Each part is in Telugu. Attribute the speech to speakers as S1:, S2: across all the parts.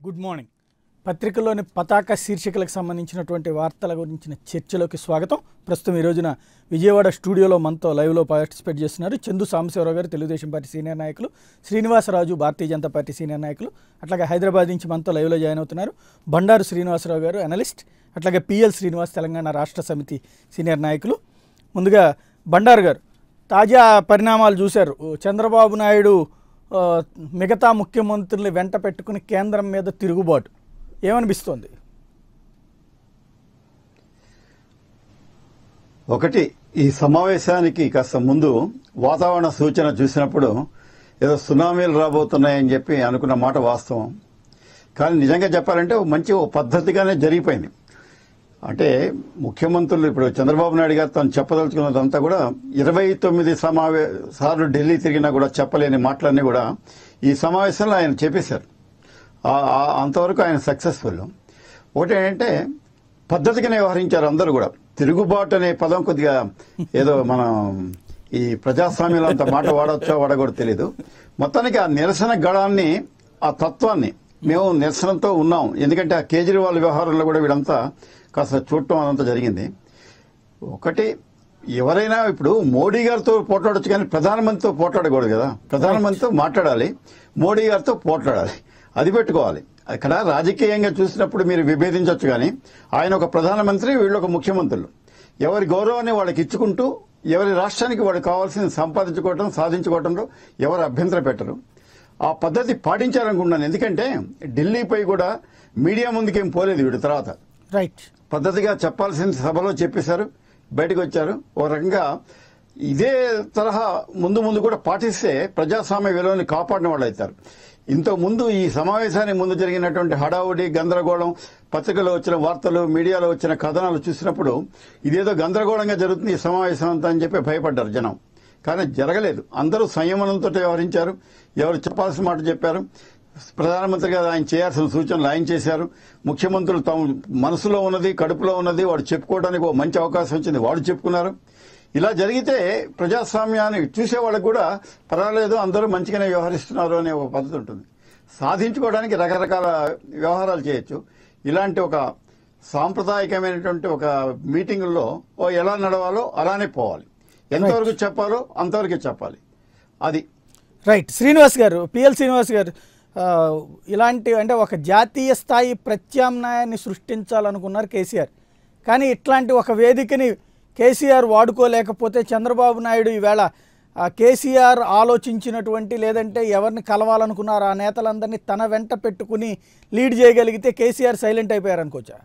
S1: గుడ్ మార్నింగ్ పత్రికలోని పతాక శీర్షికలకు సంబంధించినటువంటి వార్తల గురించిన చర్చలోకి స్వాగతం ప్రస్తుతం ఈ రోజున విజయవాడ స్టూడియోలో మనతో లైవ్లో పార్టిసిపేట్ చేస్తున్నారు చందు సాంబశివరావు గారు తెలుగుదేశం పార్టీ సీనియర్ నాయకులు శ్రీనివాసరాజు భారతీయ జనతా పార్టీ సీనియర్ నాయకులు అట్లాగే హైదరాబాద్ నుంచి మనతో లైవ్లో జాయిన్ అవుతున్నారు బండారు శ్రీనివాసరావు గారు అనలిస్ట్ అట్లాగే పిఎల్ శ్రీనివాస్ తెలంగాణ రాష్ట్ర సమితి సీనియర్ నాయకులు ముందుగా బండారు గారు తాజా పరిణామాలు చూశారు చంద్రబాబు నాయుడు ఆ, మిగతా ముఖ్యమంత్రుల్ని వెంట పెట్టుకుని కేంద్రం మీద తిరుగుబాటు ఏమనిపిస్తోంది
S2: ఒకటి ఈ సమావేశానికి కాస్త ముందు వాతావరణ సూచన చూసినప్పుడు ఏదో సునామీలు రాబోతున్నాయని చెప్పి అనుకున్న మాట వాస్తవం కానీ నిజంగా చెప్పాలంటే ఒక మంచి ఓ పద్ధతిగానే జరిగిపోయింది అంటే ముఖ్యమంత్రులు ఇప్పుడు చంద్రబాబు నాయుడు గారు తను చెప్పదలుచుకున్నదంతా కూడా ఇరవై తొమ్మిది సమావే సార్లు ఢిల్లీ తిరిగినా కూడా చెప్పలేని మాటలన్నీ కూడా ఈ సమావేశంలో ఆయన చెప్పేశారు ఆ- ఆ- అంతవరకు ఆయన సక్సెస్ఫుల్ ఒకటి ఏంటంటే పద్ధతిగానే వ్యవహరించారు అందరూ కూడా తిరుగుబాటు అనే పదం కొద్దిగా ఏదో మనం ఈ ప్రజాస్వామ్యంలో అంత మాట వాడొచ్చో వాడకూడదు తెలీదు మొత్తానికి ఆ నిరసన గళాన్ని ఆ తత్వాన్ని మేము నిరసనతో ఉన్నాం ఎందుకంటే ఆ కేజ్రీవాల్ వ్యవహారంలో కూడా వీడంతా కాస్త చూడటం అదంతా జరిగింది ఒకటి ఎవరైనా ఇప్పుడు మోడీ గారితో పోట్లాడొచ్చు కానీ ప్రధానమంత్రితో పోట్లాడకూడదు కదా ప్రధానమంత్రితో మాట్లాడాలి మోడీ గారితో పోట్లాడాలి అది పెట్టుకోవాలి అక్కడ రాజకీయంగా చూసినప్పుడు మీరు విభేదించవచ్చు కానీ ఆయన ఒక ప్రధానమంత్రి వీళ్ళు ఒక ముఖ్యమంత్రులు ఎవరి గౌరవాన్ని వాళ్ళకి ఇచ్చుకుంటూ ఎవరి రాష్ట్రానికి వాళ్ళకి కావాల్సింది సంపాదించుకోవటం సాధించుకోవటంలో ఎవరు అభ్యంతరం పెట్టరు ఆ పద్ధతి పాటించాలనుకుంటున్నాను ఎందుకంటే ఢిల్లీపై కూడా మీడియా ముందుకేం పోలేదు వీడి తర్వాత
S1: రైట్
S2: పద్ధతిగా చెప్పాల్సిన సభలో చెప్పేశారు బయటకు వచ్చారు ఒక రకంగా ఇదే తరహా ముందు ముందు కూడా పాటిస్తే ప్రజాస్వామ్య విలువని కాపాడిన వాళ్ళు అవుతారు ఇంతకు ముందు ఈ సమావేశానికి ముందు జరిగినటువంటి హడావుడి గందరగోళం పత్రికలో వచ్చిన వార్తలు మీడియాలో వచ్చిన కథనాలు చూసినప్పుడు ఇదేదో గందరగోళంగా జరుగుతుంది ఈ సమావేశం అంతా అని చెప్పి భయపడ్డారు జనం కానీ జరగలేదు అందరూ సంయమనంతో వ్యవహరించారు ఎవరు చెప్పాల్సిన మాట చెప్పారు ప్రధానమంత్రి గారు ఆయన చేయాల్సిన సూచనలు ఆయన చేశారు ముఖ్యమంత్రులు తమ మనసులో ఉన్నది కడుపులో ఉన్నది వాడు చెప్పుకోవడానికి ఒక మంచి అవకాశం వచ్చింది వాడు చెప్పుకున్నారు ఇలా జరిగితే ప్రజాస్వామ్యాన్ని చూసే వాళ్ళకు కూడా పర్వాలేదు అందరూ మంచిగానే వ్యవహరిస్తున్నారు అనే ఒక పద్ధతి ఉంటుంది సాధించుకోవడానికి రకరకాల వ్యవహారాలు చేయొచ్చు ఇలాంటి ఒక సాంప్రదాయకమైనటువంటి ఒక మీటింగుల్లో ఓ ఎలా నడవాలో అలానే పోవాలి ఎంతవరకు చెప్పాలో అంతవరకే చెప్పాలి అది
S1: రైట్ శ్రీనివాస్ గారు పిఎల్ శ్రీనివాస్ గారు ఆ, ఇలాంటి అంటే ఒక జాతీయ స్థాయి ప్రత్యామ్నాయాన్ని సృష్టించాలనుకున్నారు కేసీఆర్ కానీ ఇట్లాంటి ఒక వేదికని కేసీఆర్ వాడుకోలేకపోతే చంద్రబాబు నాయుడు ఈవేళ ఆ కేసీఆర్ ఆలోచించినటువంటి లేదంటే ఎవరిని కలవాలనుకున్నారో ఆ నేతలందరినీ తన వెంట పెట్టుకుని లీడ్ చేయగలిగితే కేసీఆర్ సైలెంట్ అయిపోయారు అనుకోవచ్చా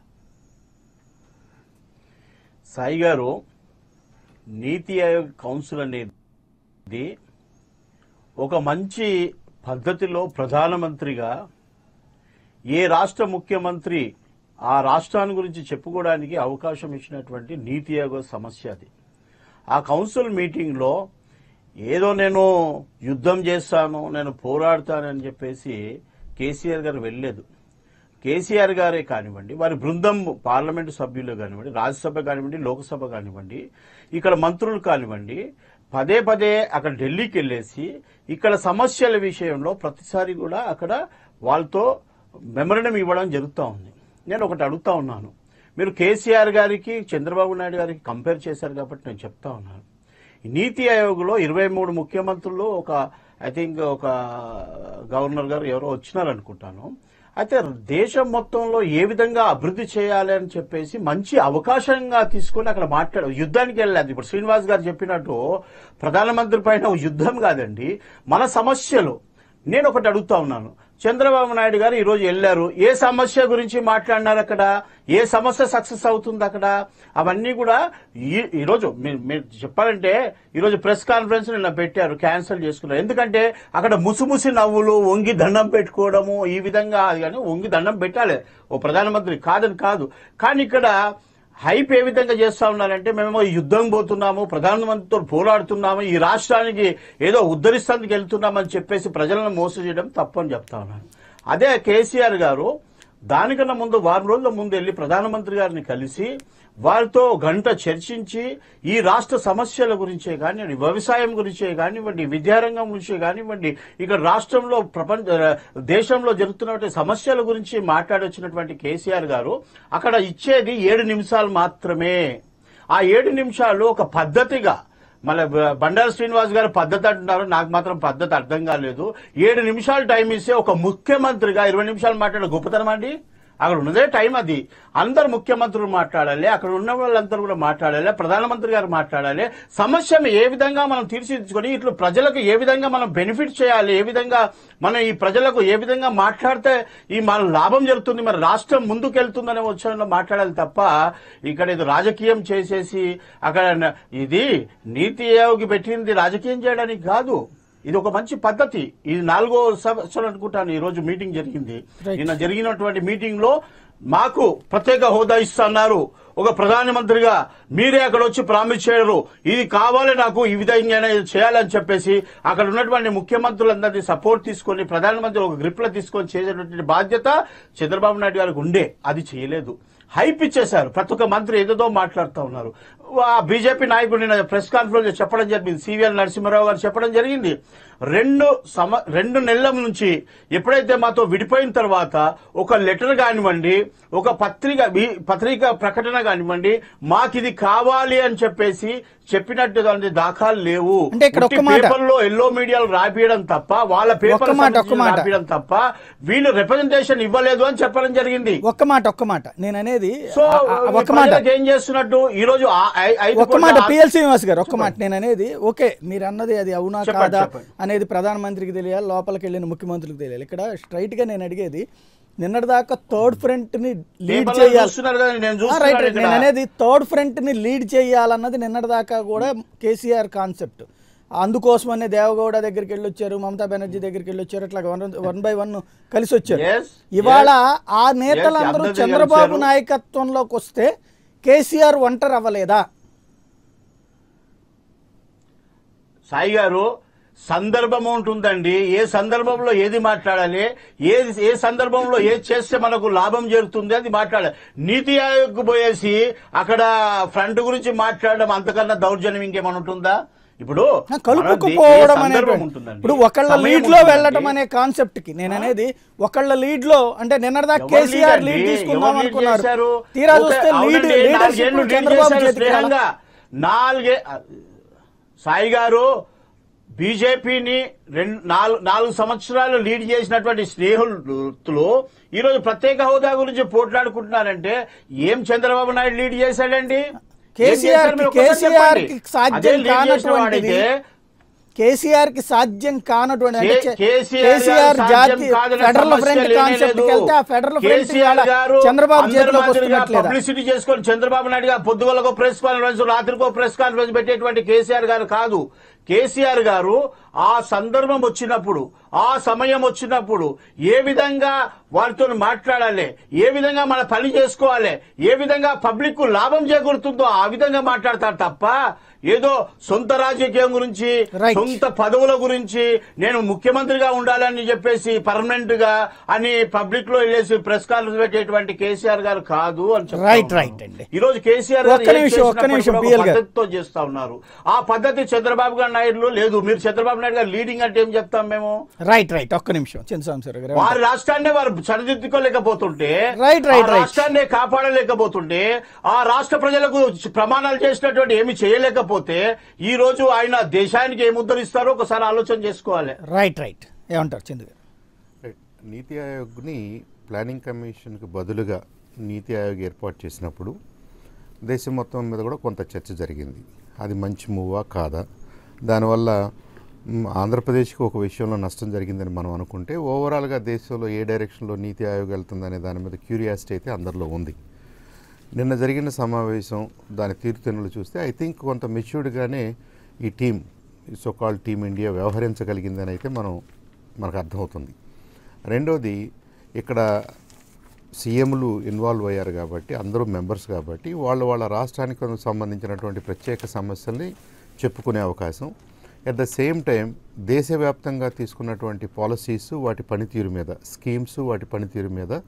S3: సాయి గారు నీతి ఆయోగ్ కౌన్సిల్ అనేది ఒక మంచి పద్ధతిలో ప్రధానమంత్రిగా ఏ రాష్ట్ర ముఖ్యమంత్రి ఆ రాష్ట్రాన్ని గురించి చెప్పుకోవడానికి అవకాశం ఇచ్చినటువంటి నీతి ఆయోగ సమస్య అది ఆ కౌన్సిల్ మీటింగ్లో ఏదో నేను యుద్ధం చేస్తాను నేను పోరాడతానని చెప్పేసి కేసీఆర్ గారు వెళ్ళలేదు కేసీఆర్ గారే కానివ్వండి వారి బృందం పార్లమెంటు సభ్యులు కానివ్వండి రాజ్యసభ కానివ్వండి లోక్సభ కానివ్వండి ఇక్కడ మంత్రులు కానివ్వండి పదే పదే అక్కడ ఢిల్లీకి వెళ్ళేసి ఇక్కడ సమస్యల విషయంలో ప్రతిసారి కూడా అక్కడ వాళ్ళతో మెమరణం ఇవ్వడం జరుగుతూ ఉంది నేను ఒకటి అడుగుతా ఉన్నాను మీరు కేసీఆర్ గారికి చంద్రబాబు నాయుడు గారికి కంపేర్ చేశారు కాబట్టి నేను చెప్తా ఉన్నాను ఈ నీతి ఆయోగ్లో ఇరవై మూడు ముఖ్యమంత్రులు ఒక ఐ థింక్ ఒక గవర్నర్ గారు ఎవరో వచ్చినారనుకుంటాను అయితే దేశం మొత్తంలో ఏ విధంగా అభివృద్ధి చేయాలి అని చెప్పేసి మంచి అవకాశంగా తీసుకొని అక్కడ మాట్లాడు యుద్ధానికి వెళ్ళలేదు ఇప్పుడు శ్రీనివాస్ గారు చెప్పినట్టు ప్రధానమంత్రి పైన ఒక యుద్ధం కాదండి మన సమస్యలు నేను ఒకటి అడుగుతా ఉన్నాను చంద్రబాబు నాయుడు గారు ఈ రోజు వెళ్ళారు ఏ సమస్య గురించి మాట్లాడినారు అక్కడ ఏ సమస్య సక్సెస్ అవుతుంది అక్కడ అవన్నీ కూడా ఈ- ఈ రోజు మీరు మీరు చెప్పాలంటే ఈ రోజు ప్రెస్ కాన్ఫరెన్స్ నిన్న పెట్టారు క్యాన్సిల్ చేసుకున్నారు ఎందుకంటే అక్కడ ముసిముసి నవ్వులు వంగి దండం పెట్టుకోవడము ఈ విధంగా అది కానీ వంగి దండం పెట్టాలి ఓ ప్రధానమంత్రి కాదని కాదు కానీ ఇక్కడ హైప్ ఏ విధంగా చేస్తా ఉన్నారంటే మేము యుద్ధం పోతున్నాము ప్రధానమంత్రితో పోరాడుతున్నాము ఈ రాష్ట్రానికి ఏదో ఉద్ధరిస్తానికి వెళ్తున్నామని చెప్పేసి ప్రజలను మోసం చేయడం తప్పని చెప్తా ఉన్నాను అదే కేసీఆర్ గారు దానికన్నా ముందు వారం రోజుల ముందు వెళ్ళి ప్రధానమంత్రి గారిని కలిసి వారితో గంట చర్చించి ఈ రాష్ట్ర సమస్యల గురించే కానివ్వండి వ్యవసాయం గురించే కానివ్వండి విద్యారంగం గురించే కానివ్వండి ఇక్కడ రాష్ట్రంలో ప్రపంచ దేశంలో జరుగుతున్నటువంటి సమస్యల గురించి మాట్లాడొచ్చినటువంటి కేసీఆర్ గారు అక్కడ ఇచ్చేది ఏడు నిమిషాలు మాత్రమే ఆ ఏడు నిమిషాలు ఒక పద్ధతిగా మళ్ళీ బండారు శ్రీనివాస్ గారు పద్ధతి అంటున్నారు నాకు మాత్రం పద్ధతి అర్థం కాలేదు ఏడు నిమిషాలు టైం ఇస్తే ఒక ముఖ్యమంత్రిగా ఇరవై నిమిషాలు మాట్లాడే గొప్పతనం అండి అక్కడ ఉన్నదే టైం అది అందరు ముఖ్యమంత్రులు మాట్లాడాలి అక్కడ ఉన్న వాళ్ళందరూ కూడా మాట్లాడాలి ప్రధానమంత్రి గారు మాట్లాడాలి సమస్యను ఏ విధంగా మనం తీర్చిదిద్దుకొని ఇట్లు ప్రజలకు ఏ విధంగా మనం బెనిఫిట్ చేయాలి ఏ విధంగా మనం ఈ ప్రజలకు ఏ విధంగా మాట్లాడితే ఈ మన లాభం జరుగుతుంది మరి రాష్ట్రం ముందుకెళ్తుందనే వచ్చాలో మాట్లాడాలి తప్ప ఇక్కడ ఇది రాజకీయం చేసేసి అక్కడ న- ఇది నీతి ఆయోగ్ పెట్టింది రాజకీయం చేయడానికి కాదు ఇది ఒక మంచి పద్ధతి ఇది నాలుగో సంవత్సరం అనుకుంటాను ఈ రోజు మీటింగ్ జరిగింది
S1: Right.
S3: నిన్న జరిగినటువంటి మీటింగ్ లో మాకు ప్రత్యేక హోదా ఇస్తున్నారు ఒక ప్రధానమంత్రిగా మీరే అక్కడ వచ్చి ప్రామిస్ చేయరు ఇది కావాలి నాకు ఈ విధంగానే ఇది చేయాలని చెప్పేసి అక్కడ ఉన్నటువంటి ముఖ్యమంత్రులందరినీ సపోర్ట్ తీసుకొని ప్రధానమంత్రి ఒక గ్రిప్ లో తీసుకొని చేసేటువంటి బాధ్యత చంద్రబాబు నాయుడు గారికి ఉండే అది చేయలేదు హైప్ ఇచ్చేశారు ప్రతి ఒక్క మంత్రి ఏదేదో మాట్లాడుతూ ఉన్నారు ఆ బీజేపీ నాయకుడు నిన్న ప్రెస్ కాన్ఫరెన్స్ లో చెప్పడం జరిగింది సివిఎల్ నరసింహారావు గారు చెప్పడం జరిగింది రెండు సమ రెండు నెలల నుంచి ఎప్పుడైతే మాతో విడిపోయిన తర్వాత ఒక లెటర్ కానివ్వండి ఒక పత్రిక మీ- పత్రిక ప్రకటన కానివ్వండి మాకు ఇది కావాలి అని చెప్పేసి చెప్పినట్టు దాని దాఖలు లేవు
S1: అంటే ఇక్కడ ఒక్క
S3: ఉట్టి
S1: మాట.
S3: పేపర్లో ఎల్లో మీడియాలు రాపియడం తప్ప వాళ్ళ పేపర్
S1: ఒక్క మాట, ఒక్క మాట.
S3: రాపియడం తప్ప వీళ్ళు రిప్రజెంటేషన్ ఇవ్వలేదు అని చెప్పడం జరిగింది
S1: ఒక్క మాట ఒక్క మాట నేను అనేది
S3: సో
S1: ఆ- ఆ- ఒక్క మాట
S3: ప్రజలకు ఏం చేస్తున్నట్టు ఈ రోజు ఆ- ఐ- ఐదు
S1: ఒక్క మాట
S3: కోట్ల
S1: పిఎల్ శ్రీనివాస్ గారు ఒక్క మాట నేను అనేది ఓకే మీరు అన్నది అది అవునా
S3: చెప్పండి,
S1: కాదా
S3: చెప్పండి.
S1: అనేది ప్రధానమంత్రికి తెలియాలి లోపలికి వెళ్ళిన ముఖ్యమంత్రికి తెలియాలి ఇక్కడ స్ట్రైట్ గా నేను అడిగేది నిన్నటిదాకా థర్డ్ ఫ్రంట్ ని లీడ్
S3: పేపర్లో
S1: చేయాలి
S3: చూస్తున్నారు కదా, నేను
S1: ఆ, రైట్
S3: చూస్తున్నాను
S1: రైట్. నేను
S3: ఇక్కడ.
S1: అనేది థర్డ్ ఫ్రంట్ ని లీడ్ చేయాలన్నది నిన్నటిదాకా కూడా కేసీఆర్ కాన్సెప్ట్ అందుకోసమనే దేవగౌడ దగ్గరికి వెళ్ళి వచ్చారు మమతా బెనర్జీ దగ్గరికి వెళ్ళి వచ్చారు అట్లా వన్ వన్ బై వన్ కలిసి వచ్చారు
S3: Yes,
S1: ఇవాళ
S3: yes.
S1: ఆ నేతలందరూ
S3: Yes, అందరూ
S1: చంద్రబాబు
S3: కలిశారు.
S1: నాయకత్వంలోకి వస్తే కేసీఆర్ ఒంటరి అవ్వలేదా
S3: సాయి గారు సందర్భం ఉంటుందండి ఏ సందర్భంలో ఏది మాట్లాడాలి ఏది ఏ సందర్భంలో ఏది చేస్తే మనకు లాభం జరుగుతుంది అది మాట్లాడాలి నీతి ఆయోగ్ పోయేసి అక్కడ ఫ్రంట్ గురించి మాట్లాడడం అంతకన్నా దౌర్జన్యం ఇంకేమైనా ఉంటుందా ఇప్పుడు
S1: ఆ, కలుపుకుపోవడం
S3: మనది ఏ సందర్భం
S1: అనేటువంటి
S3: ఉంటుందండి.
S1: ఇప్పుడు ఒకళ్ళ
S3: సమయం
S1: లీడ్ లో
S3: ఉంటుందండి.
S1: వెళ్ళటం అనే కాన్సెప్ట్ కి నేను అనేది ఒకళ్ళ లీడ్ లో అంటే నిన్నటిదాకా
S3: ఎవరు
S1: కేసీఆర్
S3: lead
S1: లీడ్
S3: అండి?
S1: తీసుకుందాం
S3: ఎవరు lead
S1: అనుకున్నారు
S3: చేశారు?
S1: తీరా
S3: ఓకే,
S1: చూస్తే లీడ్
S3: అవునండి,
S1: లీడర్షిప్
S3: నాలుగేళ్లు lead
S1: చంద్రబాబు
S3: చేశారు
S1: చేతికి రాలా?
S3: స్నేహంగా. నాలుగే సాయి గారు బీజేపీని రెండు నాలుగు నాలుగు సంవత్సరాలు లీడ్ చేసినటువంటి స్నేహితులు ఈ రోజు ప్రత్యేక హోదా గురించి పోట్లాడుకుంటున్నారంటే ఏం చంద్రబాబు నాయుడు లీడ్ చేశాడండి ఏం
S1: కేసీఆర్
S3: చేశారు మీరు ఒక్కసారి
S1: కేసీఆర్
S3: చెప్పండి.
S1: కి సాధ్యం
S3: అదే lead చేసిన
S1: కానటువంటిది
S3: వాడైతే
S1: కేసీఆర్ కి సాధ్యం కానటువంటి అంటే
S3: కే-
S1: చే-
S3: కేసీఆర్
S1: కేసీఆర్
S3: గారు
S1: జాతి
S3: సాధ్యం కాదనే
S1: ఫెడరల్
S3: సమస్య
S1: ఫ్రంట్
S3: లేనే
S1: కాన్సెప్ట్
S3: లేదు.
S1: వెళ్తే ఆ ఫెడరల్ ఫ్రంట్
S3: కేసీఆర్ గారు
S1: చంద్రబాబు
S3: అందరి
S1: చేతిలోకి
S3: మాదిరిగా
S1: వస్తున్నట్లేదా
S3: పబ్లిసిటీ చేసుకొని చంద్రబాబు నాయుడు గారు పొద్దుగలకు ప్రెస్ కాన్ఫరెన్స్ రాత్రికో ప్రెస్ కాన్ఫరెన్స్ పెట్టేటువంటి కేసీఆర్ గారు కాదు కేసీఆర్ గారు ఆ సందర్భం వచ్చినప్పుడు ఆ సమయం వచ్చినప్పుడు ఏ విధంగా వారితో మాట్లాడాలి ఏ విధంగా మన పని చేసుకోవాలి ఏ విధంగా పబ్లిక్ కు లాభం చేకూరుతుందో ఆ విధంగా మాట్లాడతారు తప్ప ఏదో సొంత రాజకీయం గురించి
S1: Right.
S3: సొంత పదవుల గురించి నేను ముఖ్యమంత్రిగా ఉండాలని చెప్పేసి పర్మనెంట్ గా అని పబ్లిక్ లో వెళ్ళేసి ప్రెస్ కాన్ఫరెన్స్ పెట్టేటువంటి కేసీఆర్ గారు కాదు అని చెప్తా
S1: Right,
S3: ఉన్నాను.
S1: right అండి.
S3: ఈ రోజు కేసీఆర్ గారు
S1: ఒక్క
S3: ఏం
S1: నిమిషం, ఒక్క
S3: చేసినప్పటికీ
S1: నిమిషం,
S3: కూడా
S1: PL
S3: ఒక
S1: గారు.
S3: పద్ధతితో చేస్తా ఉన్నారు ఆ పద్ధతి చంద్రబాబు గారు నాయుడులో లేదు మీరు చంద్రబాబు నాయుడు గారు లీడింగ్ అంటే ఏం చెప్తాం మేము
S1: రైట్ రైట్ ఒక్క నిమిషం చంద్రస్వామి సార్ గారు
S3: వారి రాష్ట్రాన్ని వారు సరిదిద్దుకోలేకపోతుంటే
S1: Right, right,
S3: ఆ
S1: right.
S3: రాష్ట్రాన్ని కాపాడలేకపోతుంటే ఆ రాష్ట్ర ప్రజలకు ప్రమాణాలు చేసినటువంటి ఏమి చేయలేకపోతే ఈ రోజు ఆయన దేశానికి ఏమి ఉద్ధరిస్తారో ఒకసారి ఆలోచన చేసుకోవాలి
S1: రైట్ రైట్ ఏమంటారు చంద్ర గారు
S4: రైట్. నీతి ఆయోగ్ని ప్లానింగ్ కమిషన్కి బదులుగా నీతి ఆయోగ్ ఏర్పాటు చేసినప్పుడు దేశం మొత్తం మీద కూడా కొంత చర్చ జరిగింది అది మంచి మూవా కాదా దానివల్ల మ్, ఆంధ్రప్రదేశ్కి ఒక విషయంలో నష్టం జరిగిందని మనం అనుకుంటే ఓవరాల్గా దేశంలో ఏ డైరెక్షన్లో నీతి ఆయోగ్ వెళ్తుందనే దాని మీద క్యూరియాసిటీ అయితే అందరిలో ఉంది నిన్న జరిగిన సమావేశం దాని తీరుతెన్నులు చూస్తే ఐ థింక్ కొంత మెచ్యూర్డ్గానే ఈ టీం ఈ సోకాల్ టీం ఇండియా వ్యవహరించగలిగిందని అయితే మనం మనకు అర్థమవుతుంది రెండోది ఇక్కడ సీఎంలు ఇన్వాల్వ్ అయ్యారు కాబట్టి అందరూ మెంబర్స్ కాబట్టి వాళ్ళు వాళ్ళ రాష్ట్రానికి సంబంధించినటువంటి ప్రత్యేక సమస్యల్ని చెప్పుకునే అవకాశం ఎట్ ద సేమ్ టైం దేశవ్యాప్తంగా తీసుకున్నటువంటి పాలసీస్ వాటి పనితీరు మీద స్కీమ్స్ వాటి పనితీరు మీద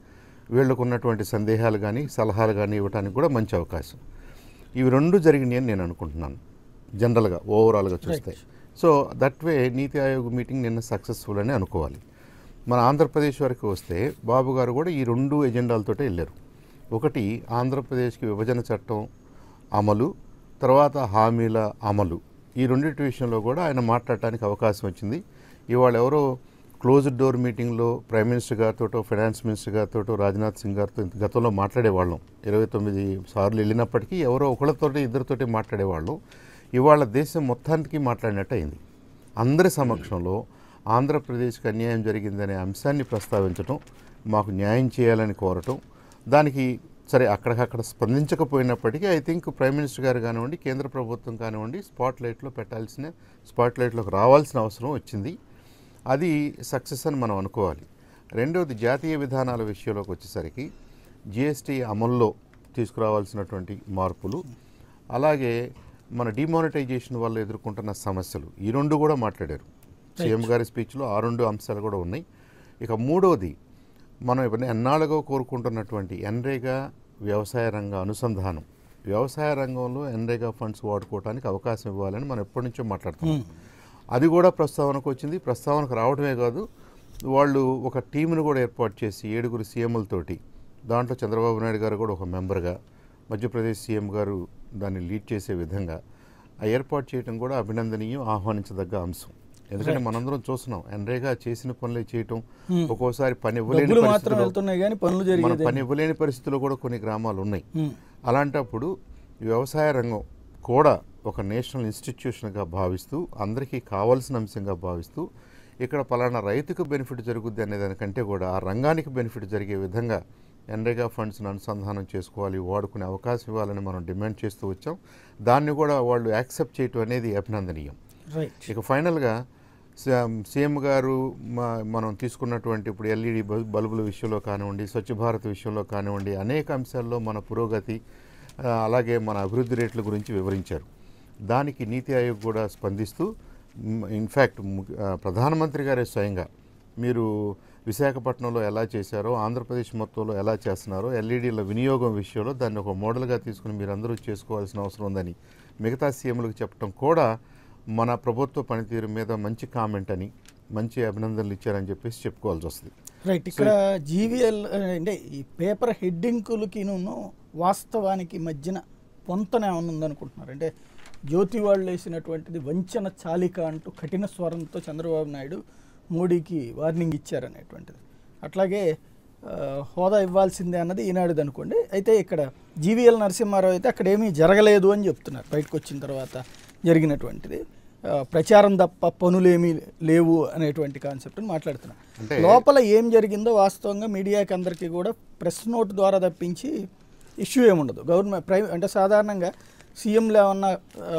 S4: వీళ్ళకు ఉన్నటువంటి సందేహాలు కానీ సలహాలు కానీ ఇవ్వడానికి కూడా మంచి అవకాశం ఇవి రెండు జరిగినాయి అని నేను అనుకుంటున్నాను జనరల్గా ఓవరాల్గా చూస్తే సో దట్ వే నీతి ఆయోగ్ మీటింగ్ నిన్న సక్సెస్ఫుల్ అని అనుకోవాలి మన ఆంధ్రప్రదేశ్ వరకు వస్తే బాబు గారు కూడా ఈ రెండు ఎజెండాలతోటే వెళ్ళారు ఒకటి ఆంధ్రప్రదేశ్కి విభజన చట్టం అమలు తర్వాత హామీల అమలు ఈ రెండింటి విషయంలో కూడా ఆయన మాట్లాడటానికి అవకాశం వచ్చింది ఇవాళ ఎవరో క్లోజ్డ్ డోర్ మీటింగ్లో ప్రైమ్ మినిస్టర్ గారితో ఫైనాన్స్ మినిస్టర్ గారితో రాజ్నాథ్ సింగ్ గారితో ఇంత గతంలో మాట్లాడేవాళ్ళం ఇరవై తొమ్మిది సార్లు వెళ్ళినప్పటికీ ఎవరో ఒకళ్ళతోటి ఇద్దరితోటి మాట్లాడేవాళ్ళం ఇవాళ దేశం మొత్తానికి మాట్లాడినట్టు అయింది అందరి సమక్షంలో ఆంధ్రప్రదేశ్కి అన్యాయం జరిగిందనే అంశాన్ని ప్రస్తావించడం మాకు న్యాయం చేయాలని కోరటం దానికి సరే అక్కడికక్కడ స్పందించకపోయినప్పటికీ I think prime minister garu కానివ్వండి కేంద్ర ప్రభుత్వం కానివ్వండి స్పాట్ లైట్లో పెట్టాల్సిన స్పాట్ లైట్లోకి రావాల్సిన అవసరం వచ్చింది అది సక్సెస్ అని మనం అనుకోవాలి రెండవది జాతీయ విధానాల విషయంలోకి వచ్చేసరికి జిఎస్టీ అమల్లో తీసుకురావాల్సినటువంటి మార్పులు అలాగే మన డిమానిటైజేషన్ వల్ల ఎదుర్కొంటున్న సమస్యలు ఈ రెండు కూడా మాట్లాడారు సీఎం గారి స్పీచ్లో ఆ రెండు అంశాలు కూడా ఉన్నాయి ఇక మూడవది మనం ఇప్పుడు ఎన్నాళ్ళుగా కోరుకుంటున్నటువంటి ఎన్రేగా వ్యవసాయ రంగ అనుసంధానం వ్యవసాయ రంగంలో ఎన్రేగా ఫండ్స్ వాడుకోవడానికి అవకాశం ఇవ్వాలని మనం ఎప్పటి నుంచో మాట్లాడుతున్నాం అది కూడా ప్రస్తావనకు వచ్చింది ప్రస్తావనకు రావడమే కాదు వాళ్ళు ఒక టీంను కూడా ఏర్పాటు చేసి ఏడుగురు సీఎంలతోటి దాంట్లో చంద్రబాబు నాయుడు గారు కూడా ఒక మెంబర్గా మధ్యప్రదేశ్ సీఎం గారు దాన్ని లీడ్ చేసే విధంగా ఆ ఏర్పాటు చేయడం కూడా అభినందనీయం ఆహ్వానించదగ్గ అంశం ఎందుకంటే మనందరం చూస్తున్నాం ఎన్రేగా చేసిన పనులే చేయటం ఒక్కోసారి పని ఇవ్వలేని
S1: డబ్బులు మాత్రం
S4: పరిస్థితిలో
S1: వెళ్తున్నాయి కానీ పనులు
S4: మన
S1: జరిగేది
S4: పని ఇవ్వలేని పరిస్థితుల్లో కూడా కొన్ని గ్రామాలు ఉన్నాయి
S1: ఉమ్.
S4: అలాంటప్పుడు వ్యవసాయ రంగం కూడా ఒక నేషనల్ ఇన్స్టిట్యూషన్గా భావిస్తూ అందరికీ కావాల్సిన అంశంగా భావిస్తూ ఇక్కడ పలానా రైతుకు బెనిఫిట్ జరుగుద్ది అనే దానికంటే కూడా ఆ రంగానికి బెనిఫిట్ జరిగే విధంగా ఎన్రేగా ఫండ్స్ను అనుసంధానం చేసుకోవాలి వాడుకునే అవకాశం ఇవ్వాలని మనం డిమాండ్ చేస్తూ వచ్చాం దాన్ని కూడా వాళ్ళు యాక్సెప్ట్ చేయటం అనేది అభినందనీయం
S1: రైట్
S4: ఇక ఫైనల్గా సీఎం- సీఎం గారు మ- మనం తీసుకున్నటువంటి ఇప్పుడు ఎల్ఈడి బల్బుల విషయంలో కానివ్వండి స్వచ్ఛ భారత్ విషయంలో కానివ్వండి అనేక అంశాల్లో మన పురోగతి ఆ, అలాగే మన అభివృద్ధి రేట్ల గురించి వివరించారు దానికి నీతి ఆయోగ్ కూడా స్పందిస్తూ ఇన్ఫ్యాక్ట్ ప్రధానమంత్రి గారే స్వయంగా మీరు విశాఖపట్నంలో ఎలా చేశారో ఆంధ్రప్రదేశ్ మొత్తంలో ఎలా చేస్తున్నారో ఎల్ఈడీల వినియోగం విషయంలో దాన్ని ఒక మోడల్గా తీసుకుని మీరందరూ చేసుకోవాల్సిన అవసరం ఉందని మిగతా సీఎంలకు చెప్పడం కూడా మన ప్రభుత్వ పనితీరు మీద మంచి కామెంట్ అని మంచి అభినందనలు ఇచ్చారని చెప్పేసి చెప్పుకోవాల్సి వస్తుంది
S1: రైట్ ఇక్కడ జీవీఎల్ అంటే ఈ పేపర్ హెడ్డింకులకిను వాస్తవానికి మధ్యన పొంతన ఏమైనా ఉందనుకుంటున్నారు అంటే జ్యోతి వాళ్ళు వేసినటువంటిది వంచన చాలిక అంటూ కఠిన స్వరంతో చంద్రబాబు నాయుడు మోడీకి వార్నింగ్ ఇచ్చారనేటువంటిది అట్లాగే ఆ, హోదా ఇవ్వాల్సిందే అన్నది ఈనాడుది అనుకోండి అయితే ఇక్కడ జీవీఎల్ నరసింహారావు అయితే అక్కడ ఏమీ జరగలేదు అని చెప్తున్నారు బయటకు వచ్చిన తర్వాత జరిగినటువంటిది ఆ, ప్రచారం తప్ప పనులేమీ లేవు అనేటువంటి కాన్సెప్ట్ని మాట్లాడుతున్నారు
S4: అంటే-
S1: లోపల ఏం జరిగిందో వాస్తవంగా మీడియాకి అందరికీ కూడా ప్రెస్ నోట్ ద్వారా తప్పించి ఇష్యూ ఏముండదు గవర్నమెంట్ ప్రై అంటే సాధారణంగా సీఎంలు ఏమన్నా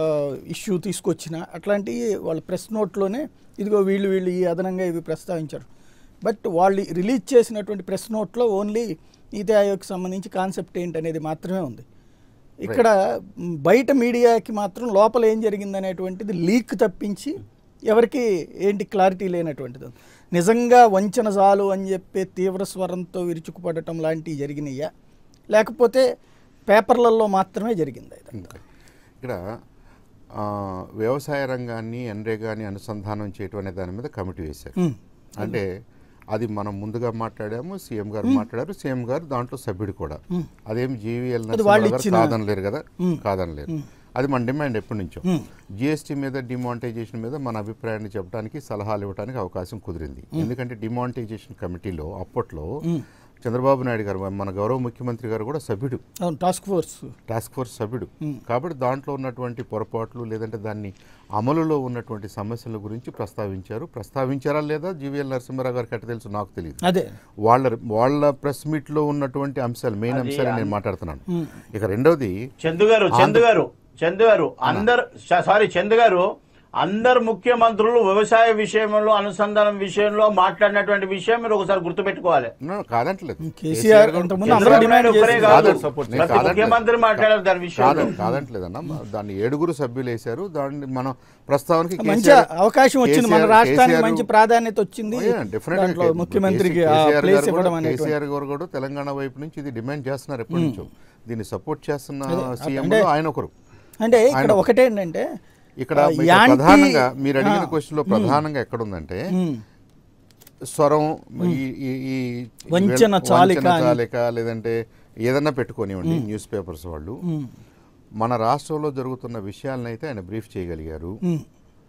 S1: ఇష్యూ తీసుకొచ్చినా అట్లాంటివి వాళ్ళ ప్రెస్ నోట్లోనే ఇదిగో వీళ్ళు వీళ్ళు ఈ అదనంగా ఇవి ప్రస్తావించారు బట్ వాళ్ళు రిలీజ్ చేసినటువంటి ప్రెస్ నోట్లో ఓన్లీ నీతి ఆయోగ్కి సంబంధించి కాన్సెప్ట్ ఏంటి అనేది మాత్రమే ఉంది ఇక్కడ మ్, బయట మీడియాకి మాత్రం లోపల ఏం జరిగింది అనేటువంటిది లీక్ తప్పించి ఎవరికి ఏంటి క్లారిటీ లేనటువంటిది ఉంది. నిజంగా వంచన చాలు అని చెప్పి తీవ్ర స్వరంతో విరుచుకుపడటం లాంటివి జరిగినాయా లేకపోతే పేపర్లలో మాత్రమే జరిగింది ఇది
S4: ఇక్కడ ఆ, వ్యవసాయ రంగాన్ని ఎన్రేగాని అనుసంధానం చేయటం అనే దాని మీద కమిటీ వేశారు
S1: మ్,
S4: అంటే అది మనం ముందుగా మాట్లాడాము సీఎం గారు మాట్లాడారు సీఎం గారు దాంట్లో సభ్యుడు కూడా అదేం జీవీఎల్
S1: అది వాళ్ళు ఇచ్చిన-
S4: కాదనలేరు కదా కాదనలేరు అది మన డిమాండ్ ఎప్పటి నుంచో జిఎస్టీ మీద డిమానిటైజేషన్ మీద మన అభిప్రాయాన్ని చెప్పడానికి సలహాలు ఇవ్వడానికి అవకాశం కుదిరింది ఎందుకంటే డిమానిటైజేషన్ కమిటీలో అప్పట్లో చంద్రబాబు నాయుడు గారు మన గౌరవ ముఖ్యమంత్రి గారు కూడా సభ్యుడు
S1: అవును టాస్క్ ఫోర్స్
S4: టాస్క్ ఫోర్స్ సభ్యుడు కాబట్టి దాంట్లో ఉన్నటువంటి పొరపాట్లు లేదంటే దాన్ని అమలులో ఉన్నటువంటి సమస్యల గురించి ప్రస్తావించారు ప్రస్తావించారా లేదా జీవీఎల్ నరసింహారావు గారికి ఎట్ట తెలుసు నాకు తెలియదు
S1: అదే
S4: వాళ్ళ వాళ్ళ ప్రెస్ మీట్ లో ఉన్నటువంటి అంశాలు మెయిన్
S3: అది
S4: అంశాలు నేను మాట్లాడుతున్నాను ఇక రెండవది
S3: చందు గారు చందు గారు చందు గారు అందరు సారీ చందు గారు అందరు ముఖ్యమంత్రులు వ్యవసాయ విషయంలో అనుసంధానం విషయంలో మాట్లాడినటువంటి విషయం మీరు ఒకసారి గుర్తుపెట్టుకోవాలి
S4: No, కాదంటలేదు
S1: కేసీఆర్
S4: కూడా-
S1: ఇంతకుముందు అందరూ
S3: చంద్రబాబు
S1: డిమాండ్
S3: నాయుడు ఒక్కరే
S1: చేశారు.
S3: కాదు.
S4: కాదు, support నేను
S3: ప్రతి
S4: కాదంటలేదు.
S3: ముఖ్యమంత్రి మాట్లాడారు దాని విషయంలో
S4: కాదు కాదంటలేదన్న దాన్ని ఏడుగురు సభ్యులు వేశారు దాన్ని మనం ప్రస్తావనకి
S1: మంచి
S4: కేసీఆర్
S1: అవకాశం వచ్చింది మన
S4: కేసీఆర్
S1: రాష్ట్రానికి
S4: కేసీఆర్
S1: మంచి ప్రాధాన్యత వచ్చింది
S4: Yeah, definitely.
S1: దాంట్లో ముఖ్యమంత్రికి ఆ
S4: కేసీఆర్
S1: ప్లేస్
S4: గారు
S1: ఇవ్వడం
S4: కూడా-
S1: అనేటువంటి
S4: కేసీఆర్ గారు కూడా తెలంగాణ వైపు నుంచి ఇది డిమాండ్ చేస్తున్నారు ఎప్పటి నుంచో దీన్ని సపోర్ట్ చేస్తున్న సీఎం
S1: అంటే-
S4: ఆయన ఒకరు
S1: అంటే ఇక్కడ
S4: ఆయన-
S1: ఒకటేంటంటే
S4: ఇక్కడ
S1: ఆ,
S4: మీకు
S1: యాంటీ-
S4: ప్రధానంగా మీరు అడిగిన
S1: ఆ,
S4: క్వశ్చన్ లో ప్రధానంగా ఎక్కడుందంటే
S1: ఉమ్,
S4: స్వరం ఈ ఈ ఈ
S1: వంచన
S4: వంచన
S1: చాలిక అని.
S4: చాలిక లేదంటే ఏదన్నా పెట్టుకోనివ్వండి న్యూస్ పేపర్స్ వాళ్ళు
S1: ఉమ్,
S4: మన రాష్ట్రంలో జరుగుతున్న విషయాలను అయితే ఆయన బ్రీఫ్ చేయగలిగారు
S1: ఉమ్,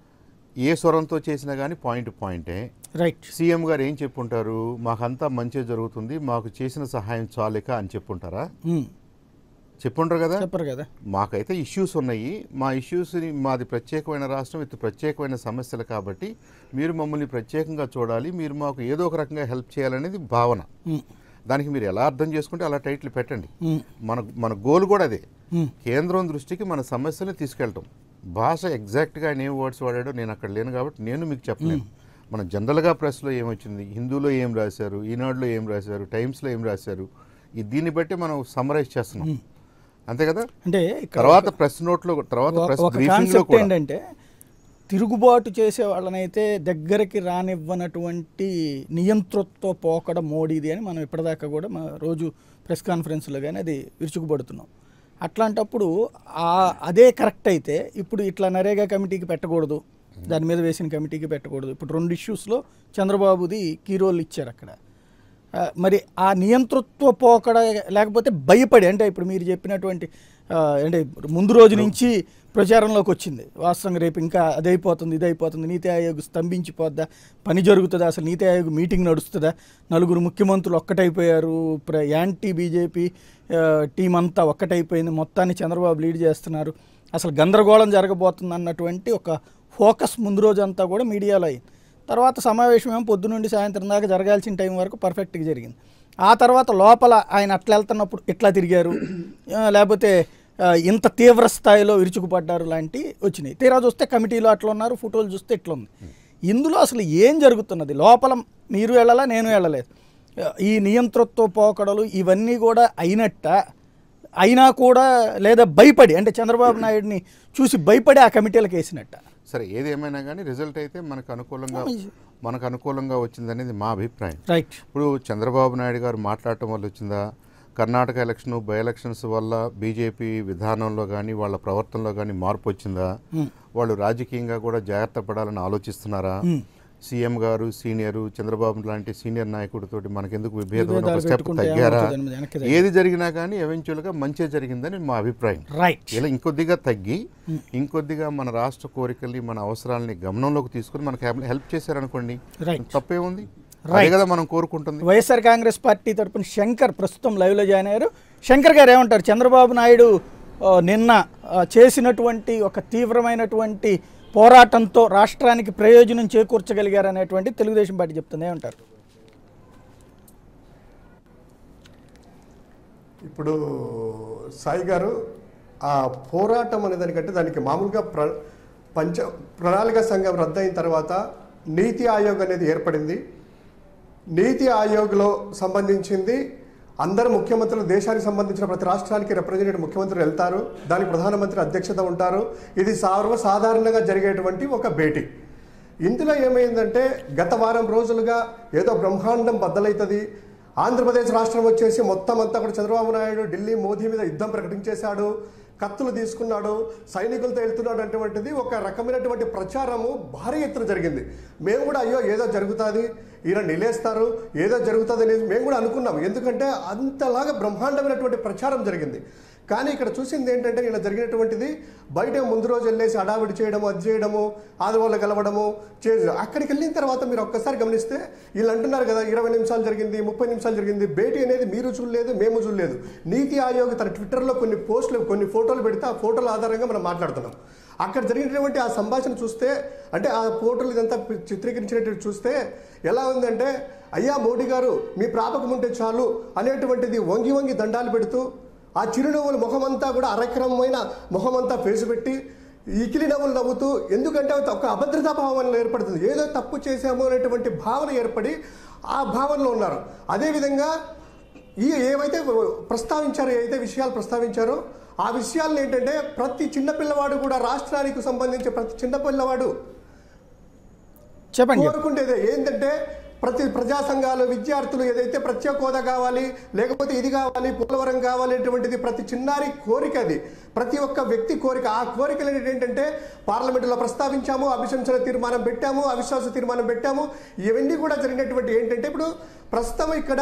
S4: ఏ స్వరంతో చేసినా కానీ పాయింట్ పాయింటే
S1: రైట్
S4: సీఎం గారు ఏం చెప్పుంటారు మాకంతా మంచి జరుగుతుంది మాకు చేసిన సహాయం చాలిక అని చెప్పుంటారా
S1: ఉమ్,
S4: చెప్పుంటారు కదా
S1: చెప్పరు కదా
S4: మాకైతే ఇష్యూస్ ఉన్నాయి మా ఇష్యూస్ని మాది ప్రత్యేకమైన రాష్ట్రం ఇది ప్రత్యేకమైన సమస్యలు కాబట్టి మీరు మమ్మల్ని ప్రత్యేకంగా చూడాలి మీరు మాకు ఏదో ఒక రకంగా హెల్ప్ చేయాలనేది భావన
S1: ఉమ్,
S4: దానికి మీరు ఎలా అర్థం చేసుకుంటే అలా టైటిల్ పెట్టండి
S1: ఉమ్,
S4: మన మన గోల్ కూడా అదే
S1: ఉమ్,
S4: కేంద్రం దృష్టికి మన సమస్యలు తీసుకెళ్ళటం భాష ఎగ్జాక్ట్గా ఆయన ఏం వర్డ్స్ వాడాడో నేను అక్కడ లేను కాబట్టి నేను మీకు చెప్పలేను మన జనరల్గా ప్రెస్లో ఏమొచ్చింది హిందూలో ఏం రాశారు ఈనాడులో ఏం రాశారు టైమ్స్లో ఏం రాశారు ఈ దీన్ని బట్టి మనం సమరైజ్ చేస్తున్నాం అంతే కదా
S1: అంటే ఇక్కడ
S4: తర్వాత ప్రెస్ నోట్లో తర్వాత
S1: ఒక-
S4: ప్రెస్
S1: ఒక
S4: బ్రీఫింగ్ లో
S1: కాన్సెప్ట్
S4: కూడా
S1: ఏంటంటే తిరుగుబాటు చేసే వాళ్ళనైతే దగ్గరికి రానివ్వనటువంటి నియంతృత్వ పోకడ మోడీది అని మనం ఇప్పటిదాకా కూడా మా రోజు ప్రెస్ కాన్ఫరెన్స్లో కానీ అది విరుచుకుపడుతున్నాం అట్లాంటప్పుడు ఆ అదే కరెక్ట్ అయితే ఇప్పుడు ఇట్లా నరేగా కమిటీకి పెట్టకూడదు దాని మీద వేసిన కమిటీకి పెట్టకూడదు ఇప్పుడు రెండు ఇష్యూస్లో చంద్రబాబుది కీ రోల్ ఇచ్చారు అక్కడ ఆ, మరి ఆ నియంతృత్వ పోకడ లేకపోతే భయపడి అంటే ఇప్పుడు మీరు చెప్పినటువంటి ఆ, అంటే ముందు రోజు నుంచి ప్రచారంలోకి వచ్చింది వాస్తవంగా రేపు ఇంకా అదైపోతుంది ఇదైపోతుంది నీతి ఆయోగ్ స్తంభించిపోద్దా పని జరుగుతుందా అసలు నీతి ఆయోగ్ మీటింగ్ నడుస్తుందా నలుగురు ముఖ్యమంత్రులు ఒక్కటైపోయారు ప్ర యాంటీ బీజేపీ టీం అంతా ఒక్కటైపోయింది మొత్తాన్ని చంద్రబాబు లీడ్ చేస్తున్నారు అసలు గందరగోళం జరగబోతుంది అన్నటువంటి ఒక ఫోకస్ ముందు రోజు అంతా కూడా మీడియాలో అయింది తర్వాత సమావేశం ఏమో పొద్దు నుండి సాయంత్రం దాకా జరగాల్సిన టైం వరకు పర్ఫెక్ట్గా జరిగింది ఆ తర్వాత లోపల ఆయన అట్లా వెళ్తున్నప్పుడు ఇట్లా తిరిగారు ఆ, లేకపోతే ఆ, ఇంత తీవ్ర స్థాయిలో విరుచుకుపడ్డారు లాంటి వచ్చినాయి తీరా చూస్తే కమిటీలో అట్లా ఉన్నారు ఫోటోలు చూస్తే ఇట్లా ఉంది ఇందులో అసలు ఏం జరుగుతున్నది లోపల మీరు వెళ్ళాలా నేను వెళ్ళలేదు ఆ, ఈ నియంతృత్వ పోకడలు ఇవన్నీ కూడా అయినట్ట అయినా కూడా లేదా భయపడి అంటే చంద్రబాబు నాయుడిని చూసి భయపడి ఆ కమిటీలకు వేసినట్ట
S4: సరే ఏది ఏమైనా కానీ రిజల్ట్ అయితే మనకు అనుకూలంగా మనకు అనుకూలంగా వచ్చిందనేది మా అభిప్రాయం
S1: రైట్
S4: ఇప్పుడు చంద్రబాబు నాయుడు గారు మాట్లాడటం వల్ల వచ్చిందా కర్ణాటక ఎలక్షన్ బై ఎలక్షన్స్ వల్ల బీజేపీ విధానంలో కానీ వాళ్ళ ప్రవర్తనలో కానీ మార్పు వచ్చిందా వాళ్ళు రాజకీయంగా కూడా జాగ్రత్త పడాలని ఆలోచిస్తున్నారా సీఎం గారు సీనియర్ చంద్రబాబు లాంటి సీనియర్ నాయకుడితోటి మనకెందుకు విభేదం అని ఒక
S1: విభేదాలు
S4: స్టెప్
S1: పెట్టుకుంటే
S4: తగ్గారా
S1: ఏమవుతుందని వెనక్కి
S4: ఏది జరిగినా కానీ ఎవెన్చువల్గా మంచి జరిగిందని మా అభిప్రాయం
S1: రైట్
S4: ఇలా ఇంకొద్దిగా తగ్గి ఇంకొద్దిగా మన రాష్ట్ర కోరికల్ని మన అవసరాలని గమనంలోకి తీసుకుని మనకు హెల్ప్- హెల్ప్ చేశారనుకోండి
S1: Right.
S4: తప్పేముంది అదే కదా మనం కోరుకుంటుంది
S1: వైఎస్ఆర్ కాంగ్రెస్ పార్టీ తరపున శంకర్ ప్రస్తుతం లైవ్లో జాయిన్ అయ్యారు శంకర్ గారు ఏమంటారు చంద్రబాబు నాయుడు ఆ, నిన్న ఆ, చేసినటువంటి ఒక తీవ్రమైనటువంటి పోరాటంతో రాష్ట్రానికి ప్రయోజనం చేకూర్చగలిగారు అనేటువంటి తెలుగుదేశం పార్టీ చెప్తుంది ఏమంటారు
S5: ఇప్పుడు సాయి గారు ఆ పోరాటం అనే దానికంటే దానికి మామూలుగా ప్ర పంచ ప్రణాళిక సంఘం రద్దయిన తర్వాత నీతి ఆయోగ్ అనేది ఏర్పడింది నీతి ఆయోగ్లో సంబంధించింది అందరు ముఖ్యమంత్రులు దేశానికి సంబంధించిన ప్రతి రాష్ట్రానికి రిప్రజెంటేటివ్ ముఖ్యమంత్రులు వెళ్తారు దానికి ప్రధానమంత్రి అధ్యక్షత ఉంటారు ఇది సర్వసాధారణంగా జరిగేటువంటి ఒక భేటీ ఇందులో ఏమైందంటే గత వారం రోజులుగా ఏదో బ్రహ్మాండం బద్దలవుతుంది ఆంధ్రప్రదేశ్ రాష్ట్రం వచ్చేసి మొత్తం అంతా కూడా చంద్రబాబు నాయుడు ఢిల్లీ మోదీ మీద యుద్ధం ప్రకటించేశాడు కత్తులు తీసుకున్నాడు సైనికులతో వెళ్తున్నాడు అటువంటిది ఒక రకమైనటువంటి ప్రచారము భారీ ఎత్తున జరిగింది మేము కూడా అయ్యో ఏదో జరుగుతుంది ఈయన నిలేస్తారు ఏదో జరుగుతుంది అనేది మేము కూడా అనుకున్నాం ఎందుకంటే అంతలాగా బ్రహ్మాండమైనటువంటి ప్రచారం జరిగింది కానీ ఇక్కడ చూసింది ఏంటంటే ఇలా జరిగినటువంటిది బయట ముందు రోజు వెళ్ళేసి అడావిడి చేయడము అది చేయడము ఆదివాళ్ళు కలవడము చే అక్కడికి వెళ్ళిన తర్వాత మీరు ఒక్కసారి గమనిస్తే వీళ్ళు అంటున్నారు కదా ఇరవై నిమిషాలు జరిగింది ముప్పై నిమిషాలు జరిగింది భేటీ అనేది మీరు చూడలేదు మేము చూడలేదు నీతి ఆయోగ్ తన ట్విట్టర్లో కొన్ని పోస్టులు కొన్ని ఫోటోలు పెడితే ఆ ఫోటోల ఆధారంగా మనం మాట్లాడుతున్నాం అక్కడ జరిగినటువంటి ఆ సంభాషణ చూస్తే అంటే ఆ ఫోటోలు ఇదంతా చిత్రీకరించినట్టు చూస్తే ఎలా ఉందంటే అయ్యా మోడీ గారు మీ ప్రాపకం ఉంటే చాలు అనేటువంటిది వంగి వంగి దండాలు పెడుతూ ఆ చిరునవ్వుల ముఖమంతా కూడా అరక్రమమైన ముఖమంతా ఫేసు పెట్టి ఇకిలి నవ్వులు నవ్వుతూ ఎందుకంటే ఒక అభద్రతా భావన ఏర్పడుతుంది ఏదో తప్పు చేశాము అనేటువంటి భావన ఏర్పడి ఆ భావనలో ఉన్నారు అదేవిధంగా ఈ ఏవైతే ప్రస్తావించారో ఏదైతే విషయాలు ప్రస్తావించారో ఆ విషయాలను ఏంటంటే ప్రతి చిన్న పిల్లవాడు కూడా రాష్ట్రానికి సంబంధించి ప్రతి చిన్న పిల్లవాడు
S1: చెప్పండి
S5: కోరుకుంటేదే ఏంటంటే ప్రతి ప్రజా సంఘాలు విద్యార్థులు ఏదైతే ప్రత్యేక హోదా కావాలి లేకపోతే ఇది కావాలి పోలవరం కావాలి అనేటువంటిది ప్రతి చిన్నారి కోరిక అది ప్రతి ఒక్క వ్యక్తి కోరిక ఆ కోరికలు అనేది ఏంటంటే పార్లమెంటులో ప్రస్తావించాము అభిశంసన తీర్మానం పెట్టాము అవిశ్వాస తీర్మానం పెట్టాము ఇవన్నీ కూడా జరిగినటువంటి ఏంటంటే ఇప్పుడు ప్రస్తుతం ఇక్కడ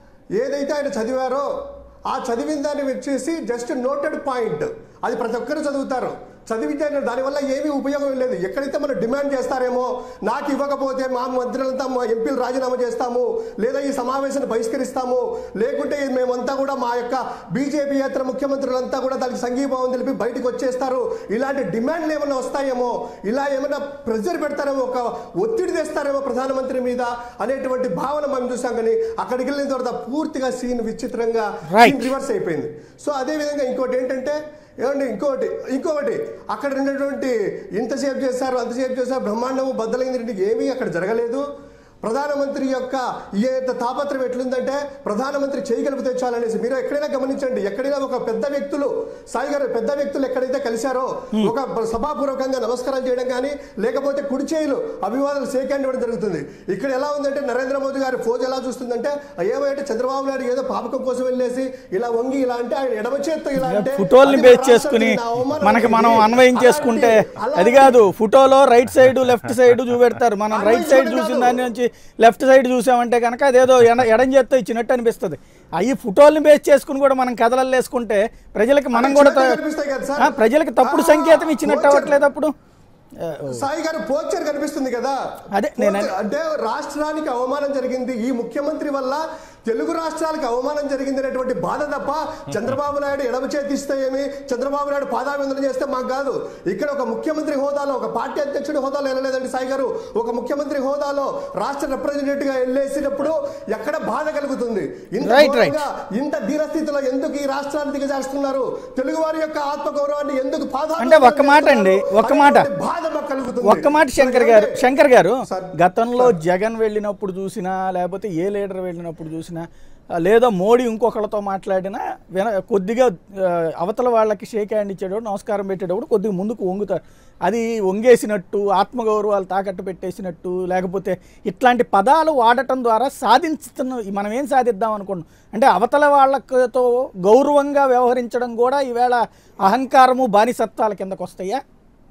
S5: ఏదైతే ఆయన చదివారో ఆ చదివిన దాన్ని వచ్చేసి జస్ట్ నోటెడ్ పాయింట్ అది ప్రతి ఒక్కరు చదువుతారు చదివితే దానివల్ల ఏమీ ఉపయోగం లేదు ఎక్కడైతే మనం డిమాండ్ చేస్తారేమో నాకు ఇవ్వకపోతే మా మంత్రులంతా మా ఎంపీలు రాజీనామా చేస్తాము లేదా ఈ సమావేశాన్ని బహిష్కరిస్తాము లేకుంటే మేమంతా కూడా మా యొక్క బీజేపీ ఏతర ముఖ్యమంత్రులంతా కూడా దానికి సంఘీభావం తెలిపి బయటకు వచ్చేస్తారు ఇలాంటి డిమాండ్లు ఏమైనా వస్తాయేమో ఇలా ఏమైనా ప్రెజర్ పెడతారేమో ఒక ఒత్తిడి తెస్తారేమో ప్రధానమంత్రి మీద అనేటువంటి భావన మనం చూసాం కానీ అక్కడికి వెళ్ళిన తర్వాత పూర్తిగా సీన్ విచిత్రంగా
S1: Right.
S5: రివర్స్ అయిపోయింది సో అదే విధంగా ఇంకోటి ఏంటంటే ఏమండి ఇంకొకటి ఇంకొకటి అక్కడ ఉన్నటువంటి ఇంతసేపు చేశారు అంతసేపు చేశారు బ్రహ్మాండము బద్దలైంది ఏమీ అక్కడ జరగలేదు ప్రధానమంత్రి యొక్క ఈ యొక్క తాపత్రం ఎట్లుందంటే ప్రధానమంత్రి చేయగలిగితే చాలనేసి మీరు ఎక్కడైనా గమనించండి ఎక్కడైనా ఒక పెద్ద వ్యక్తులు సాయి గారు పెద్ద వ్యక్తులు ఎక్కడైతే కలిశారో ఒక సభాపూర్వకంగా నమస్కారం చేయడం కానీ లేకపోతే కుడి చేయులు అభివాదాలు సేకాండ్ ఇవ్వడం జరుగుతుంది ఇక్కడ ఎలా ఉందంటే నరేంద్ర మోదీ గారి ఫోజ్ ఎలా చూస్తుందంటే ఏమంటే చంద్రబాబు నాయుడు ఏదో పాపకం కోసం వెళ్ళేసి ఇలా వంగి ఇలా అంటే ఆయన ఎడమ చేత్తో ఇలా అంటే
S1: ఫోటోల్ని
S5: అది
S1: బేస్
S5: రాష్ట్రపతి
S1: చేసుకుని
S5: నా అవమానం
S1: మనకి మనం
S5: ఇది.
S1: అన్వయం
S5: అలాంటి-
S1: చేసుకుంటే
S5: అలాంటి-
S1: అది కాదు ఫోటోలో రైట్ సైడ్ లెఫ్ట్ సైడ్ చూపెడతారు మనం రైట్ సైడ్ చూసిన దాని నుంచి లెఫ్ట్ సైడ్ చూసామంటే కనుక అదేదో ఎడ ఎడం చేత్తో ఇచ్చినట్టు అనిపిస్తుంది అవి ఫోటోల్ని బేస్ చేసుకుని కూడా మనం కథలలో వేసుకుంటే ప్రజలకి మనం
S5: అవి
S1: కూడా
S5: చిన్నగా కనిపిస్తాయి కదా సార్?
S1: ఆ, ప్రజలకి తప్పుడు
S5: ఆ,
S1: సంకేతం ఇచ్చినట్టు
S5: పోచర్.
S1: అవ్వట్లేదు అప్పుడు ఆ,
S5: సాయి గారు పోచర్ కనిపిస్తుంది కదా
S1: అదే, నేను-
S5: పోచర్ అంటే రాష్ట్రానికి అవమానం జరిగింది ఈ ముఖ్యమంత్రి వల్ల తెలుగు రాష్ట్రాలకు అవమానం జరిగింది అనేటువంటి బాధ తప్ప చంద్రబాబు నాయుడు ఎడమ చేతిస్తే ఏమి చంద్రబాబు నాయుడు పాదాభివందన చేస్తే మాకు కాదు ఇక్కడ ఒక ముఖ్యమంత్రి హోదాలో ఒక పార్టీ అధ్యక్షుడి హోదాలో వెళ్ళలేదండి సాయి గారు ఒక ముఖ్యమంత్రి హోదాలో రాష్ట్ర రిప్రజెంటేటివ్ గా వెళ్ళేసినప్పుడు ఎక్కడ బాధ కలుగుతుంది ఇంత
S1: Right, right.
S5: ఘోరంగా, ఇంత దీనస్థితిలో ఎందుకు ఈ రాష్ట్రాన్ని దిగజారుస్తున్నారు తెలుగు వారి యొక్క ఆత్మగౌరవాన్ని ఎందుకు పాదాభివందనం
S1: అంటే ఒక్క మాట అండి, ఒక్క మాట.
S5: అనేటువంటి బాధ మాకు కలుగుతుంది
S1: ఒక్క మాట శంకర్ గారు శంకర్ గారు
S5: సార్,
S1: గతంలో జగన్ వెళ్ళినప్పుడు చూసినా లేకపోతే ఏ లీడర్ వెళ్ళినప్పుడు చూసినా ఆ, లేదా మోడీ ఇంకొకళ్ళతో మాట్లాడినా విన కొద్దిగా ఆ, అవతల వాళ్ళకి షేక్ హ్యాండ్ ఇచ్చేటప్పుడు నమస్కారం పెట్టేటప్పుడు కొద్దిగా ముందుకు వంగుతారు అది వంగేసినట్టు ఆత్మగౌరవాలు తాకట్టు పెట్టేసినట్టు లేకపోతే ఇట్లాంటి పదాలు వాడటం ద్వారా సాధించుతున్న మనం ఏం సాధిద్దాం అనుకుంటున్నాం అంటే అవతల వాళ్ళతో గౌరవంగా వ్యవహరించడం కూడా ఈవేళ అహంకారము బానిసత్వాల కిందకు వస్తాయా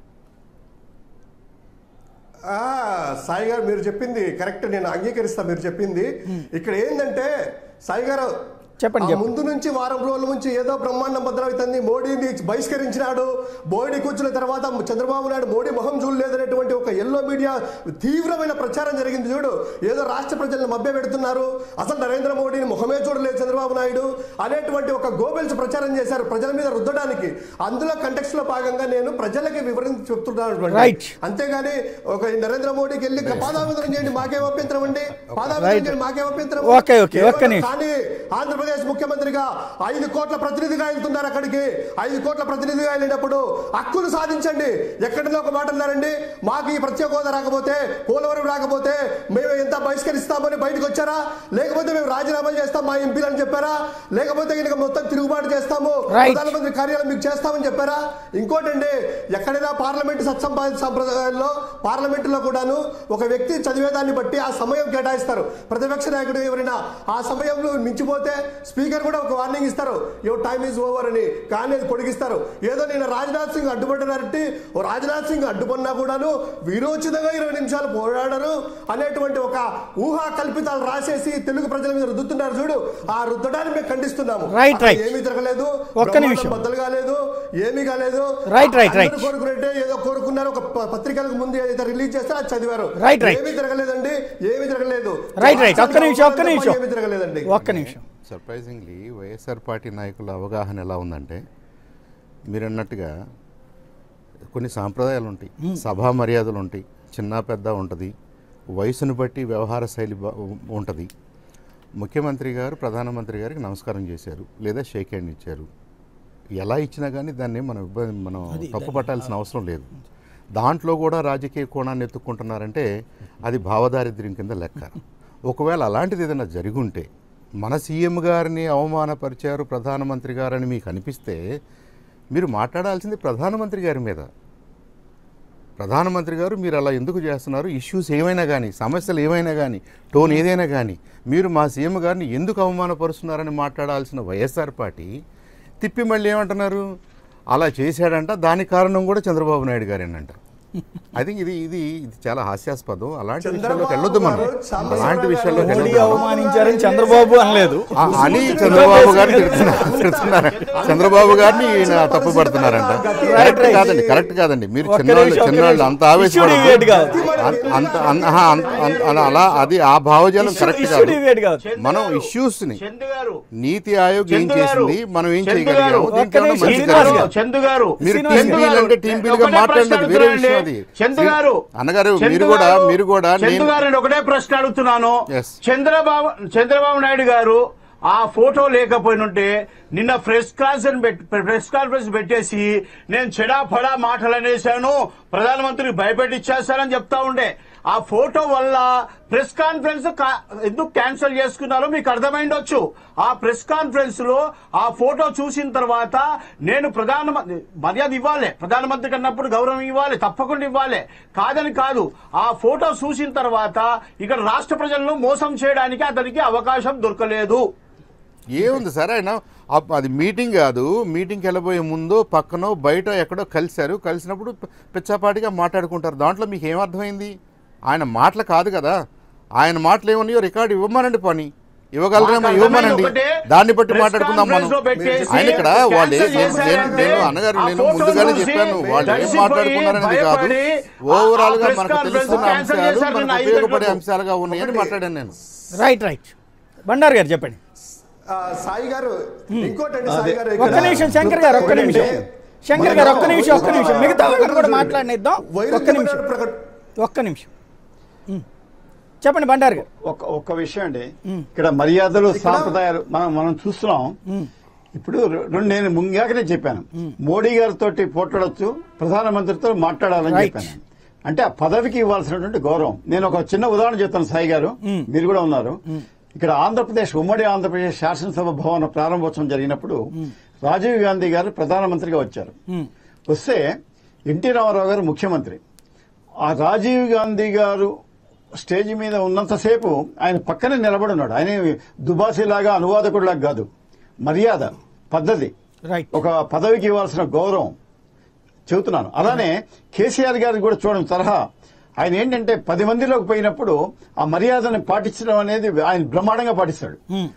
S5: ఆ, సాయి గారు మీరు చెప్పింది కరెక్ట్ నేను అంగీకరిస్తా మీరు చెప్పింది ఇక్కడ ఏంటంటే సాయి గారు
S1: చెప్పండి,
S5: ఆ
S1: చెప్పండి.
S5: ముందు నుంచి వారం రోజుల నుంచి ఏదో బ్రహ్మాండం భద్రమవుతుంది మోడీని బహిష్కరించినాడు మోడీ కూర్చున్న తర్వాత చంద్రబాబు నాయుడు మోడీ మొహం చూడలేదనేటువంటి ఒక ఎల్లో మీడియా తీవ్రమైన ప్రచారం జరిగింది చూడు ఏదో రాష్ట్ర ప్రజలను మభ్య పెడుతున్నారు అసలు నరేంద్ర మోడీని మొహమే చూడలేదు చంద్రబాబు నాయుడు అనేటువంటి ఒక గోబెల్స్ ప్రచారం చేశారు ప్రజల మీద రుద్దడానికి అందులో కంటెక్స్ లో భాగంగా నేను ప్రజలకి వివరించి చెప్తున్నాను
S1: Right.
S5: అంతేగాని ఒక నరేంద్ర మోడీకి వెళ్ళి పాదాభివందనం చేయండి మాకేం అభ్యంతరం అండి పాదాభివందనం
S1: Right.
S5: చేయండి మాకేం అభ్యంతరం
S1: ఓకే, ఓకే, ఒక్క
S5: కేవలం
S1: నిమిషం.
S5: కానీ ఆంధ్రప్రదేశ్ ముఖ్యమంత్రిగా ఐదు కోట్ల ప్రతినిధిగా వెళ్తున్నారు అక్కడికి ఐదు కోట్ల ప్రతినిధిగా వెళ్ళినప్పుడు హక్కులు సాధించండి ఎక్కడైనా ఒక మాట అన్నారండి మాకు ఈ ప్రత్యేక హోదా రాకపోతే పోలవరం రాకపోతే మేము ఎంత బహిష్కరిస్తామని బయటకు వచ్చారా లేకపోతే మేము రాజీనామా చేస్తాం మా ఎంపీలు అని చెప్పారా లేకపోతే కనుక మొత్తం తిరుగుబాటు చేస్తాము
S1: Right.
S5: ప్రధానమంత్రి కార్యాలయం మీకు చేస్తామని చెప్పారా ఇంకోటండి ఎక్కడైనా పార్లమెంట్ సత్సంపాద సంప్రదాయాల్లో పార్లమెంటులో కూడాను ఒక వ్యక్తి చదివేదాన్ని బట్టి ఆ సమయం కేటాయిస్తారు ప్రతిపక్ష నాయకుడు ఎవరైనా ఆ సమయంలో మించిపోతే స్పీకర్ కూడా ఒక వార్నింగ్ ఇస్తారు యువర్ టైం ఈజ్ ఓవర్ అని కానీ అది పొడిగిస్తారు ఏదో నేను రాజ్నాథ్ సింగ్ అడ్డుపడ్డారంటే ఓ రాజ్నాథ్ సింగ్ అడ్డుపడినా కూడాను వీరోచితంగా ఇరవై నిమిషాలు పోరాడరు అనేటువంటి ఒక ఊహా కల్పితాలు రాసేసి తెలుగు ప్రజల మీద రుద్దుతున్నారు చూడు ఆ రుద్దడాన్ని మేము ఖండిస్తున్నాము
S1: Right,
S5: అక్కడ
S1: right.
S5: ఏమీ జరగలేదు
S1: ఒక్క
S5: బ్రహ్మాండం
S1: నిమిషం.
S5: బద్దలు కాలేదు ఏమీ కాలేదు
S1: Right, right, right.
S5: అందరూ కోరుకున్నట్టే ఏదో కోరుకున్నారు ఒక ప- పత్రికలకు ముందు ఏదైతే రిలీజ్ చేస్తే అది చదివారు
S1: Right, right.
S5: ఏమీ జరగలేదండి ఏమీ జరగలేదు
S1: రైట్ రైట్ ఒక్క నిమిషం ఒక్క నిమిషం
S5: ఏమీ జరగలేదండి
S1: ఒక్క నిమిషం
S4: సర్ప్రైజింగ్లీ వైఎస్ఆర్ పార్టీ నాయకుల అవగాహన ఎలా ఉందంటే మీరు అన్నట్టుగా కొన్ని సాంప్రదాయాలు ఉంటాయి సభా మర్యాదలు ఉంటాయి చిన్న పెద్ద ఉంటుంది వయసును బట్టి వ్యవహార శైలి బ- ఉంటుంది ముఖ్యమంత్రి గారు ప్రధానమంత్రి గారికి నమస్కారం చేశారు లేదా షేక్ హ్యాండ్ ఇచ్చారు ఎలా ఇచ్చినా కానీ దాన్ని మనం ఇబ్బంది మనం తప్పు పట్టాల్సిన అవసరం లేదు దాంట్లో కూడా రాజకీయ కోణాన్ని ఎత్తుక్కుంటున్నారంటే అది భావదారిద్ర్యం కింద లెక్క ఒకవేళ అలాంటిది ఏదైనా జరిగుంటే మన సీఎం గారిని అవమానపరిచారు ప్రధానమంత్రి గారని మీకు అనిపిస్తే మీరు మాట్లాడాల్సింది ప్రధానమంత్రి గారి మీద ప్రధానమంత్రి గారు మీరు అలా ఎందుకు చేస్తున్నారు ఇష్యూస్ ఏమైనా కానీ సమస్యలు ఏమైనా కానీ టోన్ ఏదైనా కానీ మీరు మా సీఎం గారిని ఎందుకు అవమానపరుస్తున్నారని మాట్లాడాల్సిన వైఎస్ఆర్ పార్టీ తిప్పి మళ్ళీ ఏమంటున్నారు అలా చేశాడంట దానికి కారణం కూడా చంద్రబాబు నాయుడు గారేనంట ఐ థింక్ ఇది ఇది ఇది చాలా హాస్యాస్పదం అలాంటి విషయాల్లోకి వెళ్ళొద్దు మనం
S5: గారు సాంబశివరావు
S4: అలాంటి విషయాల్లోకి
S1: మోడీ
S4: వెళ్ళొద్దు మనం.
S1: అవమానించారని చంద్రబాబు అనలేదు
S4: ఆ, అని చంద్రబాబు గారిని తిడుతున్నారు తిడుతున్నారు చంద్రబాబు గారిని ఈయన తప్పు పడుతున్నారంట కరెక్ట్ కాదండి కరెక్ట్ కాదండి మీరు
S1: ఒక్క
S4: చిన్నవాళ్ళు
S1: నిమిషం, ఒక్క
S4: చిన్నవాళ్ళు
S1: నిమిషం.
S4: అంత
S1: Issue debate
S4: ఆవేశపడదు
S1: కాదు.
S4: అంత అంత ఆహా, అంత- అంత- అలా- అలా అది ఆ భావజాలం కరెక్ట్
S1: ఇష్యూ
S4: కాదు
S1: డిబేట్ కాదు
S3: చందు
S4: మనం
S3: గారు,
S4: issues ని
S3: చందు గారు
S4: నీతి ఆయోగ్ ఏం
S3: చందు గారు,
S4: చేసింది మనం ఏం
S3: చందు
S4: చేయగలిగాము
S3: గారు,
S4: దీనికి ఏమైనా
S1: ఒక్క
S4: మంచి
S1: నిమిషం,
S3: చందు
S4: జరిగిందా?
S3: గారు, చందు గారు
S4: మీరు
S1: శ్రీనివాస్
S4: టీం
S1: గారు.
S4: బిల్ అంటే టీం బిల్ గా
S3: ఒకటే
S4: మాట్లాడినది
S3: ప్రశ్న
S4: వేరే
S3: అడుగుతున్నానండి.
S4: విషయం అది
S3: చందు గారు
S4: అన్నగారు
S3: చందు
S4: మీరు కూడా
S3: గారు,
S4: మీరు కూడా
S3: చందు
S4: నేను
S3: గారు నేను ఒకటే ప్రశ్న అడుగుతున్నాను
S4: Yes.
S3: చంద్రబాబు చంద్రబాబు నాయుడు గారు ఆ ఫోటో లేకపోయినుంటే నిన్న ప్రెస్ కాన్ఫరెన్స్ ప్రెస్ కాన్ఫరెన్స్ పెట్టేసి నేను చెడా పడా మాటలు అనేశాను ప్రధానమంత్రికి భయపెట్టిచ్చేస్తానని చెప్తా ఉండే ఆ ఫోటో వల్ల ప్రెస్ కాన్ఫరెన్స్ కా- ఎందుకు క్యాన్సిల్ చేసుకున్నారో మీకు అర్థమైండొచ్చు ఆ ప్రెస్ కాన్ఫరెన్స్ లో ఆ ఫోటో చూసిన తర్వాత నేను ప్రధానమంత్రి మర్యాద ఇవ్వాలి ప్రధానమంత్రికి అన్నప్పుడు గౌరవం ఇవ్వాలి తప్పకుండా ఇవ్వాలి కాదని కాదు ఆ ఫోటో చూసిన తర్వాత ఇక్కడ రాష్ట్ర ప్రజలను మోసం చేయడానికి అతనికి అవకాశం దొరకలేదు
S4: ఏముంది సార్ ఆయన అప్- అది మీటింగ్ కాదు మీటింగ్కి వెళ్ళబోయే ముందు పక్కనో బయట ఎక్కడో కలిశారు కలిసినప్పుడు ప- పిచ్చాపాటిగా మాట్లాడుకుంటారు దాంట్లో మీకు ఏమర్థమైంది ఆయన మాటలు కాదు కదా ఆయన మాటలు ఏమన్నాయో రికార్డు ఇవ్వమనండి పని ఇవ్వగలరేమో
S3: మాకు
S4: ఇవ్వమనండి
S3: అర్థమైంది ఒకటే,
S4: దాన్ని బట్టి
S3: ప్రెస్
S4: మాట్లాడుకుందాం మనం
S3: కాన్ఫరెన్స్ లో పెట్టేసి
S4: ఆయన ఇక్కడ వాళ్ళు ఏ-
S3: క్యాన్సిల్
S4: నేను- నేను
S3: చేశారంటే
S4: నేను అన్నగారు
S3: ఆ
S4: నేను
S3: ఫోటో
S4: ముందుగానే
S3: చూసి
S4: చెప్పాను వాళ్ళు ఏం
S3: దర్శిపోయి
S4: మాట్లాడుకున్నారనేది కాదు
S3: భయపడి
S4: ఓవరాల్ గా
S3: ఆ ప్రెస్
S4: మనకు
S3: కాన్ఫరెన్స్
S4: తెలుస్తున్న
S3: క్యాన్సిల్
S4: అంశాలు
S3: చేశారు నిన్న
S4: మనకు
S3: ఐదు
S4: ఉపయోగపడే
S3: గంటలకు.
S4: అంశాలుగా ఉన్నాయని మాట్లాడాను నేను
S1: రైట్ రైట్ బండారు గారు చెప్పండి
S5: ఆ, సాయి గారు ఇంకోటండి సాయి గారు ఇక్కడ
S1: ఒక్క నిమిషం శంకర్ గారు ఒక్క నిమిషం శంకర్ గారు ఒక్క నిమిషం ఒక్క నిమిషం మిగతా వాళ్ళని కూడా మాట్లాడినిద్దాం ఒక్క నిమిషం ఒక్క నిమిషం ఉమ్. చెప్పండి బండారు గారు
S2: ఒక ఒక్క విషయం అండి ఇక్కడ మర్యాదలు సాంప్రదాయాలు మనం మనం చూస్తున్నాం ఇప్పుడు రె- రెండు నేను ముంగాకనే చెప్పాను మోడీ గారితో పోట్లాడొచ్చు ప్రధానమంత్రితో మాట్లాడాలని
S1: Right.
S2: చెప్పాను అంటే ఆ పదవికి ఇవ్వాల్సినటువంటి గౌరవం నేను ఒక చిన్న ఉదాహరణ చెప్తాను సాయి గారు మీరు కూడా ఉన్నారు ఇక్కడ ఆంధ్రప్రదేశ్ ఉమ్మడి ఆంధ్రప్రదేశ్ శాసనసభ భవన ప్రారంభోత్సవం జరిగినప్పుడు రాజీవ్ గాంధీ గారు ప్రధానమంత్రిగా వచ్చారు వస్తే ఎన్టీ రామారావు గారు ముఖ్యమంత్రి ఆ రాజీవ్ గాంధీ గారు స్టేజ్ మీద ఉన్నంతసేపు ఆయన పక్కనే నిలబడి ఉన్నాడు ఆయన దుబాసిలాగా అనువాదకుడిలాగా కాదు మర్యాద పద్ధతి
S1: రైట్
S2: ఒక పదవికి ఇవ్వాల్సిన గౌరవం చెబుతున్నాను అలానే కేసీఆర్ గారికి కూడా చూడండి తరహా ఆయన ఏంటంటే పది మందిలోకి పోయినప్పుడు ఆ మర్యాదను పాటించడం అనేది ఆయన బ్రహ్మాండంగా పాటిస్తాడు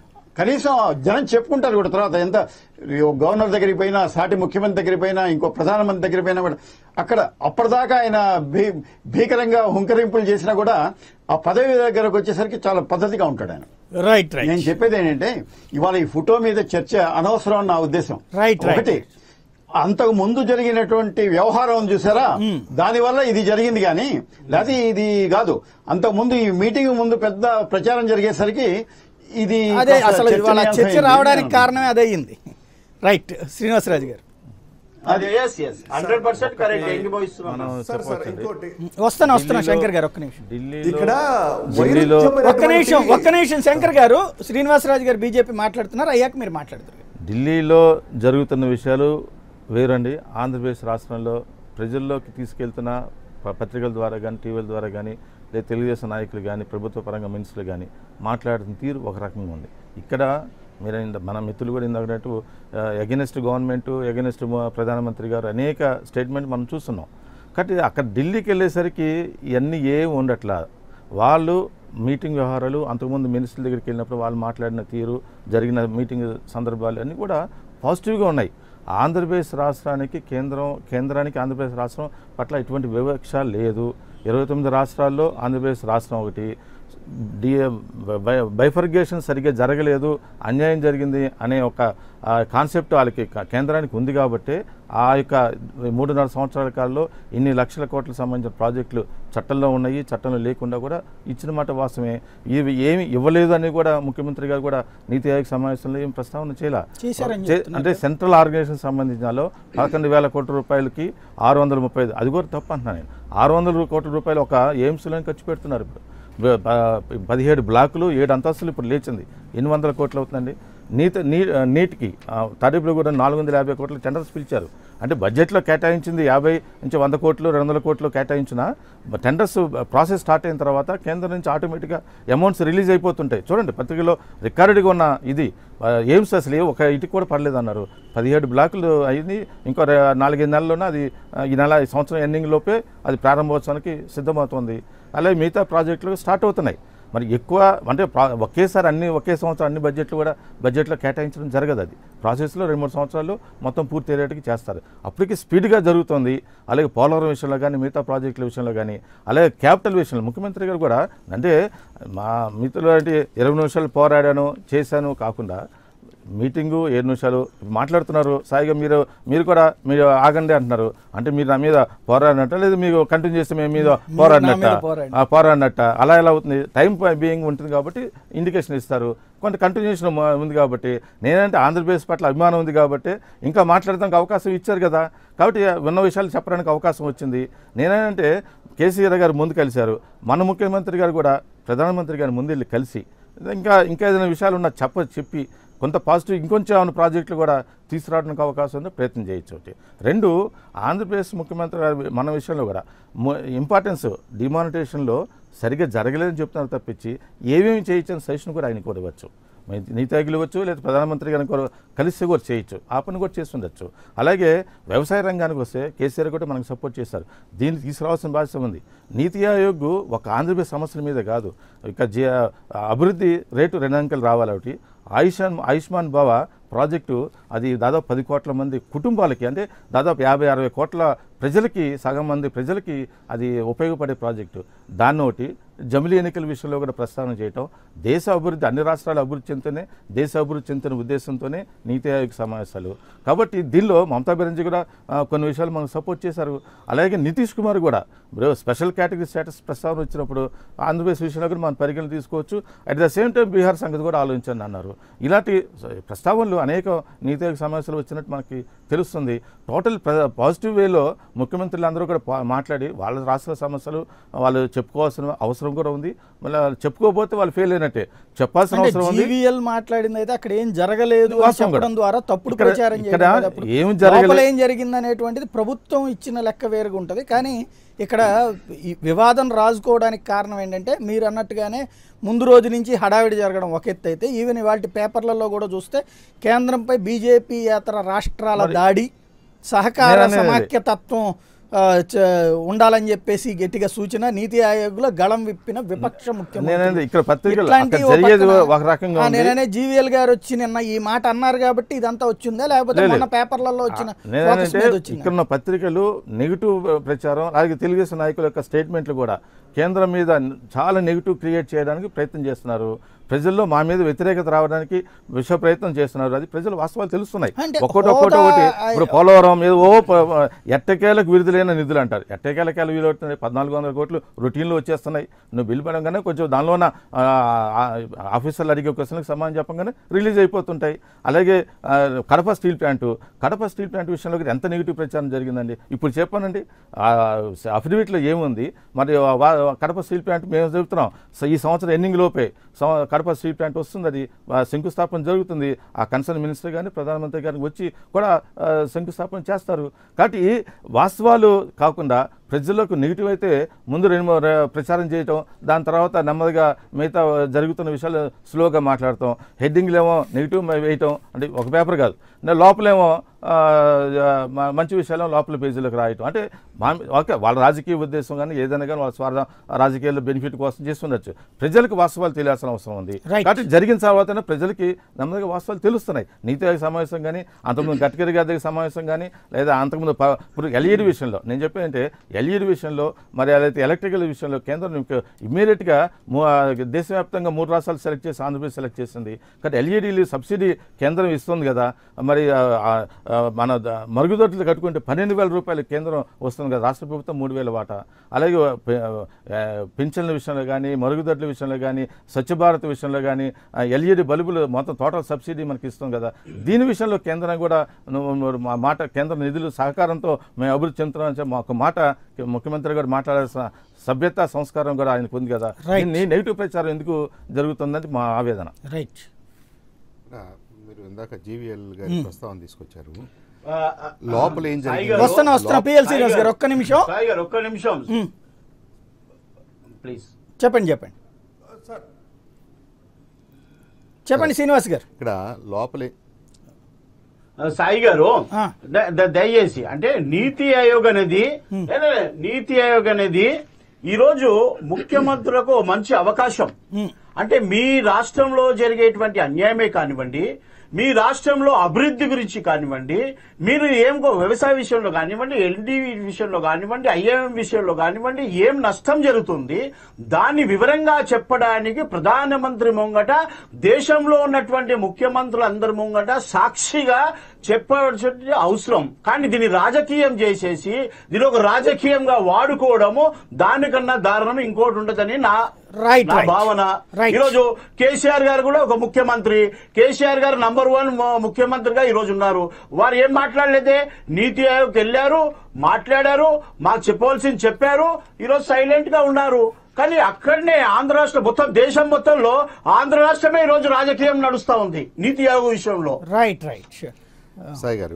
S2: కనీసం జనం చెప్పుకుంటారు కూడా తర్వాత ఎంత ఓ గవర్నర్ దగ్గరికి పోయినా సాటి ముఖ్యమంత్రి దగ్గరికి పోయినా ఇంకో ప్రధానమంత్రి దగ్గరికి పోయినా కూడా అక్కడ అప్పటిదాకా ఆయన భీ- భీకరంగా హుంకరింపులు చేసినా కూడా ఆ పదవి దగ్గరకు వచ్చేసరికి చాలా పద్ధతిగా ఉంటాడు ఆయన
S1: రైట్ రైట్
S2: నేను చెప్పేది ఏంటంటే ఇవాళ ఈ ఫోటో మీద చర్చ అనవసరం అని నా ఉద్దేశం
S1: Right, right.
S2: ఒకటి అంతకు ముందు జరిగినటువంటి వ్యవహారం ఉంది చూసారా దానివల్ల ఇది జరిగింది కానీ లేకపోతే ఇది కాదు అంతకు ముందు ఈ మీటింగ్ ముందు పెద్ద ప్రచారం జరిగేసరికి ఇది
S1: అదే
S2: కాస్త
S1: అసలు ఇవాళ చర్చ
S2: చర్చనీయాంశమైంది.
S1: రావడానికి కారణమే అదే అయింది రైట్ శ్రీనివాసరాజు గారు
S3: అదే yes yes hundred percent correct ఎంగిపోయిస్తున్నాను
S5: సార్ సార్ ఇంకోటి
S1: వస్తాను వస్తాను శంకర్ గారు ఒక్క నిమిషం
S6: ఢిల్లీలో
S5: ఇక్కడ
S6: ఢిల్లీలో
S1: ఒక్క నిమిషం ఒక్క నిమిషం శంకర్ గారు శ్రీనివాసరాజు గారు బీజేపీ మాట్లాడుతున్నారు అయ్యాక మీరు మాట్లాడుతారు
S6: ఢిల్లీలో జరుగుతున్న విషయాలు వేరండి ఆంధ్రప్రదేశ్ రాష్ట్రంలో ప్రజల్లోకి తీసుకెళ్తున్న ప- పత్రికల ద్వారా కానీ టీవీల ద్వారా కానీ లేదా తెలుగుదేశం నాయకులు కానీ ప్రభుత్వ పరంగా మినిస్టర్లు కానీ మాట్లాడుతున్న తీరు ఒక రకంగా ఉంది ఇక్కడ మీరు ఇంద- మన మిత్రులు కూడా ఇందాకట్టు ఎగెనిస్ట్ గవర్నమెంట్ ఎగెనిస్ట్ ప్రధానమంత్రి గారు అనేక స్టేట్మెంట్ మనం చూస్తున్నాం కాబట్టి అక్కడ ఢిల్లీకి వెళ్ళేసరికి ఇవన్నీ ఏం ఉండట్లా వాళ్ళు మీటింగ్ వ్యవహారాలు అంతకుముందు మినిస్టర్ల దగ్గరికి వెళ్ళినప్పుడు వాళ్ళు మాట్లాడిన తీరు జరిగిన మీటింగ్ సందర్భాలు అన్నీ కూడా పాజిటివ్గా ఉన్నాయి ఆంధ్రప్రదేశ్ రాష్ట్రానికి కేంద్రం కేంద్రానికి ఆంధ్రప్రదేశ్ రాష్ట్రం పట్ల ఎటువంటి వివక్ష లేదు ఇరవై తొమ్మిది రాష్ట్రాల్లో ఆంధ్రప్రదేశ్ రాష్ట్రం ఒకటి డి బైఫర్గేషన్ సరిగ్గా జరగలేదు అన్యాయం జరిగింది అనే ఒక ఆ, కాన్సెప్ట్ వాళ్ళకి క- కేంద్రానికి ఉంది కాబట్టి ఆ యొక్క మూడున్నర సంవత్సరాల కాలంలో ఇన్ని లక్షల కోట్లకు సంబంధించిన ప్రాజెక్టులు చట్టంలో ఉన్నాయి చట్టంలో లేకుండా కూడా ఇచ్చిన మాట వాస్తవమే ఇవి ఏమి ఇవ్వలేదు అని కూడా ముఖ్యమంత్రి గారు కూడా నీతి ఆయోగ్ సమావేశంలో ఏం ప్రస్తావన చేయలే
S1: చేశారని
S6: చే-
S1: చెప్తున్నారు
S6: అంటే సెంట్రల్ ఆర్గనైజేషన్ సంబంధించినలో పదకొండు వేల కోట్ల రూపాయలకి ఆరు వందల ముప్పై ఐదు అది కూడా తప్పు అంటున్నాను నేను ఆరు వందల కోట్ల రూపాయలు ఒక ఎయిమ్స్లో ఖర్చు పెడుతున్నారు ఇప్పుడు బ- బ- పదిహేడు బ్లాకులు ఏడు అంతస్తులు ఇప్పుడు లేచింది ఎన్ని వందల కోట్లు అవుతుందండి నీట్ నీ నీటికి తడిపులు కూడా నాలుగు వందల యాభై కోట్లు టెండర్స్ పిలిచారు అంటే బడ్జెట్లో కేటాయించింది యాభై నుంచి వంద కోట్లు రెండు వందల కోట్లు కేటాయించిన టెండర్స్ ప్రాసెస్ స్టార్ట్ అయిన తర్వాత కేంద్రం నుంచి ఆటోమేటిక్గా అమౌంట్స్ రిలీజ్ అయిపోతుంటాయి చూడండి పత్రికలో రికార్డుగా ఉన్న ఇది ఆ, ఎయిమ్స్ అసలు ఏ- ఒక ఇటుకు కూడా పడలేదు అన్నారు పదిహేడు బ్లాకులు అయింది ఇంకో రె- నాలుగైదు నెలల్లోనే అది ఆ, ఈ నెల ఈ సంవత్సరం ఎండింగ్ లోపే అది ప్రారంభోత్సవానికి సిద్ధమవుతుంది అలాగే మిగతా ప్రాజెక్టులు స్టార్ట్ అవుతున్నాయి మరి ఎక్కువ అంటే ప్రా- ఒకేసారి అన్ని ఒకే సంవత్సరం అన్ని బడ్జెట్లు కూడా బడ్జెట్లో కేటాయించడం జరగదు అది ప్రాసెస్లో రెండు మూడు సంవత్సరాలు మొత్తం పూర్తి అయ్యేటికి చేస్తారు అప్పటికి స్పీడ్గా జరుగుతుంది అలాగే పోలవరం విషయంలో కానీ మిగతా ప్రాజెక్టుల విషయంలో కానీ అలాగే క్యాపిటల్ విషయంలో ముఖ్యమంత్రి గారు కూడా అంటే మా మిత్రులు అంటే ఇరవై నిమిషాలు పోరాడాను చేశాను కాకుండా మీటింగు ఏడు నిమిషాలు మాట్లాడుతున్నారు సాయిగా మీరు మీరు కూడా మీరు ఆగండి అంటున్నారు అంటే మీరు నా మీద పోరాడినట్ట లేదా మీకు కంటిన్యూ చేస్తే మేము మీద పోరాడినట్ట
S1: మీద పోరాడి.
S6: ఆ, పోరాడినట్ట అలా ఎలా అవుతుంది టైం బీయింగ్ ఉంటుంది కాబట్టి ఇండికేషన్ ఇస్తారు కొంత కంటిన్యూషన్ ఉంది కాబట్టి నేనంటే ఆంధ్రప్రదేశ్ పట్ల అభిమానం ఉంది కాబట్టి ఇంకా మాట్లాడడానికి అవకాశం ఇచ్చారు కదా కాబట్టి ఉన్న విషయాలు చెప్పడానికి అవకాశం వచ్చింది నేనేంటే కేసీఆర్ గారు ముందు కలిశారు మన ముఖ్యమంత్రి గారు కూడా ప్రధానమంత్రి గారు ముందు వెళ్ళి కలిసి ఇంకా ఇంకా ఏదైనా విషయాలు ఉన్నా చెప్ప చెప్పి కొంత పాజిటివ్ ఇంకొంచెం ఏమైనా ప్రాజెక్టులు కూడా తీసుకురావడానికి అవకాశం ఉందో ప్రయత్నం చేయొచ్చు ఒకటి రెండు ఆంధ్రప్రదేశ్ ముఖ్యమంత్రి గారి మన విషయంలో కూడా ఇంపార్టెన్స్ డిమానిటేషన్లో సరిగ్గా జరగలేదని చెప్తున్నారు తప్పించి ఏమేమి చేయొచ్చని సజెషన్ కూడా ఆయన కోరవచ్చు నీతి ఆయోగ్యులు ఇవ్వచ్చు లేదా ప్రధానమంత్రి గారిని కూడా కలిసి కూడా చేయొచ్చు ఆ పని కూడా చేస్తుండొచ్చు అలాగే వ్యవసాయ రంగానికి వస్తే కేసీఆర్ కూడా మనకు సపోర్ట్ చేశారు దీన్ని తీసుకురావాల్సిన బాధ్యత ఉంది నీతి ఆయోగ్ ఒక ఆంధ్రప్రదేశ్ సమస్యల మీద కాదు ఇక జీ అభివృద్ధి రేటు రెండు అంకెలు రావాలి ఒకటి ఆయుష్మాన్ ఆయుష్మాన్ భవ ప్రాజెక్టు అది దాదాపు పది కోట్ల మంది కుటుంబాలకి అంటే దాదాపు యాభై అరవై కోట్ల ప్రజలకి సగం మంది ప్రజలకి అది ఉపయోగపడే ప్రాజెక్టు దాన్ని ఒకటి జమిలీ ఎన్నికల విషయంలో కూడా ప్రస్తావన చేయటం దేశ అభివృద్ధి అన్ని రాష్ట్రాలు అభివృద్ధి చెందుతూనే దేశ అభివృద్ధి చెందుతున్న ఉద్దేశంతోనే నీతి ఆయోగ్ సమావేశాలు కాబట్టి దీనిలో మమతా బెనర్జీ కూడా ఆ, కొన్ని విషయాలు మనకు సపోర్ట్ చేశారు అలాగే నితీష్ కుమార్ కూడా ఇప్పుడు స్పెషల్ కేటగిరీ స్టేటస్ ప్రస్తావన వచ్చినప్పుడు ఆంధ్రప్రదేశ్ విషయంలో కూడా మనం పరిగణన తీసుకోవచ్చు at the same time Bihar సంగతి కూడా ఆలోచించండి అన్నారు ఇలాంటి ప్రస్తావనలు అనేక నీతి ఆయోగ్ సమావేశాలు వచ్చినట్టు మనకి తెలుస్తుంది టోటల్ పాజిటివ్ వేలో ముఖ్యమంత్రులు అందరూ కూడా పా- మాట్లాడి వాళ్ళ రాష్ట్ర సమస్యలు వాళ్ళు చెప్పుకోవాల్సిన అవసరం కూడా ఉంది మళ్ళీ చెప్పుకోకపోతే వాళ్ళు ఫెయిల్ అయినట్టే చెప్పాల్సిన
S1: అంటే
S6: అవసరం ఉంది
S1: జీవీఎల్ మాట్లాడింది అయితే అక్కడ ఏం జరగలేదు అని
S6: వాస్తవం
S1: చెప్పడం
S6: కూడా.
S1: ద్వారా తప్పుడు
S6: ఇక్కడ-
S1: ప్రచారం
S6: ఇక్కడ
S1: చేయడం కదా అప్పుడు.
S6: ఏం జరగలే-
S1: లోపల ఏం జరిగింది అనేటువంటిది ప్రభుత్వం ఇచ్చిన లెక్క వేరుగా ఉంటుంది కానీ ఇక్కడ ఈ వివాదం రాజుకోవడానికి కారణం ఏంటంటే మీరు అన్నట్టుగానే ముందు రోజు నుంచి హడావిడి జరగడం ఒక ఎత్తు అయితే ఈవెన్ ఇవాళ పేపర్లలో కూడా చూస్తే కేంద్రంపై బీజేపీ ఇతర రాష్ట్రాల దాడి సహకార
S6: నేను అనేది అదే.
S1: సమాఖ్యతత్వం ఆ, చ- ఉండాలని చెప్పేసి గట్టిగా సూచన నీతి ఆయోగ్లో గళం విప్పిన విపక్ష ముఖ్యమంత్రి
S6: నేనేది ఇక్కడ పత్రికలు
S1: ఇట్లాంటి
S6: అక్కడ
S1: ఓ
S6: జరిగేది
S1: పక్కన-
S6: ఒక రకంగా
S1: ఆ,
S6: ఉంది
S1: నేననే జీవీఎల్ గారు వచ్చి నిన్న ఈ మాట అన్నారు కాబట్టి ఇదంతా వచ్చిందా లేకపోతే
S6: లేదు.
S1: మొన్న పేపర్లలో వచ్చిన ఫోకస్
S6: నేనంటే
S1: మీద వచ్చిందా
S6: ఇక్కడ ఉన్న పత్రికలు నెగిటివ్ ప్రచారం అలాగే తెలుగుదేశం నాయకుల యొక్క స్టేట్మెంట్లు కూడా కేంద్రం మీద చాలా నెగిటివ్ క్రియేట్ చేయడానికి ప్రయత్నం చేస్తున్నారు ప్రజల్లో మా మీద వ్యతిరేకత రావడానికి విశ్వ ప్రయత్నం చేస్తున్నారు అది ప్రజలు వాస్తవాలు తెలుస్తున్నాయి
S1: అంటే
S6: ఒక్కోటి ఒక్కోటి
S1: హోదా-
S6: ఒకటి ఇప్పుడు పోలవరం మీద ఓ ప- ఎట్టకేలకు విడుదలైన నిధులు అంటారు ఎట్టకేలకేల వీలు అవుతున్నాయి పద్నాలుగు వందల కోట్లు రొటీన్లో వచ్చేస్తున్నాయి నువ్వు బిల్ పడంగానే కొంచెం దానిలో ఉన్న ఆ, ఆ, ఆఫీసర్లు అడిగే క్వశ్చన్కి సమాధానం చెప్పగానే రిలీజ్ అయిపోతుంటాయి అలాగే ఆ, Kadapa steel plant Kadapa steel plant విషయంలో కూడా ఎంత నెగిటివ్ ప్రచారం జరిగిందండి ఇప్పుడు చెప్పానండి అఫిడవిట్లో ఏముంది మరి ఆ వా- కడప స్టీల్ ప్లాంట్ మేము చెబుతున్నాం సో ఈ సంవత్సరం ఎండింగ్ లోపే సం- కడప స్టీల్ ప్లాంట్ వస్తుంది అది ఆ, శంకుస్థాపన జరుగుతుంది ఆ కన్సర్న్ మినిస్టర్ కానీ ప్రధానమంత్రి గారికి వచ్చి కూడా ఆ, శంకుస్థాపన చేస్తారు కాబట్టి వాస్తవాలు కాకుండా ప్రజలకు నెగిటివ్ అయితే ముందు రెండు మూడు ర- ప్రచారం చేయటం దాని తర్వాత నెమ్మదిగా మిగతా జరుగుతున్న విషయాలు స్లోగా మాట్లాడటం హెడ్డింగ్లు ఏమో నెగిటివ్ వేయటం అంటే ఒక పేపర్ కాదు నా లోపలేమో ఆ, మ- మంచి విషయాలు లోపల పేజీలకు రాయటం అంటే మా ఓకే వాళ్ళ రాజకీయ ఉద్దేశం కానీ ఏదైనా కానీ వాళ్ళ స్వార్థ రాజకీయాల్లో బెనిఫిట్ కోసం చేస్తుండొచ్చు ప్రజలకు వాస్తవాలు తెలియాల్సిన అవసరం ఉంది
S1: Right.
S6: కాబట్టి జరిగిన తర్వాతనే ప్రజలకి నెమ్మదిగా వాస్తవాలు తెలుస్తున్నాయి నీతి ఆయోగ్ సమావేశం కానీ అంతకుముందు గడ్కరీ గారి దగ్గర సమావేశం కానీ లేదా అంతకుముందు ప- ఇప్పుడు ఎల్ఈడి విషయంలో నేను చెప్పేదంటే ఎల్ఈడి విషయంలో మరి అదైతే ఎలక్ట్రికల్ విషయంలో కేంద్రం ఇమ్మీడియట్గా దేశవ్యాప్తంగా మూడు రాష్ట్రాలు సెలెక్ట్ చేసి ఆంధ్రప్రదేశ్ సెలెక్ట్ చేసింది కానీ ఎల్ఈడీలు సబ్సిడీ కేంద్రం ఇస్తుంది కదా మరి ఆ, ఆ, ఆ, మన ద- మరుగుదొడ్లు కట్టుకుంటే పన్నెండు వేల రూపాయలు కేంద్రం వస్తుంది కదా రాష్ట్ర ప్రభుత్వం మూడు వేల వాటా అలాగే పె- ఆ, పింఛన్ల విషయంలో కానీ మరుగుదొడ్ల విషయంలో కానీ స్వచ్ఛ భారత్ విషయంలో కానీ ఎల్ఈడి బల్బులు మొత్తం టోటల్ సబ్సిడీ మనకి ఇస్తాం కదా దీని విషయంలో కేంద్రం కూడా నువ్వు- నువ్వు మా మాట కేంద్ర నిధులు సహకారంతో మేము అభివృద్ధి చెందుతున్నాం మా ఒక మాట ముఖ్యమంత్రి గారు మాట్లాడాల్సిన సభ్యత సంస్కారం కూడా ఆయనకు ఉంది కదా
S1: Right.
S6: దీన్ని నెగిటివ్ ప్రచారం ఎందుకు జరుగుతుందని మా ఆవేదన
S1: రైట్
S4: ఆ, మీరు ఇందాక జీవీఎల్ గారి ప్రస్తావన తీసుకొచ్చారు
S3: ఆ, ఆ,
S4: లోపల ఏం
S3: సాయి
S4: జరిగింది
S3: గారు,
S1: వస్తున్నా వస్తున్నా పిఎల్ శ్రీనివాస్ గారు ఒక్క నిమిషం
S3: సాయి గారు ఒక్క నిమిషం ప్లీజ్
S1: చెప్పండి చెప్పండి
S5: సార్
S1: చెప్పండి శ్రీనివాస్ గారు
S4: ఇక్కడ లోపలే
S3: ఆ, సాయి గారు
S1: ఆ.
S3: ద- ద- దయచేసి అంటే నీతి ఆయోగ్ అనేది లే, లే, లే, నీతి ఆయోగ్ అనేది ఈ రోజు ముఖ్యమంత్రులకు ఓ మంచి అవకాశం అంటే మీ రాష్ట్రంలో జరిగేటువంటి అన్యాయమే కానివ్వండి మీ రాష్ట్రంలో అభివృద్ధి గురించి కానివ్వండి మీరు ఏం గో- వ్యవసాయ విషయంలో కానివ్వండి ఎల్డి విషయంలో కానివ్వండి ఐఎంఎం విషయంలో కానివ్వండి ఏం నష్టం జరుగుతుంది దాన్ని వివరంగా చెప్పడానికి ప్రధానమంత్రి ముంగట దేశంలో ఉన్నటువంటి ముఖ్యమంత్రులు అందరి ముంగట సాక్షిగా చెప్పాల్సిన అవసరం కానీ దీన్ని రాజకీయం చేసేసి దీని ఒక రాజకీయంగా వాడుకోవడము దానికన్నా దారుణం ఇంకోటి ఉండదని నా
S1: Right,
S3: నా
S1: right.
S3: భావన
S1: Right.
S3: ఈరోజు కేసీఆర్ గారు కూడా ఒక ముఖ్యమంత్రి కేసీఆర్ గారు నంబర్ వన్ ముఖ్యమంత్రిగా ఈ రోజు ఉన్నారు వారు ఏం మాట్లాడలేదే నీతి ఆయోగ్ వెళ్ళారు మాట్లాడారు మాకు చెప్పవలసింది చెప్పారు ఈరోజు సైలెంట్ గా ఉన్నారు కానీ అక్కడనే ఆంధ్ర రాష్ట్రం మొత్తం దేశం మొత్తంలో ఆంధ్ర రాష్ట్రమే ఈ రోజు రాజకీయం నడుస్తా ఉంది నీతి ఆయోగ్ విషయంలో
S1: రైట్ రైట్ షూర్
S4: సాయి గారు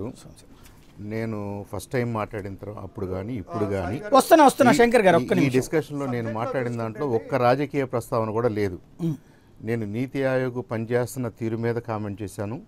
S4: నేను ఫస్ట్ టైం మాట్లాడిన తర్వాత అప్పుడు కానీ ఇప్పుడు కానీ
S1: వస్తున్నా వస్తున్నా శంకర్ గారు ఒక్క
S4: ఈ
S1: నిమిషం
S4: డిస్కషన్ లో నేను మాట్లాడిన దాంట్లో ఒక్క రాజకీయ ప్రస్తావన కూడా లేదు నేను నీతి ఆయోగ్ పనిచేస్తున్న తీరు మీద కామెంట్ చేశాను